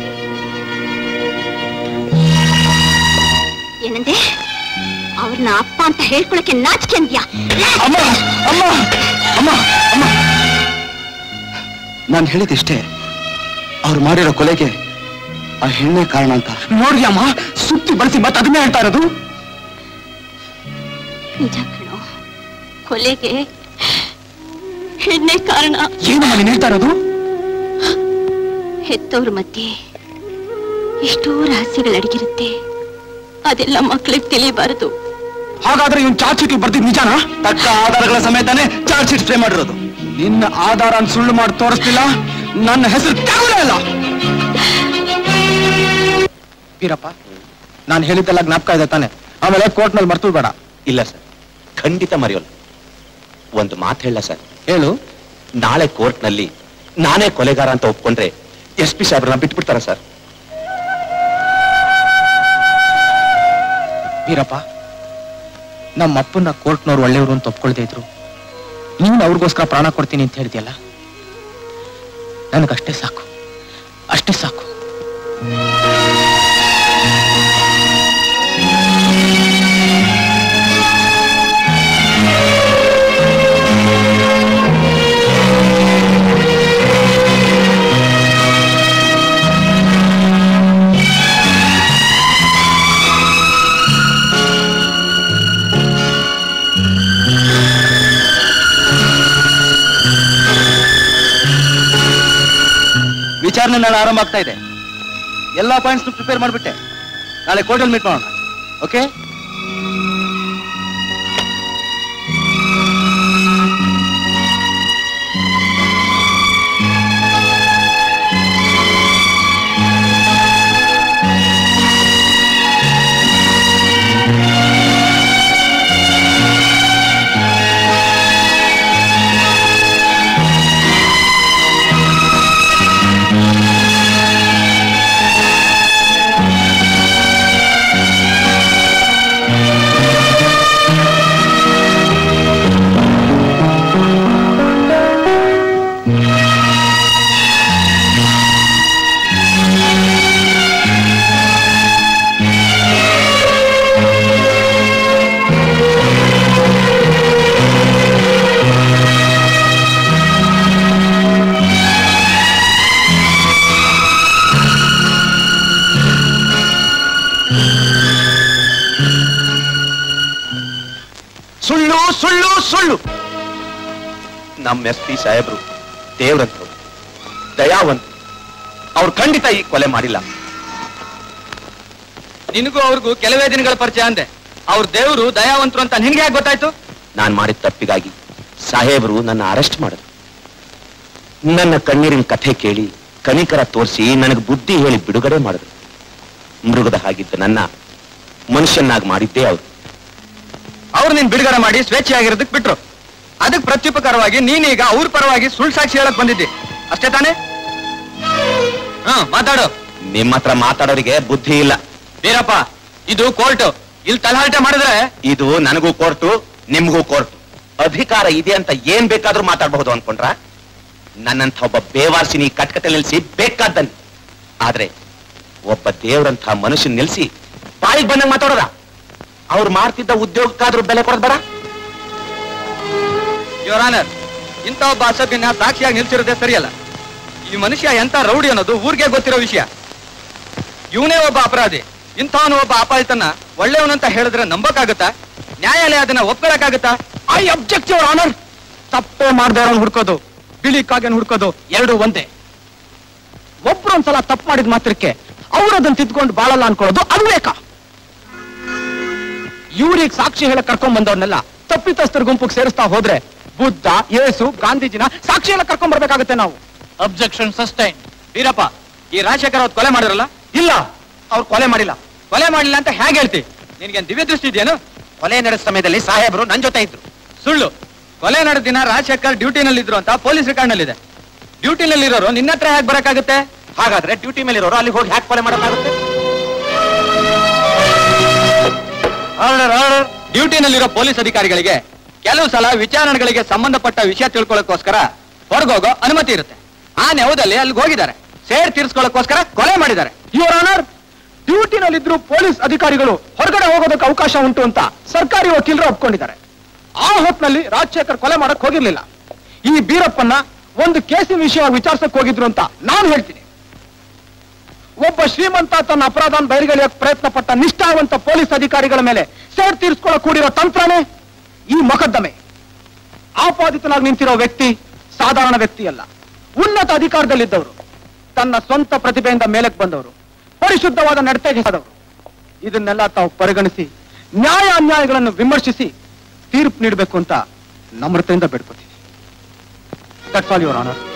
ಏನಂದೆ ಅವ್ರನ್ನ ಅಪ್ಪ ಅಂತ ಹೇಳ್ಕೊಳಕ್ಕೆ ನಾಚಿಕೆ ಅಂದ್ಯಾ ಅಮ್ಮ ಅಮ್ಮ ಅಮ್ಮ ಅಮ್ಮ ನಾನು ಹೇಳಿದಿಷ್ಟೇ ಅವ್ರು ಮಾಡಿರೋ ಕೊಲೆಗೆ ಆ ಹೆಣ್ಣೆ ಕಾರಣ ಅಂತ ನೋಡ್ಯಮ್ಮ ಸುತ್ತಿ ಬಳಸಿ ಮತ್ತೆ ಅದನ್ನೇ ಹೇಳ್ತಾ ಇರೋದು ನಿಜ ಕಣೋ ಕೊಲೆಗೆ ಹೆಣ್ಣೆ ಕಾರಣ ಏನಮ್ಮ ನೀನ್ ಹೇಳ್ತಾ ಇರೋದು ಹೆತ್ತವ್ರ ಮಧ್ಯೆ ಎಷ್ಟೋ ರಹಸ್ಯಗಳು ಅಡಗಿರುತ್ತೆ ಅದೆಲ್ಲ ಮಕ್ಳಿಗೆ ತಿಳಿಬಾರದು ಹಾಗಾದ್ರೆ ಇವನ್ ಚಾರ್ಜ್ ಶೀಟ್ ಬರ್ದಿದ್ ನಿಜಾನಾ ತಕ್ಕ ಆಧಾರಗಳ ಸಮೇತನೇ ಚಾರ್ಜ್ ಶೀಟ್ ಫ್ರೇ ಮಾಡಿರೋದು ನಿನ್ನ ಆಧಾರ ಸುಳ್ಳು ಮಾಡಿ ತೋರಿಸ್ತಿಲ್ಲ ನನ್ನ ಹೆಸರು ತಗೊಳ್ಳೇ ಇಲ್ಲ ವೀರಪ್ಪ ನಾನು ಹೇಳಿದ್ದೆಲ್ಲ ಜ್ಞಾಪಕ ಇದೆ ತಾನೆ ಆಮೇಲೆ ಕೋರ್ಟ್ನಲ್ಲಿ ಮರ್ತು ಬೇಡ ಇಲ್ಲ ಸರ್ ಖಂಡಿತ ಮರೆಯೋಲ್ಲ ಒಂದು ಮಾತು ಹೇಳ ಸರ್ ಹೇಳು ನಾಳೆ ಕೋರ್ಟ್ನಲ್ಲಿ ನಾನೇ ಕೊಲೆಗಾರ ಅಂತ ಒಪ್ಕೊಂಡ್ರೆ ಎಸ್ ಪಿ ಸಾಹೇಬ್ರನ್ನ ಬಿಟ್ಬಿಡ್ತಾರ ಸರ್ ವೀರಪ್ಪ ನಮ್ಮ ಅಪ್ಪನ ಕೋರ್ಟ್ನವ್ರು ಒಳ್ಳೆಯವರು ಅಂತ ಒಪ್ಕೊಳ್ದೇ ಇದ್ರು ನೀನು ಅವ್ರಿಗೋಸ್ಕರ ಪ್ರಾಣ ಕೊಡ್ತೀನಿ ಅಂತ ಹೇಳ್ತೀಯಲ್ಲ ನನಗಷ್ಟೇ ಸಾಕು ಅಷ್ಟೇ ಸಾಕು ವಿಚಾರಣೆ ನಾಳೆ ಆರಂಭ ಆಗ್ತಾ ಇದೆ ಎಲ್ಲಾ ಪಾಯಿಂಟ್ಸ್ ಪ್ರಿಪೇರ್ ಮಾಡಿಬಿಟ್ಟೆ ನಾಳೆ ಕೋರ್ಟಲ್ಲಿ ಮೀಟ್ ಮಾಡೋಣ ಓಕೆ ಸುಳ್ಳು ಸುಳ್ಳು ಸುಳ್ಳು ನಮ್ಮ ಎಸ್ ಪಿ ಸಾಹೇಬ್ರು ದೇವ್ರಂತವ್ರು ದಯಾವಂತ ಅವ್ರು ಖಂಡಿತ ಈ ಕೊಲೆ ಮಾಡಿಲ್ಲ ನಿನಗೂ ಅವ್ರಿಗೂ ಕೆಲವೇ ದಿನಗಳ ಪರಿಚಯ ಅಂದೆ ಅವ್ರ ದೇವರು ದಯಾವಂತರು ಅಂತ ನಿನ್ಗೆ ಯಾಕೆ ಗೊತ್ತಾಯ್ತು ನಾನ್ ಮಾಡಿದ ತಪ್ಪಿಗಾಗಿ ಸಾಹೇಬರು ನನ್ನ ಅರೆಸ್ಟ್ ಮಾಡಿದ್ರು ನನ್ನ ಕಣ್ಣೀರಿನ ಕಥೆ ಕೇಳಿ ಕನಿಕರ ತೋರಿಸಿ ನನಗೆ ಬುದ್ಧಿ ಹೇಳಿ ಬಿಡುಗಡೆ ಮಾಡಿದ್ರು ಮೃಗದ ಹಾಗಿದ್ದ ನನ್ನ ಮನುಷ್ಯನ್ನಾಗಿ ಮಾಡಿದ್ದೇ ಅವರು ಅವ್ರು ನಿನ್ ಬಿಡುಗಡೆ ಮಾಡಿ ಸ್ವೇಚ್ಛೆಯಾಗಿರೋದಕ್ ಬಿಟ್ರು ಅದಕ್ ಪ್ರತ್ಯುಪಕಾರವಾಗಿ ನೀನೀಗ ಅವ್ರ ಪರವಾಗಿ ಸುಳ್ಳು ಸಾಕ್ಷಿ ಹೇಳಕ್ ಬಂದಿದ್ದಿ ಅಷ್ಟೇ ತಾನೇ ಹಾ ಮಾತಾಡು ನಿಮ್ಮ ಹತ್ರ ಮಾತಾಡೋರಿಗೆ ಬುದ್ಧಿ ಇಲ್ಲ ವೀರಪ್ಪ ಇದು ಕೋರ್ಟ್ ಇಲ್ಲಿ ತಲಹಾಟೆ ಮಾಡಿದ್ರೆ ಇದು ನನಗೂ ಕೋರ್ಟು ನಿಮ್ಗೂ ಕೋರ್ಟು ಅಧಿಕಾರ ಇದೆ ಅಂತ ಏನ್ ಬೇಕಾದ್ರೂ ಮಾತಾಡಬಹುದು ಅನ್ಕೊಂಡ್ರ ನನ್ನಂಥ ಒಬ್ಬ ಬೇವಾರ್ಸಿನಿ ಕಟ್ಕತೆ ನಿಲ್ಸಿ ಬೇಕಾದ್ದನ್ ಆದ್ರೆ ಒಬ್ಬ ದೇವ್ರಂಥ ಮನುಷ್ಯನ್ ನಿಲ್ಸಿ ಬಾಯಿಗೆ ಬಂದಂಗ್ ಮಾತಾಡೋದ ಅವ್ರು ಮಾಡ್ತಿದ್ದ ಉದ್ಯೋಗಕ್ಕಾದ್ರೂ ಬೆಲೆ ಕೊಡೋದ್ ಬೇಡ ಯುವರ್ ಆನರ್ ಇಂಥ ಒಬ್ಬ ಅಸಭ್ಯನ ಸಾಕ್ಷಿಯಾಗಿ ನಿಲ್ಸಿರೋದೇ ಸರಿಯಲ್ಲ ಈ ಮನುಷ್ಯ ಎಂತ ರೌಡಿ ಅನ್ನೋದು ಊರಿಗೆ ಗೊತ್ತಿರೋ ವಿಷಯ ಇವನೇ ಒಬ್ಬ ಅಪರಾಧಿ ಇಂಥವನು ಒಬ್ಬ ಅಪಾಯಿತನ ಒಳ್ಳೆಯವನಂತ ಹೇಳಿದ್ರೆ ನಂಬಕ್ಕಾಗತ್ತಾ ನ್ಯಾಯಾಲಯ ಅದನ್ನ ಒಪ್ಕೊಳಕ್ಕಾಗತ್ತಾ ಐ ಅಬ್ಜೆಕ್ಟ್ ಯುವರ್ ಆನರ್ ತಪ್ಪೇ ಮಾಡದೆ ಇರೋನ್ ಹುಡ್ಕೋದು ಬಿಳಿ ಕಾಗೆನ್ ಹುಡ್ಕೋದು ಎರಡು ಒಂದೇ ಒಬ್ರು ಒಂದ್ಸಲ ತಪ್ಪು ಮಾಡಿದ ಮಾತ್ರಕ್ಕೆ ಅವ್ರು ಅದನ್ನ ತಿದ್ಕೊಂಡು ಬಾಳಲ್ಲ ಅನ್ಕೊಳ್ಳೋದು ಅದು ಬೇಕಾ ಇವ್ರಿಗೆ ಸಾಕ್ಷಿ ಹೇಳಕ್ ಕರ್ಕೊಂಡ್ ಬಂದವ್ರನ್ನೆಲ್ಲ ತಪ್ಪಿತಸ್ಥರ ಗುಂಪಿಗೆ ಸೇರಿಸ್ತಾ ಹೋದ್ರೆ ಬುದ್ಧ ಯೇಸು ಗಾಂಧೀಜಿನ ಸಾಕ್ಷಿ ಹೇಳಕ್ ಕರ್ಕೊಂಡ್ ಬರ್ಬೇಕಾಗತ್ತೆ ನಾವು ಅಬ್ಜೆಕ್ಷನ್ ಸಸ್ಟೈನ್ ವೀರಪ್ಪ ಈ ರಾಜಶೇಖರ್ ಅವ್ರು ಕೊಲೆ ಮಾಡಿರಲ್ಲ ಇಲ್ಲ ಅವ್ರು ಕೊಲೆ ಮಾಡಿಲ್ಲ ಕೊಲೆ ಮಾಡಿಲ್ಲ ಅಂತ ಹೇಗೆ ಹೇಳ್ತಿ ನಿನ್ಗೆ ದಿವ್ಯ ದೃಷ್ಟಿ ಇದೆಯೇನು ಕೊಲೆ ನಡೆದ ಸಮಯದಲ್ಲಿ ಸಾಹೇಬರು ನನ್ ಜೊತೆ ಇದ್ರು ಸುಳ್ಳು ಕೊಲೆ ನಡೆದ ದಿನ ರಾಜಶೇಖರ್ ಡ್ಯೂಟಿನಲ್ಲಿ ಇದ್ರು ಅಂತ ಪೊಲೀಸ್ ರೆಕಾರ್ಡ್ನಲ್ಲಿದೆ ಡ್ಯೂಟಿನಲ್ಲಿರೋರು ನಿನ್ನ ಹತ್ರ ಹೇಗೆ ಬರಕ್ಕಾಗುತ್ತೆ ಹಾಗಾದ್ರೆ ಡ್ಯೂಟಿ ಮೇಲೆ ಇರೋರು ಅಲ್ಲಿ ಹೋಗಿ ಹ್ಯಾಕ್ ಕೊಲೆ ಮಾಡೋಕ್ಕಾಗುತ್ತೆ ಡ್ಯೂಟಿನಲ್ಲಿರೋ ಪೊಲೀಸ್ ಅಧಿಕಾರಿಗಳಿಗೆ ಕೆಲವು ಸಲ ವಿಚಾರಣೆಗಳಿಗೆ ಸಂಬಂಧಪಟ್ಟ ವಿಷಯ ತಿಳ್ಕೊಳ್ಳೋಕೋಸ್ಕರ ಹೊರಗೋಗೋ ಅನುಮತಿ ಇರುತ್ತೆ ಆ ನೆವದಲ್ಲಿ ಅಲ್ಲಿಗೆ ಹೋಗಿದ್ದಾರೆ ಸೇರ್ ತೀರ್ಸ್ಕೊಳ್ಳೋಕೋಸ್ಕರ ಕೊಲೆ ಮಾಡಿದ್ದಾರೆ ಯುವರ್ ಆನರ್ ಡ್ಯೂಟಿನಲ್ಲಿದ್ರು ಪೊಲೀಸ್ ಅಧಿಕಾರಿಗಳು ಹೊರಗಡೆ ಹೋಗೋದಕ್ಕೆ ಅವಕಾಶ ಉಂಟು ಅಂತ ಸರ್ಕಾರಿ ವಕೀಲರು ಒಪ್ಕೊಂಡಿದ್ದಾರೆ ಆ ಹೊತ್ನಲ್ಲಿ ರಾಜಶೇಖರ್ ಕೊಲೆ ಮಾಡಕ್ ಹೋಗಿರ್ಲಿಲ್ಲ ಈ ಬೀರಪ್ಪನ್ನ ಒಂದು ಕೇಸಿನ ವಿಷಯ ವಿಚಾರಿಸಕ್ ಹೋಗಿದ್ರು ಅಂತ ನಾನು ಹೇಳ್ತೀನಿ ಒಬ್ಬ ಶ್ರೀಮಂತ ತನ್ನ ಅಪರಾಧನ ಬಯಲಿಗೆಳೆಯಕ್ಕೆ ಪ್ರಯತ್ನ ಪಟ್ಟ ನಿಷ್ಠಾವಂತ ಪೊಲೀಸ್ ಅಧಿಕಾರಿಗಳ ಮೇಲೆ ಸೇರ್ ತೀರಿಸ್ಕೊಳ್ಳೋ ಕೂಡಿರೋ ತಂತ್ರನೇ ಈ ಮೊಕದ್ದಮೆ ಆಪಾದಿತನಾಗಿ ನಿಂತಿರೋ ವ್ಯಕ್ತಿ ಸಾಧಾರಣ ವ್ಯಕ್ತಿ ಅಲ್ಲ ಉನ್ನತ ಅಧಿಕಾರದಲ್ಲಿದ್ದವರು ತನ್ನ ಸ್ವಂತ ಪ್ರತಿಭೆಯಿಂದ ಮೇಲಕ್ಕೆ ಬಂದವರು ಪರಿಶುದ್ಧವಾದ ನಡತೆಗೆ ಸಾದವರು ಇದನ್ನೆಲ್ಲ ತಾವು ಪರಿಗಣಿಸಿ ನ್ಯಾಯ ಅನ್ಯಾಯಗಳನ್ನು ವಿಮರ್ಶಿಸಿ ತೀರ್ಪು ನೀಡಬೇಕು ಅಂತ ನಮ್ರತೆಯಿಂದ ಬೇಡ್ಕೊತೀನಿ ದಟ್ಸ್ ಆಲ್ ಯುವರ್ ಆನರ್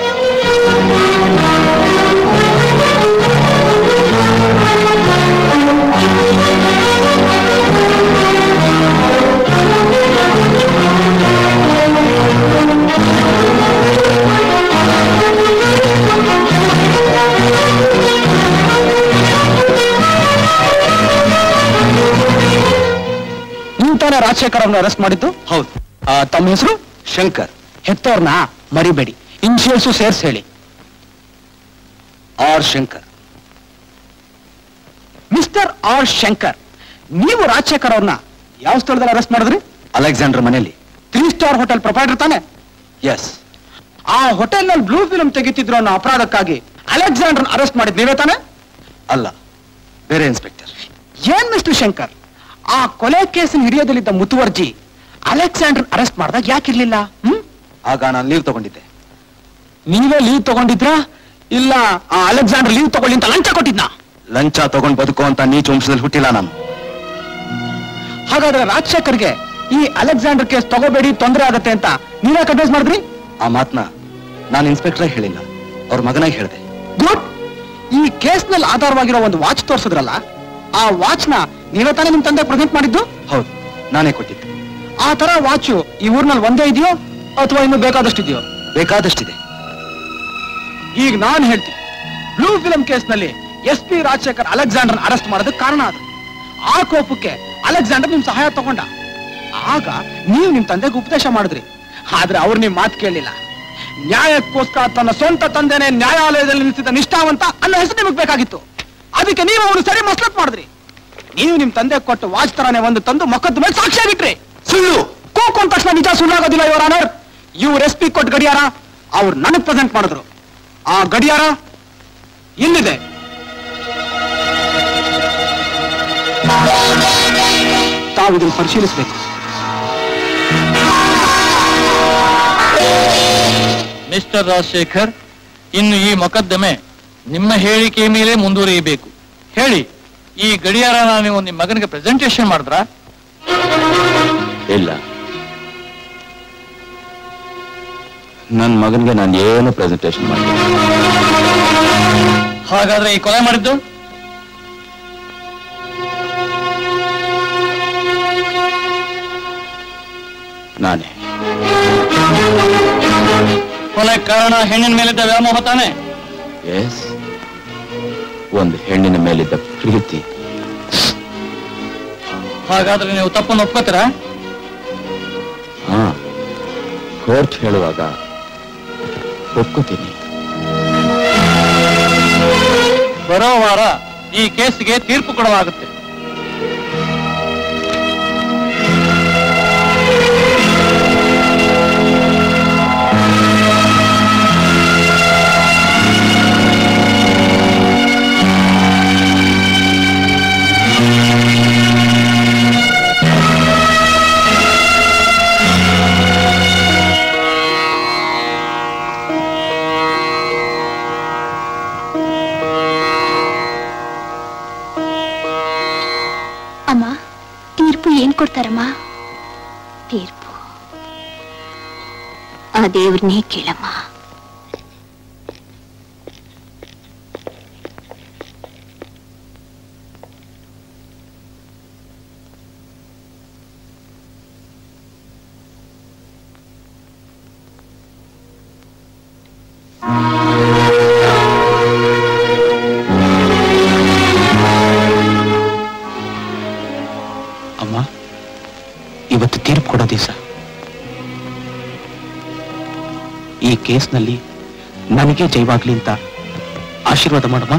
ನೀವು ತಾನೇ ರಾಜಶೇಖರ್ ಅವ್ರನ್ನ ಅರೆಸ್ಟ್ ಮಾಡಿದ್ದು ಹೌದು ಆ, ತಮ್ಮ ಹೆಸರು ಶಂಕರ್ ಹೆತ್ತವ್ರನ್ನ ಮರಿಬೇಡಿ ಇನ್ಶಿಯಲ್ಸು ಸೇರ್ಸ್ ಹೇಳಿ R Shankar mister R Shankar ನೀವು ರಾಜಶೇಖರ್ ಅವ್ರನ್ನ ಯಾವ ಸ್ಥಳದಲ್ಲಿ ಅರೆಸ್ಟ್ ಮಾಡಿದ್ರಿ ಅಲೆಕ್ಸಾಂಡರ್ ಮನೆಯಲ್ಲಿ ತ್ರೀ ಸ್ಟಾರ್ ಹೋಟೆಲ್ ಪ್ರೊಪೈಟರ್ ತಾನೆ ಎಸ್ ಆ ಹೋಟೆಲ್ ನಲ್ಲಿ ಬ್ಲೂ ಫಿಲ್ಮ್ ತೆಗಿತಿದ್ರು ಅನ್ನೋ ಅಪರಾಧಕ್ಕಾಗಿ ಅಲೆಕ್ಸಾಂಡರ್ ಅರೆಸ್ಟ್ ಮಾಡಿದ್ ನೀವೇ ತಾನೆ ಅಲ್ಲ ಬೇರೆ ಇನ್ಸ್ಪೆಕ್ಟರ್ ಏನ್ ಮಿಸ್ಟರ್ ಶಂಕರ್ ಆ ಕೊಲೆ ಕೇಸಿನ ಹಿಡಿಯೋದಲ್ಲಿದ್ದ ಮುತುವರ್ಜಿ ಅಲೆಕ್ಸಾಂಡರ್ ಅರೆಸ್ಟ್ ಮಾಡಿದಾಗ ಯಾಕಿರ್ಲಿಲ್ಲ ಹ್ಮ್ ಆಗ ನಾನು ಲೀವ್ ತಗೊಂಡಿದ್ದೆ ನೀವೇ ಲೀವ್ ತಗೊಂಡಿದ್ರಾ ಇಲ್ಲ ಆ ಅಲೆಕ್ಸಾಂಡರ್ ಲೀವ್ ತಗೊಳ್ಳಿ ಅಂತ ಲಂಚ ಕೊಟ್ಟಿದ್ನಾ ಲಂಚ ತಗೊಂಡ್ ಬದುಕೋ ಅಂತ ನೀಚ ವಂಶದಲ್ಲಿ ಹುಟ್ಟಿಲ್ಲ ನಾನು ಹಾಗಾದ್ರೆ ರಾಜಶೇಖರ್ಗೆ ಈ ಅಲೆಕ್ಸಾಂಡರ್ ಕೇಸ್ ತಗೋಬೇಡಿ ತೊಂದರೆ ಆಗತ್ತೆ ಅಂತ ನೀವೇ ಅಡ್ವೈಸ್ ಮಾಡಿದ್ರಿ ಆ ಮಾತನ್ನ ನಾನು ಇನ್ಸ್ಪೆಕ್ಟರ್ ಹೇಳಿಲ್ಲ ಅವ್ರ ಮಗನಾಗಿ ಹೇಳಿದೆ ಗುಡ್ ಈ ಕೇಸ್ನಲ್ಲಿ ಆಧಾರವಾಗಿರೋ ಒಂದು ವಾಚ್ ತೋರಿಸಿದ್ರಲ್ಲ ಆ ವಾಚ್ನ ನೀವೇ ತಾನೇ ನಿಮ್ ತಂದೆ ಪ್ರೆಸೆಂಟ್ ಮಾಡಿದ್ದು ಹೌದು ನಾನೇ ಕೊಟ್ಟಿದ್ದೆ ಆ ತರ ವಾಚು ಈ ಊರ್ನಲ್ಲಿ ಒಂದೇ ಇದೆಯೋ ಅಥವಾ ಇನ್ನು ಬೇಕಾದಷ್ಟಿದೆಯೋ ಬೇಕಾದಷ್ಟಿದೆ ಈಗ ನಾನು ಹೇಳ್ತೀನಿ ಬ್ಲೂ ಫಿಲಂ ಕೇಸ್ನಲ್ಲಿ S P Rajashekhar Alexander arrest ಮಾಡೋದಕ್ಕೆ ಕಾರಣ ಅದು ಆ ಕೋಪಕ್ಕೆ ಅಲೆಕ್ಸಾಂಡರ್ ನಿಮ್ ಸಹಾಯ ತಗೊಂಡ ಆಗ ನೀವು ನಿಮ್ ತಂದೆಗೆ ಉಪದೇಶ ಮಾಡಿದ್ರಿ ಆದ್ರೆ ಅವ್ರು ನಿಮ್ ಮಾತು ಕೇಳಲಿಲ್ಲ ನ್ಯಾಯಕ್ಕೋಸ್ಕರ ತನ್ನ ಸ್ವಂತ ತಂದೆನೆ ನ್ಯಾಯಾಲಯದಲ್ಲಿ ನಿಲ್ಲಿಸಿದ ನಿಷ್ಠಾವಂತ ಅನ್ನೋ ಹೆಸರು ನಿಮಗೆ ಬೇಕಾಗಿತ್ತು ಅದಕ್ಕೆ ನೀವು ಅವನು ಸರಿ ಮಸ್ಲತ್ ಮಾಡಿದ್ರಿ ನೀವು ನಿಮ್ ತಂದೆ ಕೊಟ್ಟು ವಾಚ್ ತರಾನೇ ಒಂದು ತಂದು ಮಕ್ಕದ ಮೇಲೆ ಸಾಕ್ಷಿಯಾಗಿಟ್ರಿ ಸುಳ್ಳು ಕೂಕು ಅಂದ ತಕ್ಷಣ ನಿಜ ಸುಳ್ಳಾಗೋದಿಲ್ಲ ಇವರ ಆನರ್ ಇವ್ರು ಎಸ್ ಪಿ ಕೊಟ್ಟು ಗಡಿಯಾರ ಅವ್ರು ನನಗ್ ಪ್ರೆಸೆಂಟ್ ಮಾಡಿದ್ರು ಆ ಗಡಿಯಾರ ಇಲ್ಲಿದೆ ತಾವು ಇದನ್ನು ಪರಿಶೀಲಿಸಬೇಕು ಮಿಸ್ಟರ್ ರಾಜಶೇಖರ್ ಇನ್ನು ಈ ಮೊಕದ್ದಮೆ ನಿಮ್ಮ ಹೇಳಿಕೆ ಮೇಲೆ ಮುಂದುವರಿಯಬೇಕು ಹೇಳಿ ಈ ಗಡಿಯಾರನ ನೀವು ನಿಮ್ಮ ಮಗನಿಗೆ ಪ್ರೆಸೆಂಟೇಶನ್ ಮಾಡಿದ್ರಾ ಇಲ್ಲ ನನ್ನ ಮಗನಿಗೆ ನಾನು ಏನು ಪ್ರೆಸೆಂಟೇಷನ್ ಮಾಡಿಲ್ಲ ಹಾಗಾದ್ರೆ ಈ ಕೊಲೆ ಮಾಡಿದ್ದು ನಾನೇ ಕೊಲೆ ಕಾರಣ ಹೆಣ್ಣಿನ ಮೇಲಿದ್ದ ವ್ಯಾಮೋಹ ತಾನೆ ಎಸ್ ಒಂದು ಹೆಣ್ಣಿನ ಮೇಲಿದ್ದ ಪ್ರೀತಿ ಹಾಗಾದ್ರೆ ನೀವು ತಪ್ಪನ್ನು ಒಪ್ಕೋತೀರಾ ಹಾ ಕೋರ್ಟ್ ಹೇಳುವಾಗ ಒಪ್ಕೋತೀನಿ ಬರೋ ವಾರ ಈ ಕೇಸ್ಗೆ ತೀರ್ಪು ಕೊಡಲಾಗುತ್ತೆ ಅಮ್ಮ ತೀರ್ಪು ಏನ್ ಕೊಡ್ತಾರಮ್ಮ ತೀರ್ಪು ಆ ದೇವ್ರನ್ನೇ ಕೇಳಮ್ಮ ಅಮ್ಮ ಇವತ್ತು ತೀರ್ಪು ಕೊಡೋ ದಿವಸ ಈ ಕೇಸ್ನಲ್ಲಿ ನನಗೆ ಜೈವಾಗ್ಲಿ ಅಂತ ಆಶೀರ್ವಾದ ಮಾಡಮ್ಮ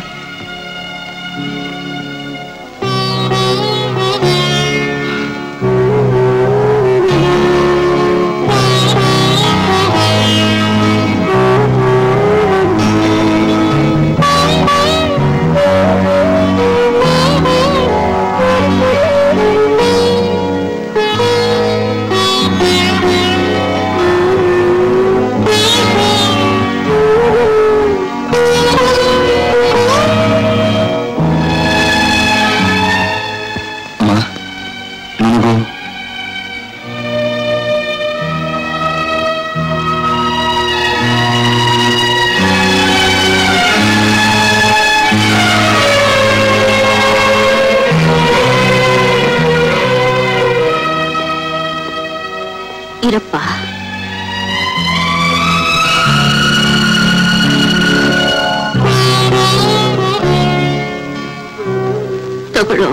ಬೀರಪ್ಪ ತಗೊಳ್ಳೋ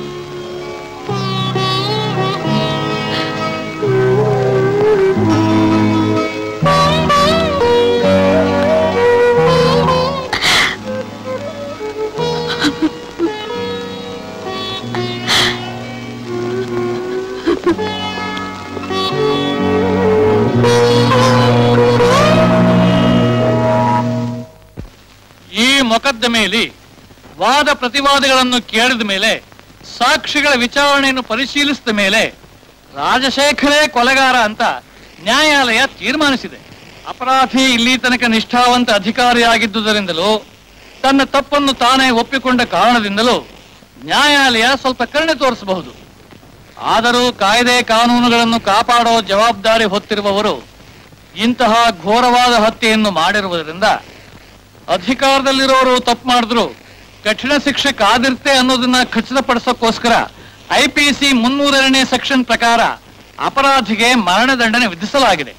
ಈ ಮೊಕದ್ದಮೆಯಲ್ಲಿ ವಾದ ಪ್ರತಿವಾದಗಳನ್ನು ಕೇಳಿದ ಮೇಲೆ ಸಾಕ್ಷಿಗಳ ವಿಚಾರಣೆಯನ್ನು ಪರಿಶೀಲಿಸಿದ ಮೇಲೆ ರಾಜಶೇಖರೇ ಕೊಲೆಗಾರ ಅಂತ ನ್ಯಾಯಾಲಯ ತೀರ್ಮಾನಿಸಿದೆ ಅಪರಾಧಿ ಇಲ್ಲಿ ತನಕ ನಿಷ್ಠಾವಂತ ಅಧಿಕಾರಿಯಾಗಿದ್ದುದರಿಂದಲೂ ತನ್ನ ತಪ್ಪನ್ನು ತಾನೇ ಒಪ್ಪಿಕೊಂಡ ಕಾರಣದಿಂದಲೂ ನ್ಯಾಯಾಲಯ ಸ್ವಲ್ಪ ಕರುಣೆ ತೋರಿಸಬಹುದು ಆದರೂ ಕಾಯ್ದೆ ಕಾನೂನುಗಳನ್ನು ಕಾಪಾಡೋ ಜವಾಬ್ದಾರಿ ಹೊತ್ತಿರುವವರು ಇಂತಹ ಘೋರವಾದ ಹತ್ಯೆಯನ್ನು ಮಾಡಿರುವುದರಿಂದ ಅಧಿಕಾರದಲ್ಲಿರೋರು ತಪ್ಪು ಮಾಡಿದ್ರು ಕಠಿಣ ಶಿಕ್ಷೆ ಕಾದಿರುತ್ತೆ ಅನ್ನೋದನ್ನ ಖಚಿತಪಡಿಸೋಕ್ಕೋಸ್ಕರ ಐ ಪಿ ಸಿ ಮುನ್ನೂರನೇ ಸೆಕ್ಷನ್ ಪ್ರಕಾರ ಅಪರಾಧಿಗೆ ಮರಣದಂಡನೆ ವಿಧಿಸಲಾಗಿದೆ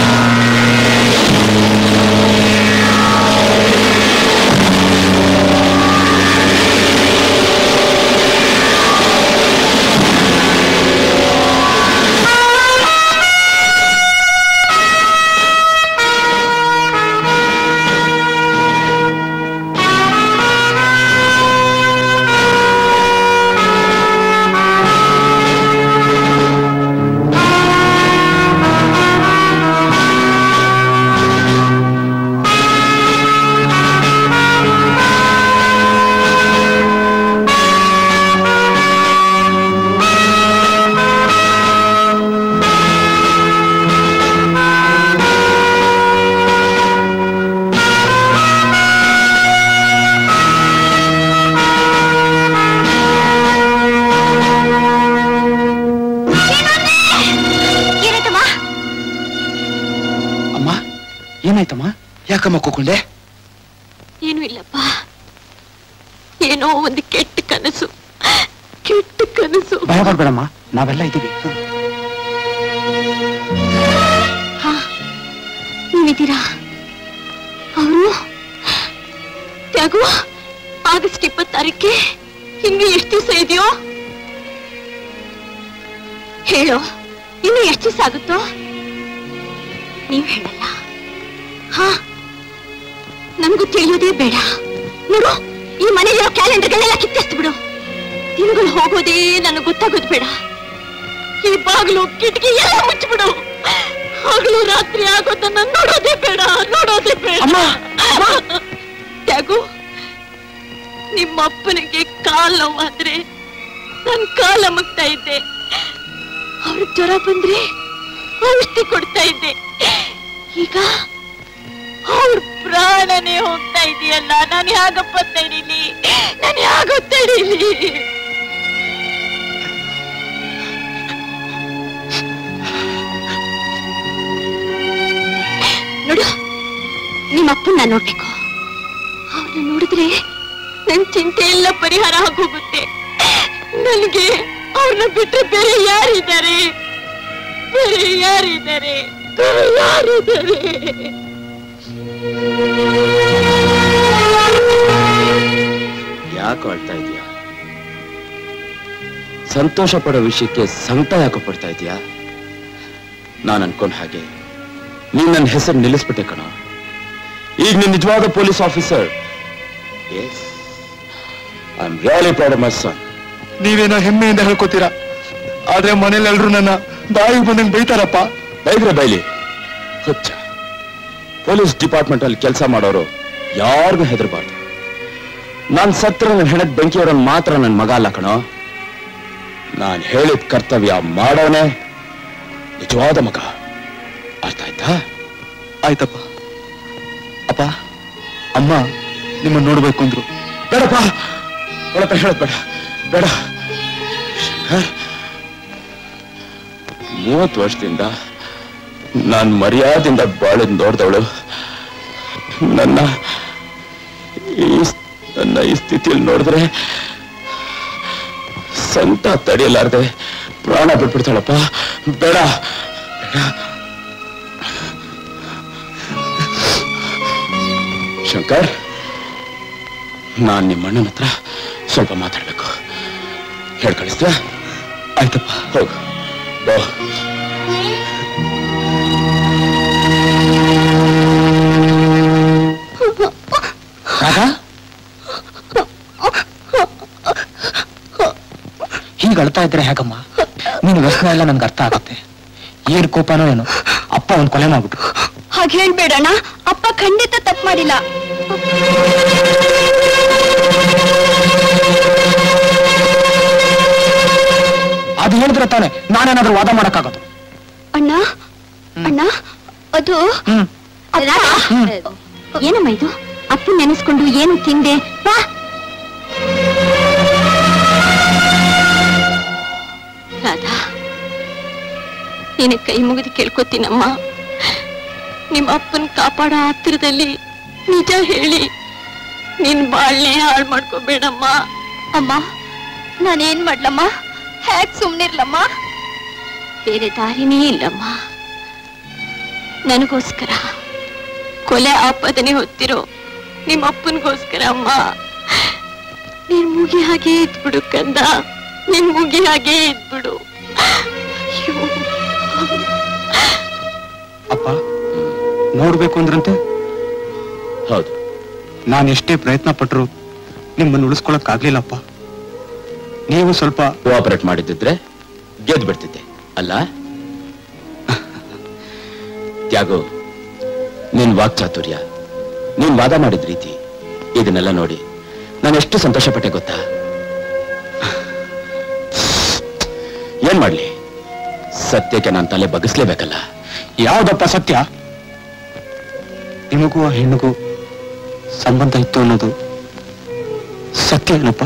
ಏನಾಯ್ತಮ್ಮ ಅಮ್ಮ ಏನಾಯ್ತಮ್ಮ ಯಾಕಮ್ಮ ಕೂಕೊಂಡೆ ಏನೂ ಇಲ್ಲಪ್ಪ ಏನೋ ಒಂದು ಕೆಟ್ಟ ಕನಸು ಕೆಟ್ಟ ಕನಸು ಭಯ ಪಡ್ಬೇಡಮ್ಮ ನಾವೆಲ್ಲ ಇದ್ದೀವಿ ಹಾ ನೀವಿದ್ದೀರಾ ಅವರು ತ್ಯಾಗು ಆಗಸ್ಟ್ ಇಪ್ಪತ್ತಾರಕ್ಕೆ ಇನ್ನು ಎಷ್ಟು ದಿವಸ ಇದೆಯೋ ಹೇಳು ಇನ್ನು ಎಷ್ಟು ದಿವಸ ಆಗುತ್ತೋ ನೀವು ಹೇಳಲ್ಲ ಹಾ ನನ್ಗೂ ತಿಳಿಯೋದೇ ಬೇಡ ನೋಡು ಈ ಮನೆಯಲ್ಲಿರೋ ಕ್ಯಾಲೆಂಡರ್ಗಳೆಲ್ಲ ಕಿತ್ತೆಸ್ತು ಬಿಡು ದಿನಗಳು ಹೋಗೋದೇ ನನಗೆ ಗೊತ್ತಾಗೋದು ಬೇಡ ಈ ಬಾಗಿಲು ಕಿಟಕಿ ಎಲ್ಲ ಮುಚ್ಚಿಬಿಡು ಹಗಲು ರಾತ್ರಿ ಆಗೋದನ್ನ ನೋಡೋದೇ ಬೇಡ ನೋಡೋದೇ ಬೇಡ ತ್ಯಾಗು ನಿಮ್ಮ ಅಪ್ಪನಿಗೆ ಕಾಲ್ ನೋವಾದ್ರೆ ನನ್ ಕಾಲ ಮುಗ್ತಾ ಇದ್ದೆ ಅವ್ರ ಜ್ವರ ಬಂದ್ರೆ ಔಷಧಿ ಕೊಡ್ತಾ ಇದ್ದೆ ಈಗ ಅವ್ರ ಪ್ರಾಣನೇ ಹೋಗ್ತಾ ಇದೆಯಲ್ಲ ನಾನು ಯಾಗಪ್ಪ ತಡೀಲಿ ನಾನು ಯಾಗೋ ತಡೀಲಿ ನೋಡು ನಿಮ್ಮ ಅಪ್ಪನ್ನ ನೋಡ್ಬೇಕು ಅವ್ರನ್ನ ನೋಡಿದ್ರೆ ನನ್ ಚಿಂತೆ ಎಲ್ಲ ಪರಿಹಾರ ಆಗೋಗುತ್ತೆ ನನಗೆ ಅವ್ರನ್ನ ಬಿಟ್ಟರೆ ಬೇರೆ ಯಾರಿದ್ದಾರೆ ಬೇರೆ ಯಾರಿದ್ದಾರೆ ಬೇರೆ ಯಾರಿದ್ದಾರೆ ಯಾಕೆ ಅಳ್ತಾ ಇದೀಯಾ ಸಂತೋಷ ಪಡೋ ವಿಷಯಕ್ಕೆ ಸಂಕಟ ಯಾಕೆ ಪಡ್ತಾ ಇದೀಯಾ ನಾನು ಅನ್ಕೊಂಡ ಹಾಗೆ ನೀನ್ ನನ್ನ ಹೆಸರು ನಿಲ್ಲಿಸ್ಬಿಟ್ಟೆ ಕಣ ಈಗ ನೀನ್ ನಿಜವಾದ police officer yes I am really proud my son ನೀವೇನೋ ಹೆಮ್ಮೆಯಿಂದ ಹೇಳ್ಕೊತೀರಾ ಆದ್ರೆ ಮನೇಲಿ ಎಲ್ರು ನನ್ನ ಬಾಯಿಗೆ ಬಂದಂಗೆ ಬೈತಾರಪ್ಪ ಬೈದ್ರೆ ಬೈಲಿ ಹುಚ್ಚ ಪೊಲೀಸ್ ಡಿಪಾರ್ಟ್ಮೆಂಟ್ ಅಲ್ಲಿ ಕೆಲಸ ಮಾಡೋರು ಯಾರಿಗೂ ಹೆದರಬಾರ್ದು ನಾನ್ ಸತ್ರ ನನ್ನ ಹೆಣಕ್ ಬೆಂಕಿಯವರನ್ನ ಮಾತ್ರ ನನ್ನ ಮಗ ಅಲ್ಲ ಕಣೋ ನಾನ್ ಹೇಳಿದ ಕರ್ತವ್ಯ ಮಾಡೋನೆ ನಿಜವಾದ ಮಗ ಅರ್ಥ ಆಯ್ತಾ ಆಯ್ತಪ್ಪ ಅಪ್ಪ ಅಮ್ಮ ನಿಮ್ಮನ್ನ ನೋಡ್ಬೇಕು ಅಂದ್ರು ಬೇಡಪ್ಪ ಬೇಡಪ್ಪ ಹೇಳದ್ ಬೇಡ ಬೇಡ ಶಂಕರ್ ಮೂವತ್ತು ವರ್ಷದಿಂದ ನಾನ್ ಮರ್ಯಾದಿಂದ ಬಾಳದ್ ನೋಡ್ದವಳು ನನ್ನ ಈ ನನ್ನ ಈ ಸ್ಥಿತಿಯಲ್ಲಿ ನೋಡಿದ್ರೆ ಸಂತ ತಡೆಯಲಾರ್ದೆ ಪ್ರಾಣ ಬಿಟ್ಬಿಡ್ತಾಳಪ್ಪ ಬೇಡ ಬೇಡ ಶಂಕರ್ ನಾನ್ ನಿಮ್ಮ ಅಣ್ಣನ ಹತ್ರ ಸ್ವಲ್ಪ ಮಾತಾಡ್ಬೇಕು ಹೇಳ್ ಕಳಿಸ್ತೀಯಾ ಆಯ್ತಪ್ಪ ಹೋಗು ಬಾ ರಾಧಾ ಹೀಗೆ ಅಳ್ತಾ ಇದ್ರೆ ಹೇಗಮ್ಮ ನೀನು ವ್ಯಸನ ಎಲ್ಲ ನನ್ಗೆ ಅರ್ಥ ಆಗುತ್ತೆ ಏನ್ ಕೋಪನೋ ಏನೋ ಅಪ್ಪ ಒಂದ್ ಕೊಲೆ ಮಾಡ್ಬಿಟ್ರು ಹಾಗೆ ಹೇಳ್ಬೇಡಣ್ಣ ಅಪ್ಪ ಖಂಡಿತ ತಪ್ಪು ಮಾಡಿಲ್ಲ ಅದು ಹೇಳಿದ್ರೆ ತಾನೆ ನಾನೇನಾದ್ರೂ ವಾದ ಮಾಡಕ್ಕಾಗೋದು ಅಣ್ಣ ಅಣ್ಣ ಅದು ಹ್ಮ್ ಏನಮ್ಮ ಇದು ಅಪ್ಪ ನೆನೆಸ್ಕೊಂಡು ಏನು ತಿಂದೆ ಬಾ ರಾಧಾ ನಿನ್ನ ಕೈ ಮುಗಿದು ಕೇಳ್ಕೊತೀನಮ್ಮ ನಿಮ್ಮ ಅಪ್ಪನ ಕಾಪಾಡೋ ಹತ್ತಿರದಲ್ಲಿ ನಿಜ ಹೇಳಿ ನಿನ್ ಬಾಳ್ನೆ ಹಾಳು ಮಾಡ್ಕೋಬೇಡಮ್ಮ ಅಮ್ಮ ನಾನೇನ್ ಮಾಡ್ಲಮ್ಮ ಹ್ಯಾಕ್ ಸುಮ್ನಿರ್ಲಮ್ಮ ಬೇರೆ ದಾರಿನೇ ಇಲ್ಲಮ್ಮ ನನಗೋಸ್ಕರ ಕೊಲೆ ಆಪದನೆ ಹೊತ್ತಿರೋ ನಿಮ್ಮ ಅಪ್ಪನಿಗೋಸ್ಕರ ಅಮ್ಮ ನೀನ್ ಮುಗಿ ಹಾಗೆ ಇದ್ಬಿಡು ಕಂದ ನೀನ್ ಮುಗಿ ಹಾಗೆ ಇದ್ಬಿಡು ಅಯ್ಯೋ. ಅಪ್ಪ ನೋಡ್ಬೇಕು ಅಂದ್ರಂತೆ ಹೌದು ನಾನು ಎಷ್ಟೇ ಪ್ರಯತ್ನ ಪಟ್ರು ನಿಮ್ಮನ್ನು ಉಳಿಸ್ಕೊಳಕ್ಕಾಗ್ಲಿಲ್ಲಪ್ಪ ನೀವು ಸ್ವಲ್ಪ ಕೋಆಪರೇಟ್ ಮಾಡಿದ್ದಿದ್ರೆ ಗೆದ್ದು ಬಿಡ್ತಿದ್ದೆ ಅಲ್ಲ ತ್ಯಾಗು ನಿನ್ ವಾಕ್ಚಾತುರ್ಯ ನೀನ್ ವಾದ ಮಾಡಿದ ರೀತಿ ಇದನ್ನೆಲ್ಲ ನೋಡಿ ನಾನು ಎಷ್ಟು ಸಂತೋಷ ಪಟ್ಟೆ ಗೊತ್ತಾ ಏನ್ ಮಾಡ್ಲಿ ಸತ್ಯಕ್ಕೆ ನಾನು ತಲೆ ಬಗ್ಗಿಸ್ಲೇಬೇಕಲ್ಲ ಯಾವ್ದಪ್ಪ ಸತ್ಯ ನಿಮಗೂ ಆ ಹೆಣ್ಣಿಗೂ ಸಂಬಂಧ ಇತ್ತು ಅನ್ನೋದು ಸತ್ಯ ಏನಪ್ಪ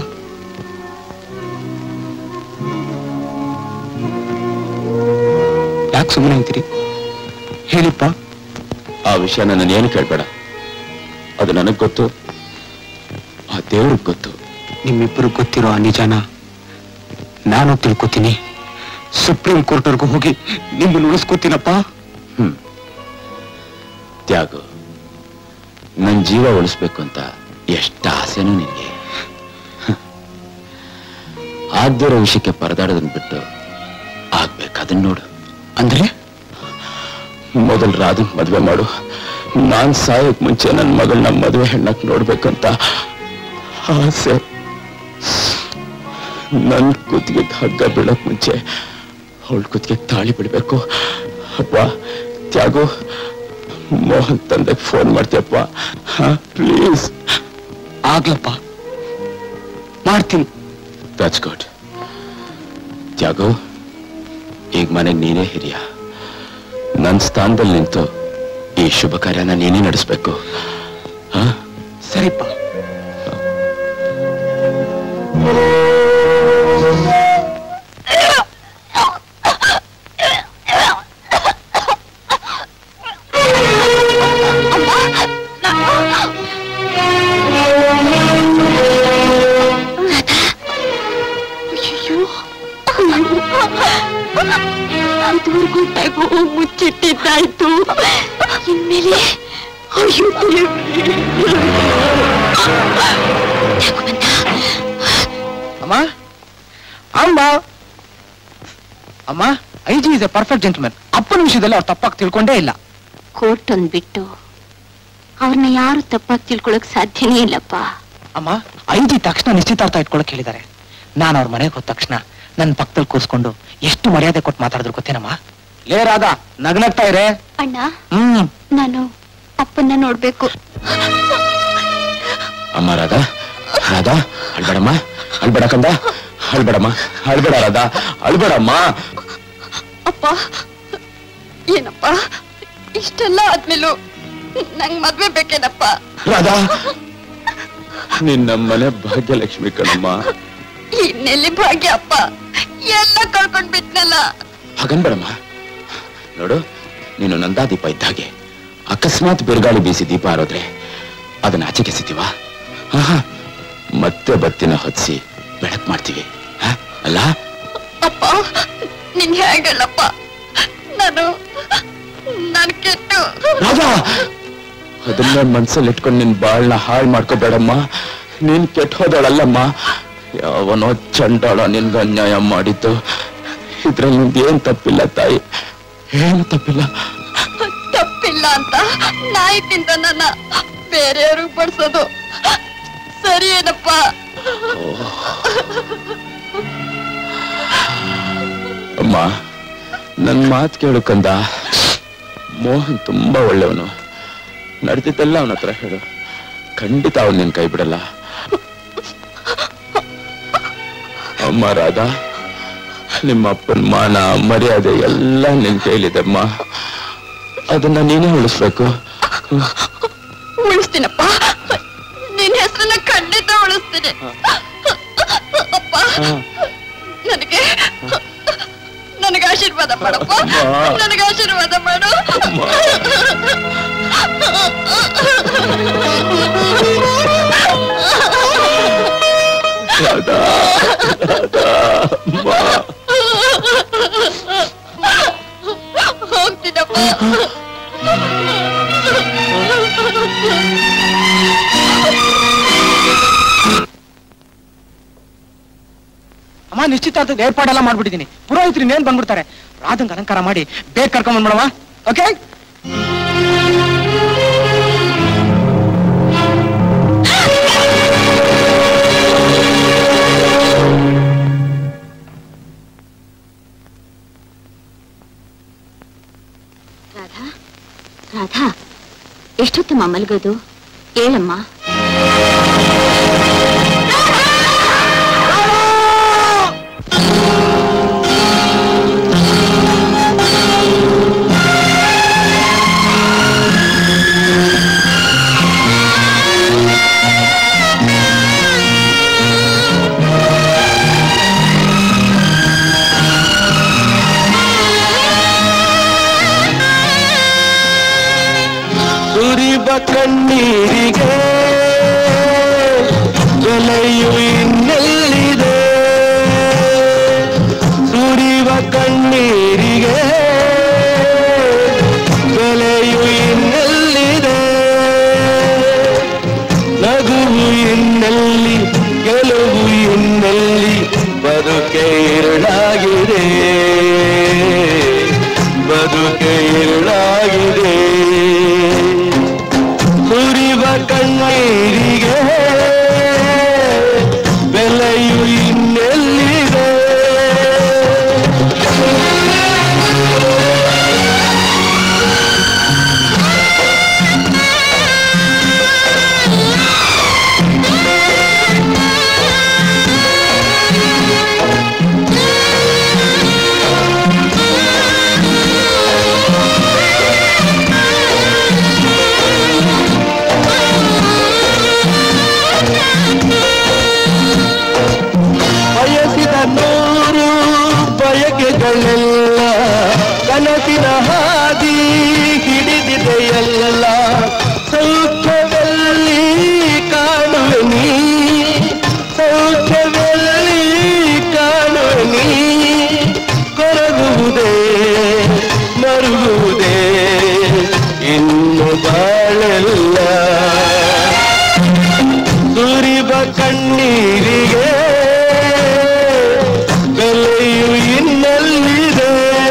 ಯಾಕೆ ಸುಮ್ಮನೆ ಅಂತೀರಿ ಹೇಳಿಪ್ಪ ಆ ವಿಷಯ ನನ್ನ ಏನು ಕೇಳ್ಬೇಡ ಅದು ನನಗ್ ಗೊತ್ತು ಆ ದೇವ್ರಿಗೆ ಗೊತ್ತು ನಿಮ್ಮಿಬ್ಬರು ಗೊತ್ತಿರೋ ಆ ನಿಜಾನ ನಾನು ತಿಳ್ಕೊತೀನಿ ಸುಪ್ರೀಂ ಕೋರ್ಟ್ವರೆಗೂ ಹೋಗಿ ನಿಮ್ಮನ್ನು ಉಳಿಸ್ಕೊತೀನಪ್ಪ ಹ್ಮ್ ತ್ಯಾಗು ನನ್ ಜೀವ ಉಳಿಸ್ಬೇಕು ಅಂತ ಎಷ್ಟು ಆಸೆನೂ ನಿನ್ಗೆ ಹ. ಆಗ್ದಿರೋ ವಿಷಯಕ್ಕೆ ಪರದಾಡೋದನ್ನ ಬಿಟ್ಟು ಆಗ್ಬೇಕಾದನ್ನ ನೋಡು ಅಂದ್ರೆ ಮೊದಲು ರಾಧನ್ ಮದ್ವೆ ಮಾಡು ನಾನ್ ಸಾಯಕ್ ಮುಂಚೆ ನನ್ನ ಮಗಳನ್ನ ಮದುವೆ ಹೆಣ್ಣಕ್ ನೋಡ್ಬೇಕಂತ ಆಸೆ ನನ್ ಕುತ್ತಿಗೆ ಹಗ್ಗ ಬೀಳಕ್ ಮುಂಚೆ ಅವಳ ಕುತ್ತಿಗೆ ತಾಳಿ ಬಿಡ್ಬೇಕು ಅಪ್ಪ ತ್ಯಾಗು ಮೋಹನ್ ತಂದೆಗೆ ಫೋನ್ ಮಾಡ್ತೀಯಪ್ಪ ಪ್ಲೀಸ್ ಆಗ್ಲಪ್ಪ ಮಾಡ್ತೀನಿ ದಟ್ಸ್ ಗುಡ್ ತ್ಯಾಗು ಈಗ ಮನೆಗೆ ನೀನೇ ಹಿರಿಯ ನನ್ನ ಸ್ಥಾನದಲ್ಲಿ ನಿಂತು ಈ ಶುಭ ಕಾರ್ಯನ ನೀನೇ ನಡೆಸ್ಬೇಕು ಹಾ ಸರಿಪ್ಪ ಇದುವರೆಗೂ ಟೈಗು ಮುಚ್ಚಿಟ್ಟಿದ್ದಾಯ್ತು ಇನ್ಮೇಲೆ ಅಯ್ಯೋ ದೇವ್ರೇ. ಯಾಕೋ ಬಂದ? ಅಮ್ಮ ಅಮ್ಮ ಅಮ್ಮ I G is a perfect gentleman ಅಪ್ಪನ ವಿಷಯದಲ್ಲಿ ಅವ್ರು ತಪ್ಪಾಗಿ ತಿಳ್ಕೊಂಡೇ ಇಲ್ಲ ಕೋರ್ಟ್ ಒಂದ್ ಬಿಟ್ಟು ಅವ್ರನ್ನ ಯಾರು ತಪ್ಪಾಗಿ ತಿಳ್ಕೊಳಕ್ ಸಾಧ್ಯನೇ ಇಲ್ಲಪ್ಪ ಅಮ್ಮ ಐ ಜಿ ತಕ್ಷಣ ನಿಶ್ಚಿತಾರ್ಥ ಇಟ್ಕೊಳಕ್ ಹೇಳಿದ್ದಾರೆ ನಾನು ಅವ್ರ ಮನೆಗೆ ಹೋದ ತಕ್ಷಣ ನನ್ನ ಪಕ್ಕದಲ್ಲಿ ಕೂರಿಸ್ಕೊಂಡು ಎಷ್ಟು ಮರ್ಯಾದೆ ಕೊಟ್ಟು ಮಾತಾಡಿದ್ರು ಗೊತ್ತೇನಮ್ಮ ಲೇ ರಾಧಾ ನಗ್ನಗ್ತಾ ಇರೇ ಅಣ್ಣ ಹ್ಮ್ ನಾನು ಅಪ್ಪನ್ನ ನೋಡ್ಬೇಕು ಅಮ್ಮ ರಾಧಾ ರಾಧಾ ಅಳ್ಬೇಡಮ್ಮ ಅಳ್ಬೇಡ ಕಂದ ಅಳ್ಬೇಡಮ್ಮ ಅಳ್ಬೇಡ ರಾಧಾ ಅಳ್ಬೇಡಮ್ಮ ಅಪ್ಪ ಏನಪ್ಪ ಇಷ್ಟೆಲ್ಲ ಆದ್ಮೇಲೂ ನಂಗ್ ಮದ್ವೆ ಬೇಕೇನಪ್ಪ ರಾಧಾ ನಿನ್ನ ಮನೆ ಭಾಗ್ಯಲಕ್ಷ್ಮಿ ಕಣಮ್ಮ ಇನ್ನೆಲ್ಲಿ ಭಾಗ್ಯ ಅಪ್ಪ ಎಲ್ಲ ಕಳ್ಕೊಂಡ್ ಬಿಟ್ನಲ್ಲ ಹಾಗನ್ಬೇಡಮ್ಮ ನೋಡು ನೀನು ನಂದಾದೀಪ ಇದ್ದ ಹಾಗೆ ಅಕಸ್ಮಾತ್ ಬಿರುಗಾಳಿ ಬೀಸಿ ದೀಪ ಆರೋದ್ರೆ ಅದನ್ನ ಆಚೆ ಕೆಸಿತೀವ ಆಹಾ, ಮತ್ತೆ ಬತ್ತಿನ ಹೊತ್ಸಿ ಬೆಳಕ್ ಮಾಡ್ತೀವಿ ಹ? ಅಲ್ಲ ಅಪ್ಪ ನಿನ್ ಹೇಗಲ್ಲಪ್ಪ ನಾನು ನಾನು ಕೆಟ್ಟು ರಾಜಾ ಅದನ್ನ ಮನ್ಸಲ್ಲಿ ಇಟ್ಕೊಂಡು ನಿನ್ ಬಾಳ್ನ ಹಾಳು ಮಾಡ್ಕೋಬೇಡಮ್ಮ ನೀನ್ ಕೆಟ್ಟ ಹೋದಳಲ್ಲಮ್ಮ ಯಾವನೋ ಚಂಡಾಳ ನಿನ್ಗೆ ಅನ್ಯಾಯ ಮಾಡಿದ್ದು ಇದ್ರಲ್ಲಿ ನಿಂದು ಏನ್ ತಪ್ಪಿಲ್ಲ ತಾಯಿ ಏನು ತಪ್ಪಿಲ್ಲ ತಪ್ಪಿಲ್ಲ ಅಂತ ನಾಯಿ ತಿಂದ ನನ್ನ ಬೇರೆಯವ್ರಿಗೆ ಬಡ್ಸೋದು ಸರಿ ಏನಪ್ಪ ಅಮ್ಮ ನನ್ ಮಾತು ಕೇಳು ಕಂದ ಮೋಹನ್ ತುಂಬಾ ಒಳ್ಳೆಯವನು ನಡೆದಿದ್ದೆಲ್ಲ ಅವನ ಹತ್ರ ಹೇಳು ಖಂಡಿತ ಅವನ್ ನಿನ್ ಕೈ ಬಿಡಲ್ಲ ಅಮ್ಮ ರಾಧಾ ನಿಮ್ಮ ಅಪ್ಪನ ಮಾನ ಮರ್ಯಾದೆ ಎಲ್ಲ ನಿನ್ ಕೈಲಿದೆಮ್ಮ ಅದನ್ನ ನೀನೇ ಉಳಿಸ್ಬೇಕು ಉಳಿಸ್ತೀನಪ್ಪ ನಿನ್ ಹೆಸರನ್ನ ಖಂಡಿತ ಉಳಿಸ್ತೀನಿ ಅಪ್ಪ ನನಗೆ ನನಗೆ ಆಶೀರ್ವಾದ ಮಾಡಪ್ಪ ನನಗೆ ಆಶೀರ್ವಾದ ಮಾಡು ರಾಧಾ ರಾಧಾ ಅಮ್ಮ. ಹೋಗ್ತೀನಪ್ಪ ಅಮ್ಮ ನಿಶ್ಚಿತಾರ್ಥದ ಏರ್ಪಾಡೆಲ್ಲ ಮಾಡ್ಬಿಟ್ಟಿದ್ದೀನಿ ಪುರೋಹಿತರು ಇನ್ನೇನ್ ಬಂದ್ಬಿಡ್ತಾರೆ ರಾಧಂಗ್ ಅಲಂಕಾರ ಮಾಡಿ ಬೇಗ ಕರ್ಕೊಂಡ್ ಬಂದ್ಬಿಡವ ಓಕೆ ರಾಧಾ ರಾಧಾ ಎಷ್ಟೊತ್ತಮ್ಮ ಮಲ್ಗೋದು ಹೇಳಮ್ಮ ಸುರಿಬ ಕಣ್ಣೀರಿಗೆ ಬೆಲೆಯು ಇನ್ನೆಲ್ಲಿದೆ ಸುರಿವ ಕಣ್ಣೀರಿಗೆ ಬೆಲೆಯು ಇನ್ನೆಲ್ಲಿದೆ ನಗುವು ಇನ್ನೆಲ್ಲಿ ಗೆಲುವು ಇನ್ನೆಲ್ಲಿ ಬದುಕೆ ಇರುಳಾಗಿದೆ ಬದುಕೆ ಇರುಳಾಗಿದೆ ಸುರಿವ ಕಣ್ಣೀರಿಗೆ ಬೆಲೆಯು ಇನ್ನೆಲ್ಲಿದೆ ಬಯಸಿದ ನೂರು ಬಯಕೆಗಳೆಲ್ಲ ಕನಸಿನ ಹಾದಿ ಹಿಡಿದಿದೆಯಲ್ಲ ಸೌಖ್ಯವೆಲ್ಲಿ ಕಾಣುವೆ ನೀ ಸೌಖ್ಯವೆಲ್ಲಿ ಕಾಣುವೆ ನೀ ಕೊರಗುವುದೇ ಮರುಗುವುದೇ ಇನ್ನು ಬಾಳೆಲ್ಲ ಸುರಿವ ಕಣ್ಣೀರಿಗೆ ಬೆಲೆಯು ಇನ್ನೆಲ್ಲಿದೆ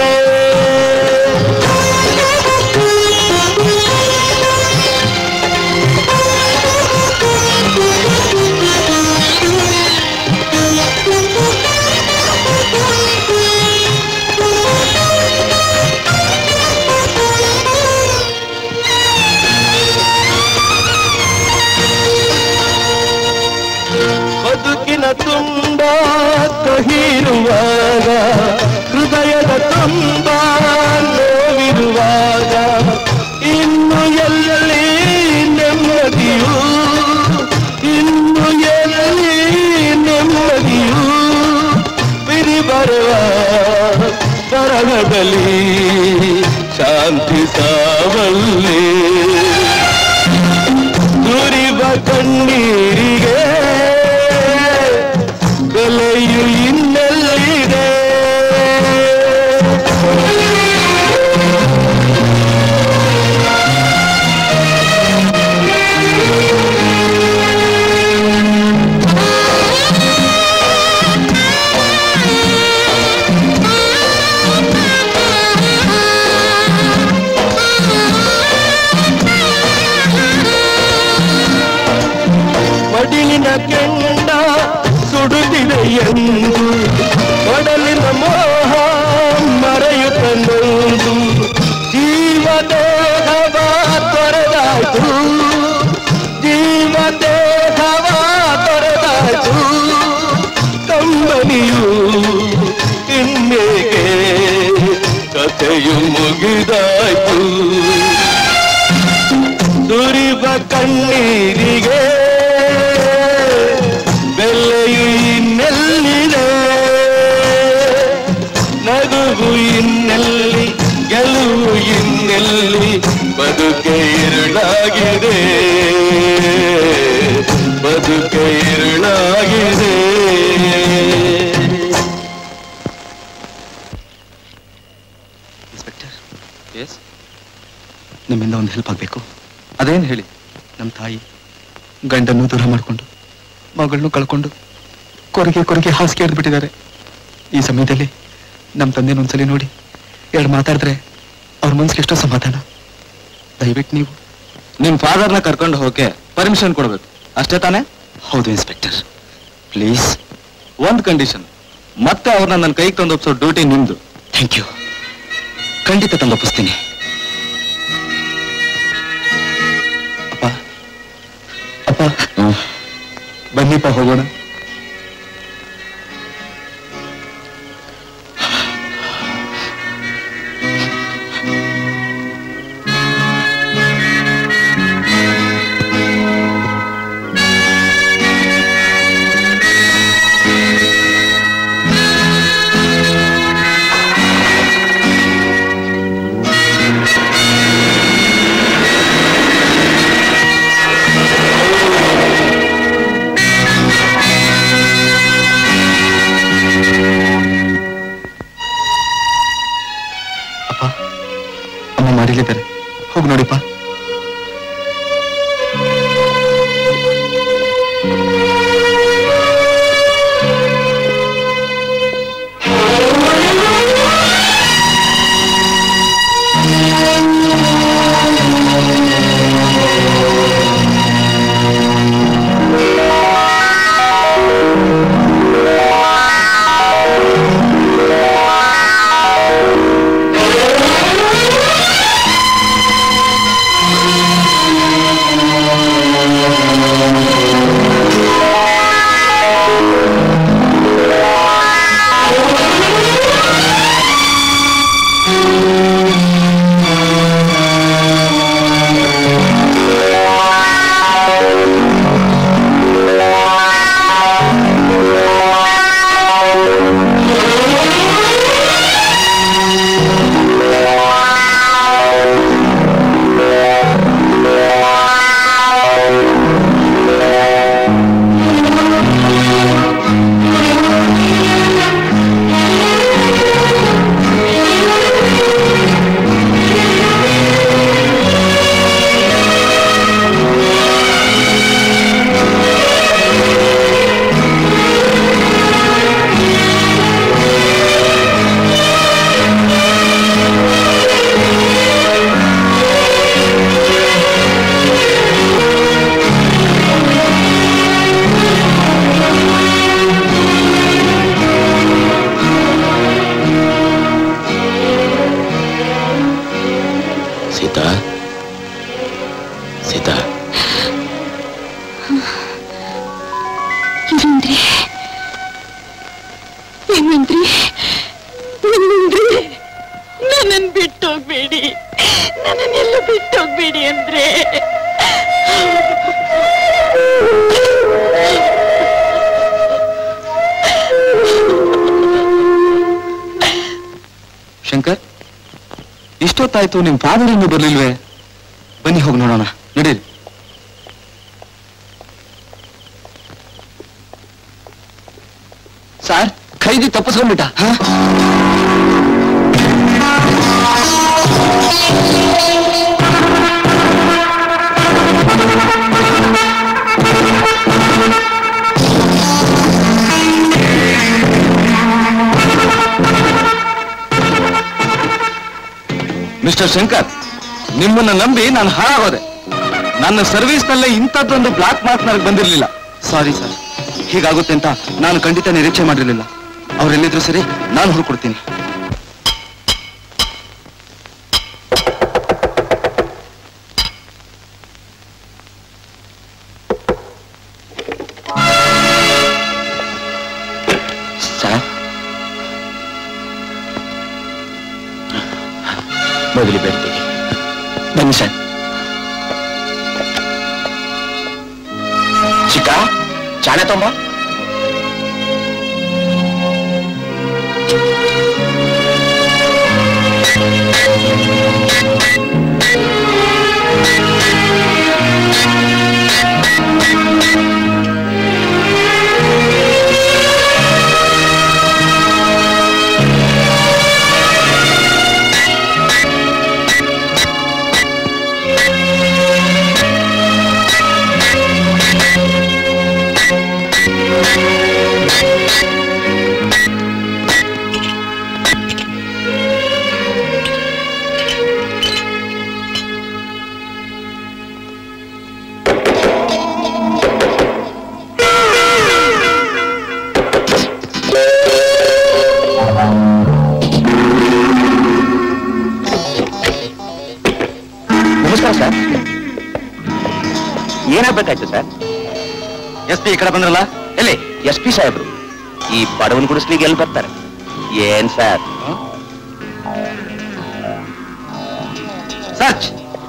ಬದುಕಿನ ತುಂಬ ಕಹಿರುವಾಗ ಹೃದಯದ ತುಂಬ ನೋವಿರುವಾಗ ಇನ್ನು ಎಲ್ಲಿ ನೆಮ್ಮದಿಯು ಇನ್ನು ಎಲ್ಲಿ ನೆಮ್ಮದಿಯು ಬಿರಿ ಬರುವ ಬರಹದಲ್ಲಿ ಶಾಂತಿ ಸಾವಲ್ಲಿ ಸುರಿವ ಕಣ್ಣೀರಿಗೆ ಬೆಲೆಯು ಇನ್ನೆಲ್ಲಿದೆ ಕೆಂಡ ಸುಡುತ್ತಿದೆ ಎಂದು ಒಡಲಿನ ಮೋಹ ಮರೆಯುತ್ತ ನೊಂದು ಜೀವ ದೇಹವ ತೊರೆದಾಯ್ತು ಜೀವ ದೇಹವ ತೊರೆದಾಯ್ತು ಕಂಬನಿಯು ಇನ್ನೇಕೆ ಕಥೆಯು ಮುಗಿದಾಯ್ತು ಸುರಿವ ಕಣ್ಣೀರಿಗೆ ಬೆಲೆಯು ಇನ್ನೆಲ್ಲಿದೆ ನಗುವು ಇನ್ನೆಲ್ಲಿ ಗೆಲುವು ಇನ್ನೆಲ್ಲಿ ಬದುಕೆ ಇರುಳಾಗಿದೆ ಬದುಕೆ ಇರುಳಾಗಿದೆ ಇನ್ಸ್ಪೆಕ್ಟರ್ ಎಸ್ ನಿಮ್ಮಿಂದ ಒಂದು ಹೆಲ್ಪ್ ಆಗಬೇಕು ಅದೇನು ಹೇಳಿ ನಮ್ಮ ತಾಯಿ ಗಂಡನ್ನು ದೂರ ಮಾಡಿಕೊಂಡು ಮಗಳನ್ನು ಕಳ್ಕೊಂಡು ಕೊರಗೆ ಕೊರಗೆ ಹಾಸಿಗೆ ಹಿಡಿದು ಬಿಟ್ಟಿದ್ದಾರೆ ಈ ಸಮಯದಲ್ಲಿ ನಮ್ಮ ತಂದೆನ ಒಂದ್ಸಲಿ ನೋಡಿ ಎರಡು ಮಾತಾಡಿದ್ರೆ ಅವ್ರ ಮನ್ಸಿಗೆ ಎಷ್ಟೋ ಸಮಾಧಾನ ದಯವಿಟ್ಟು ನೀವು ನಿಮ್ಮ ಫಾದರ್ನ ಕರ್ಕೊಂಡು ಹೋಗಕ್ಕೆ ಪರ್ಮಿಷನ್ ಕೊಡಬೇಕು ಅಷ್ಟೇ ತಾನೇ ಹೌದು ಇನ್ಸ್ಪೆಕ್ಟರ್ ಪ್ಲೀಸ್ ಒಂದು ಕಂಡೀಷನ್ ಮತ್ತೆ ಅವ್ರನ್ನ ನನ್ನ ಕೈಗೆ ತಂದೊಪ್ಸೋ ಡ್ಯೂಟಿ ನಿಮ್ದು ಥ್ಯಾಂಕ್ ಯು ಖಂಡಿತ ತಂದೊಪ್ಪಿಸ್ತೀನಿ ಅಪ್ಪ ಅಪ್ಪ ಬನ್ನಿಪ್ಪ ಹೋಗೋಣ ಅಪ್ಪ ಅಮ್ಮ ಮಾಡಿಲಿದ್ದಾರೆ ಹೋಗಿ ನೋಡಿಪ್ಪ ಸೀತಾ ಸೀತಾ ಮಂತ್ರಿ ಮಂತ್ರಿ ಮಂತ್ರಿ ನನ್ನನ್ನು ಬಿಟ್ಟೋಗ್ಬೇಡಿ ನನ್ನನ್ನೆಲ್ಲ ಬಿಟ್ಟೋಗ್ಬೇಡಿ ಅಂದ್ರೆ ಶಂಕರ್ ಇಷ್ಟೊತ್ತಾಯ್ತು ನಿಮ್ ಫಾದರ್ ಇನ್ನೂ ಬರ್ಲಿಲ್ವೇ ಬನ್ನಿ ಹೋಗಿ ನೋಡೋಣ ನಡೀರಿ ಸರ್ ಖೈದಿ ತಪ್ಪಿಸ್ಕೊಂಡ್ಬಿಟ್ಟ ಮಿಸ್ಟರ್ ಶಂಕರ್ ನಿಮ್ಮನ್ನ ನಂಬಿ ನಾನು ಹಾಳಾಗೋದೆ ನನ್ನ ಸರ್ವಿಸ್ ನಲ್ಲೇ ಇಂಥದ್ದೊಂದು ಬ್ಲಾಕ್ ಮಾರ್ಕ್ ನನಗೆ ಬಂದಿರಲಿಲ್ಲ ಸಾರಿ ಸರ್ ಹೀಗಾಗುತ್ತೆ ಅಂತ ನಾನು ಖಂಡಿತ ನಿರೀಕ್ಷೆ ಮಾಡಿರಲಿಲ್ಲ ಅವ್ರೆಲ್ಲಿದ್ರು ಸರಿ ನಾನು ಹುಡುಕೊಡ್ತೀನಿ ಸರ್ ಮೊದಲು ಬರ್ತೀನಿ ಬನ್ನಿ ಸರ್ ಚಿಕ್ಕ ಚಾಣೆ ತೊಂಬ ನಮಸ್ಕಾರ ಸರ್ ಏನಾಗ್ಬೇಕಾಯ್ತು ಸರ್ ಎಸ್ ಪಿ ಈ ಕಡೆ ಬಂದ್ರಲ್ಲ ಎಲ್ಲಿ ಎಸ್ ಪಿ ಸಾಹೇಬ್ರು ಈ ಬಡವನ್ ಗುಡಿಸ್ಲಿಗೆ ಎಲ್ಲಿ ಬರ್ತಾರೆ ಏನ್ sir search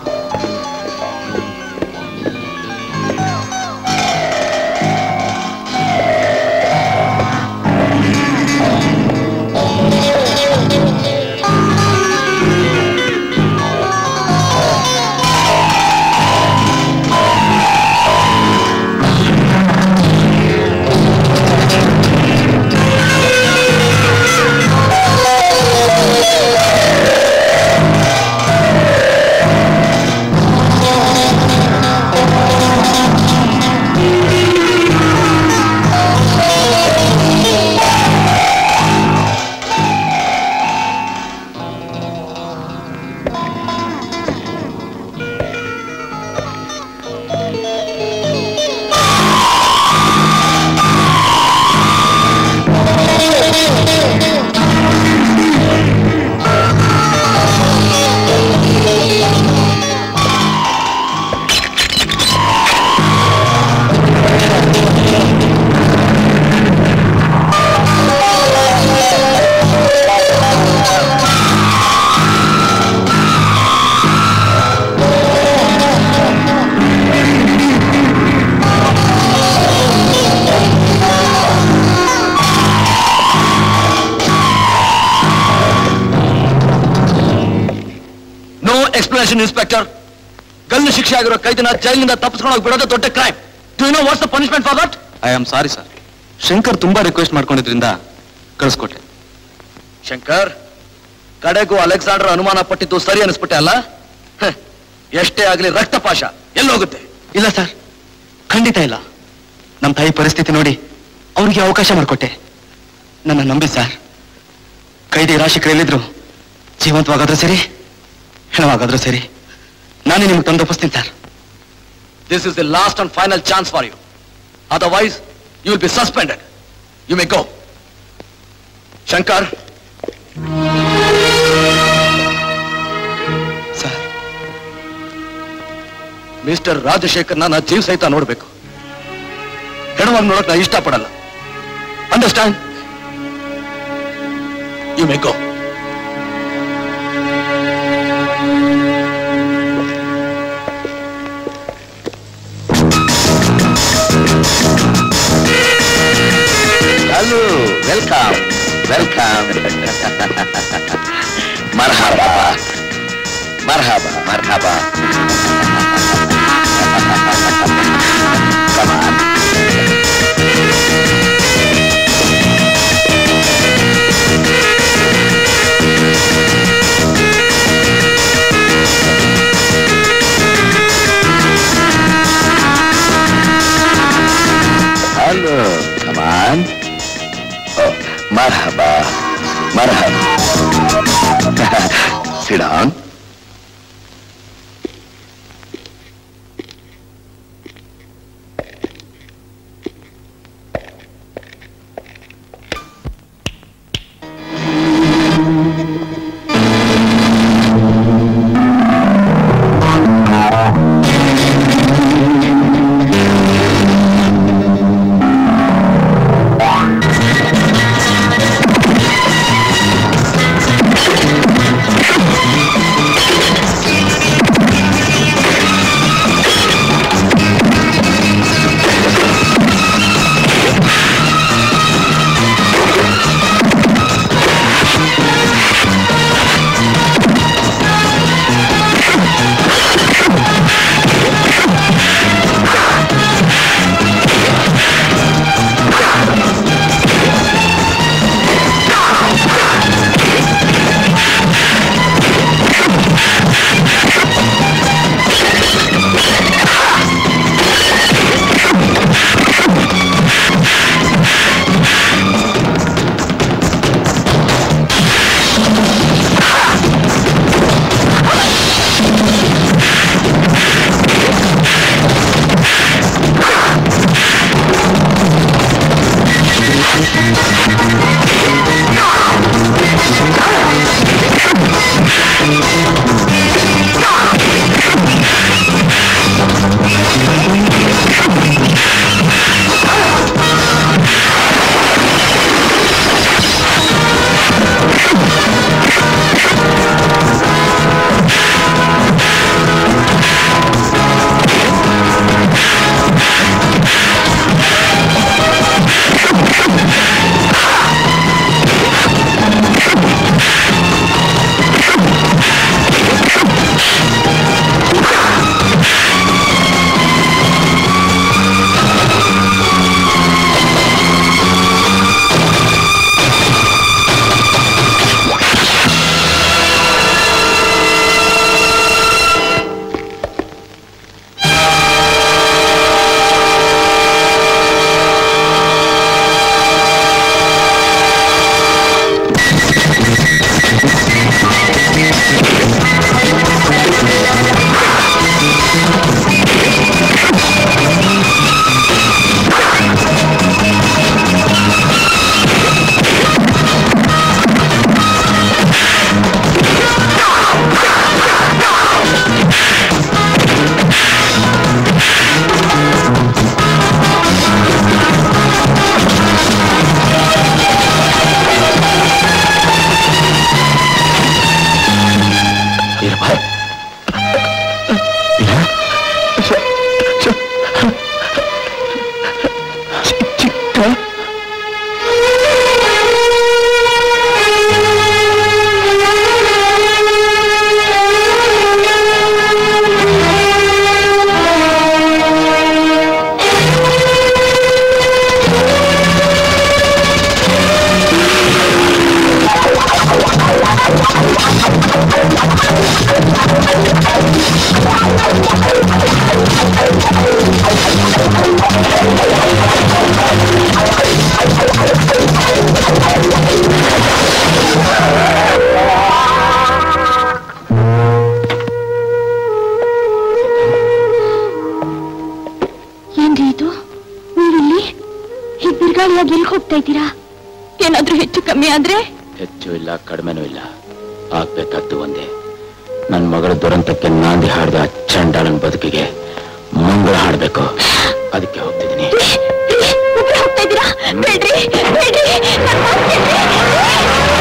no explanation inspector ಗಲ್ಲು ಶಿಕ್ಷೆ ಆಗಿರೋ ಕೈದಿನ ಜೈಲಿನಿಂದ ತಪ್ಪಿಸ್ಕೊಂಡು ಹೋಗಿ ಬಿಡೋದು ದೊಡ್ಡ crime do know what's the punishment for that I am sorry sir Shankar ತುಂಬಾ ರಿಕ್ವೆಸ್ಟ್ ಮಾಡ್ಕೊಂಡಿದ್ರಿಂದ ಕಳಿಸ್ಕೊಟ್ಟೆ ಶಂಕರ್ ಕಡೆಗೂ ಅಲೆಕ್ಸಾಂಡರ್ ಅನುಮಾನ ಪಟ್ಟಿದ್ದು ಸರಿ ಅನಿಸ್ಬಿಟ್ಟೆ ಅಲ್ಲ ಹ, ಎಷ್ಟೇ ಆಗಲಿ ರಕ್ತಪಾಶ ಎಲ್ಲೋಗುತ್ತೆ ಇಲ್ಲ ಸರ್ ಖಂಡಿತ ಇಲ್ಲ ನಮ್ಮ ತಾಯಿ ಪರಿಸ್ಥಿತಿ ನೋಡಿ ಅವ್ರಿಗೆ ಅವಕಾಶ ಮಾಡಿಕೊಟ್ಟೆ ನನ್ನ ನಂಬಿ ಸರ್ ಕೈದಿ ರಾಶಿಕರು ಎಲ್ಲಿದ್ರು ಜೀವಂತವಾಗಾದ್ರೂ ಸರಿ ಹೆಣವಾಗಾದ್ರೂ ಸರಿ ನಾನೇ ನಿಮ್ಗೆ ತಂದು ಒಪ್ಪಿಸ್ತೀನಿ sir this is the last and final chance for you otherwise you will be suspended you may go Shankar sir mister ರಾಜಶೇಖರ್ನ ನಾ ಜೀವ ಸಹಿತ ನೋಡ್ಬೇಕು ಹೆಣವಾಗಿ ನೋಡಕ್ ನಾ ಇಷ್ಟಪಡಲ್ಲ understand you may go hello welcome welcome ಮರ್ಹಾಬಾ ಮರ್ಹಾಬಾ ಮರ್ಹಾಬಾ ಕಮಾನ್ ಹಲೋ ಕಮಾನ್ ಮರ್ಹಬಾ ಮರ್ಹಬಾ ಸಿಡಾನ್ ಏನ್ರಿ ಇದು ನೀವಿಲ್ಲಿ ಹೀಗ್ ಬಿರುಗಾಳಿಯಾಗಿ ಎಲ್ಲಿ ಹೋಗ್ತಾ ಇದ್ದೀರಾ ಏನಾದ್ರೂ ಹೆಚ್ಚು ಕಮ್ಮಿ ಆದ್ರೆ ಹೆಚ್ಚು ಇಲ್ಲ ಕಡಿಮೆನೂ ಇಲ್ಲ ಆಗ್ಬೇಕಾದ್ದು ಒಂದೇ ನನ್ನ ಮಗಳ ದುರಂತಕ್ಕೆ ನಾಂದಿ ಹಾಡಿದ ಆ ಚಂಡಾಳನ ಬದುಕಿಗೆ ಮಂಗಳ ಹಾಡಬೇಕು ಅದಕ್ಕೆ ಹೋಗ್ತಿದ್ದೀನಿ ಒಬ್ರೇ ಹೋಗ್ತಾ ಇದ್ದೀರಾ ಬೇಡ್ರಿ ಬೇಡ್ರಿ ನನ್ ಮಾತ್ ಕೇಳ್ರಿ.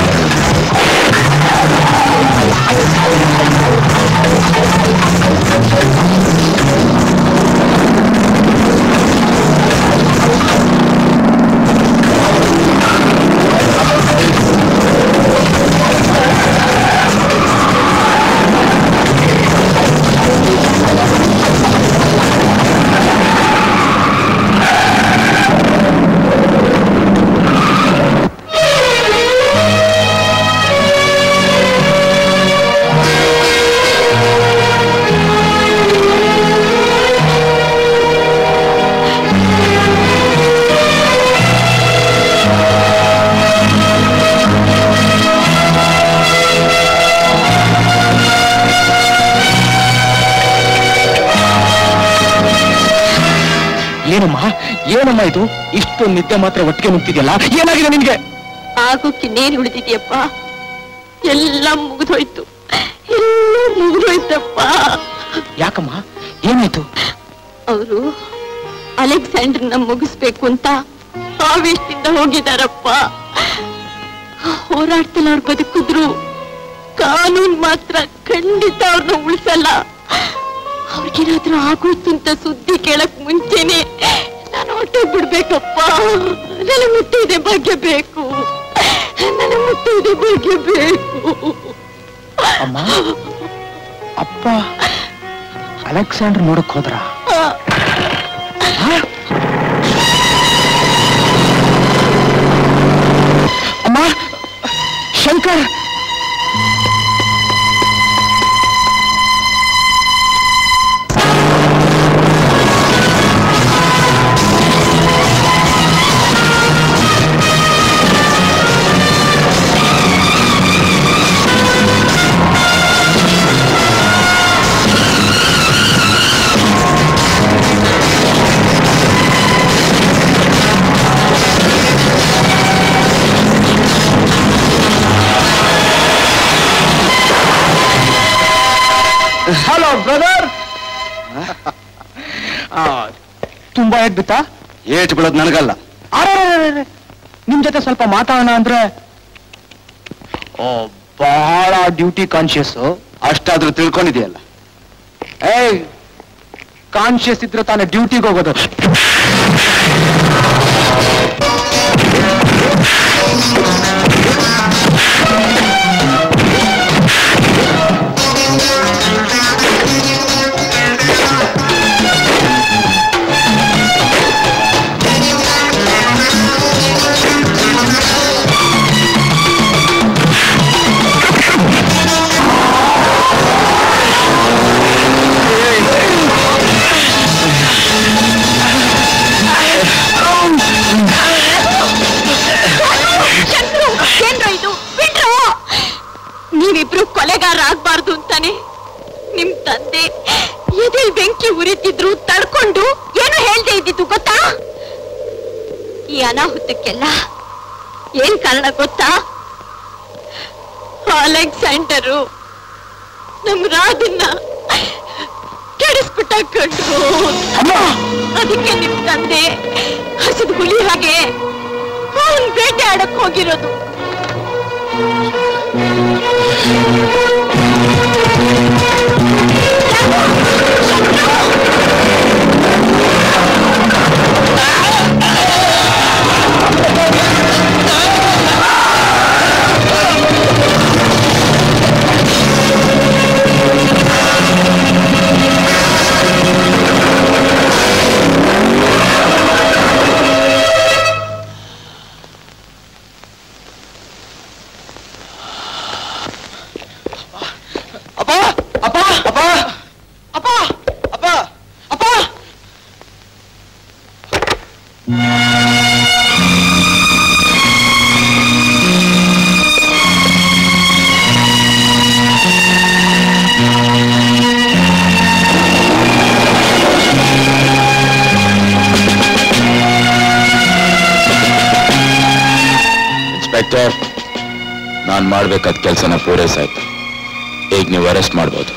ಏನಮ್ಮ ಏನಮ್ಮ ಇದು ಇಷ್ಟು ನಿದ್ದೆ ಮಾತ್ರ ಒಟ್ಟಿಗೆ ನುಗ್ತಿದ್ಯಲ್ಲ ಏನಾಗಿದೆ ನಿನ್ಗೆ ಆಗೋಕ್ಕಿನ್ನೇನು ಉಳಿದಿದ್ಯಪ್ಪ ಎಲ್ಲ ಮುಗಿದೋಯ್ತು ಎಲ್ಲ ಮುಗಿದೋಯ್ತಪ್ಪ ಯಾಕಮ್ಮ ಏನಾಯ್ತು ಅವರು ಅಲೆಕ್ಸಾಂಡರ್ನ ಮುಗಿಸ್ಬೇಕು ಅಂತ ಆವೇಶದಿಂದ ಹೋಗಿದಾರಪ್ಪ ಹೋರಾಡ್ತಲ್ಲ ಅವ್ರು ಬದುಕಿದ್ರು ಕಾನೂನ್ ಮಾತ್ರ ಖಂಡಿತ ಅವ್ರನ್ನ ಉಳಿಸಲ್ಲ ಅವ್ರಿಗೇನಾದ್ರೂ ಆಗೋಯ್ತು ಅಂತ ಸುದ್ದಿ ಕೇಳಕ್ ಮುಂಚೆನೆ ನಾನು ಹೊಟ್ಟೋಗ್ಬಿಡ್ಬೇಕಪ್ಪ ನನಗೆ ಮುಟ್ಟಿದೆ ಭಾಗ್ಯ ಬೇಕು ನನಗೆ ಮುಟ್ಟಿದೆ ಭಾಗ್ಯ ಬೇಕು ಅಮ್ಮ ಅಪ್ಪ ಅಲೆಕ್ಸಾಂಡರ್ ನೋಡಕ್ ಹೋದ್ರ ಅಮ್ಮ ಶಂಕರ್ ಆ ತುಂಬಾ ಏಟ್ ಬಿತ್ತಾ ಏಟ್ ಬಿಡೋದು ನನಗಲ್ಲ ಅರೆ ನಿಮ್ ಜೊತೆ ಸ್ವಲ್ಪ ಮಾತಾಡೋಣ ಅಂದ್ರೆ ಓ ಬಹಳ ಡ್ಯೂಟಿ ಕಾನ್ಶಿಯಸ್ ಅಷ್ಟಾದ್ರೂ ತಿಳ್ಕೊಂಡಿದೆಯಲ್ಲ ಏಯ್ ಕಾನ್ಶಿಯಸ್ ಇದ್ರೆ ತಾನೇ ಡ್ಯೂಟಿಗೆ ಹೋಗೋದು ಏನ್ರೋ ಇದು ಬಿಟ್ರು ನೀವಿಬ್ರು ಕೊಲೆಗಾರ ಆಗ್ಬಾರ್ದು ಅಂತಾನೆ ನಿಮ್ ತಂದೆ ಎದೆಲ್ ಬೆಂಕಿ ಉರಿತಿದ್ರು ತಡ್ಕೊಂಡು ಏನು ಹೇಳ್ದೆ ಇದ್ದಿದ್ದು ಗೊತ್ತಾ ಈ ಅನಾಹುತಕ್ಕೆಲ್ಲ ಏನ್ ಕಾರಣ ಗೊತ್ತಾ ಅಲೆಕ್ಸಾಂಡರು ನಮ್ ರಾಜನ್ನ ಕೆಡಿಸ್ಬಿಟ್ಟ ಕಣ್ರು ಅದಕ್ಕೆ ನಿಮ್ ತಂದೆ ಹಸಿದ ಹುಲಿ ಹಾಗೆ ಅವನ್ ಬೇಟೆ ಆಡಕ್ ಹೋಗಿರೋದು ಅಪ್ಪ ಅಪ್ಪ ಅಪ್ಪ ಅಪ್ಪ ಅಪ್ಪ ಅಪ್ಪ ಇನ್ಸ್ಪೆಕ್ಟರ್ ನಾನು ಮಾಡ್ಬೇಕಾದ ಕೆಲಸನ ಪೂರೈಸಾಯ್ತು ಈಗ ನೀವು ಅರೆಸ್ಟ್ ಮಾಡ್ಬೋದು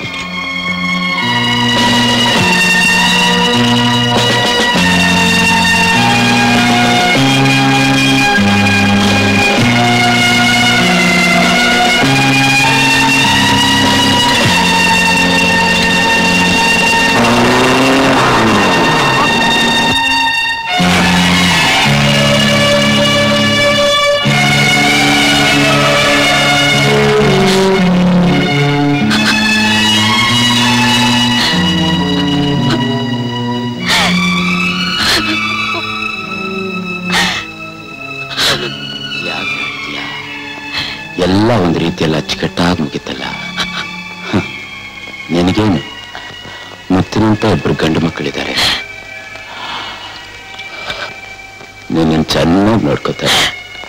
ಯಾಕೆ ಅಳ್ತೀಯ? ಎಲ್ಲ ಒಂದು ರೀತಿಯಲ್ಲಿ ಅಚ್ಚುಕಟ್ಟಾಗಿ ಮುಗಿತಲ್ಲ ಹ, ನಿನಗೇನು ಮುತ್ತಿನಂತ ಇಬ್ರು ಗಂಡು ಮಕ್ಕಳಿದ್ದಾರೆ ನಿನ್ನ ಚೆನ್ನಾಗಿ ನೋಡ್ಕೋತಾರೆ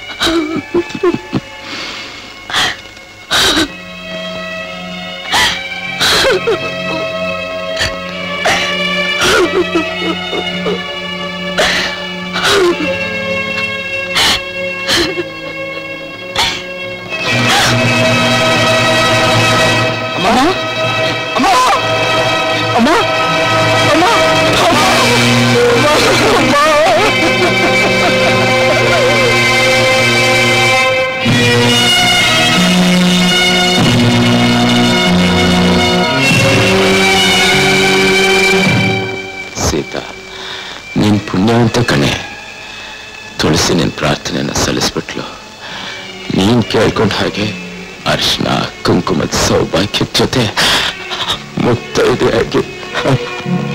ಸೀತಾ ನೀನ್ ಪುಣ್ಯವಂತ ಕಣೆ ತುಳಸಿ ನಿನ್ ಪ್ರಾರ್ಥನೆಯನ್ನ ಸಲ್ಲಿಸ್ಬಿಟ್ಲು ನೀನ್ ಕೇಳ್ಕೊಂಡ ಹಾಗೆ ಅರ್ಶನ ಕುಂಕುಮದ ಸೌಭಾಗ್ಯದ ಜೊತೆ ಮುತ್ತೈದೆಯಾಗಿ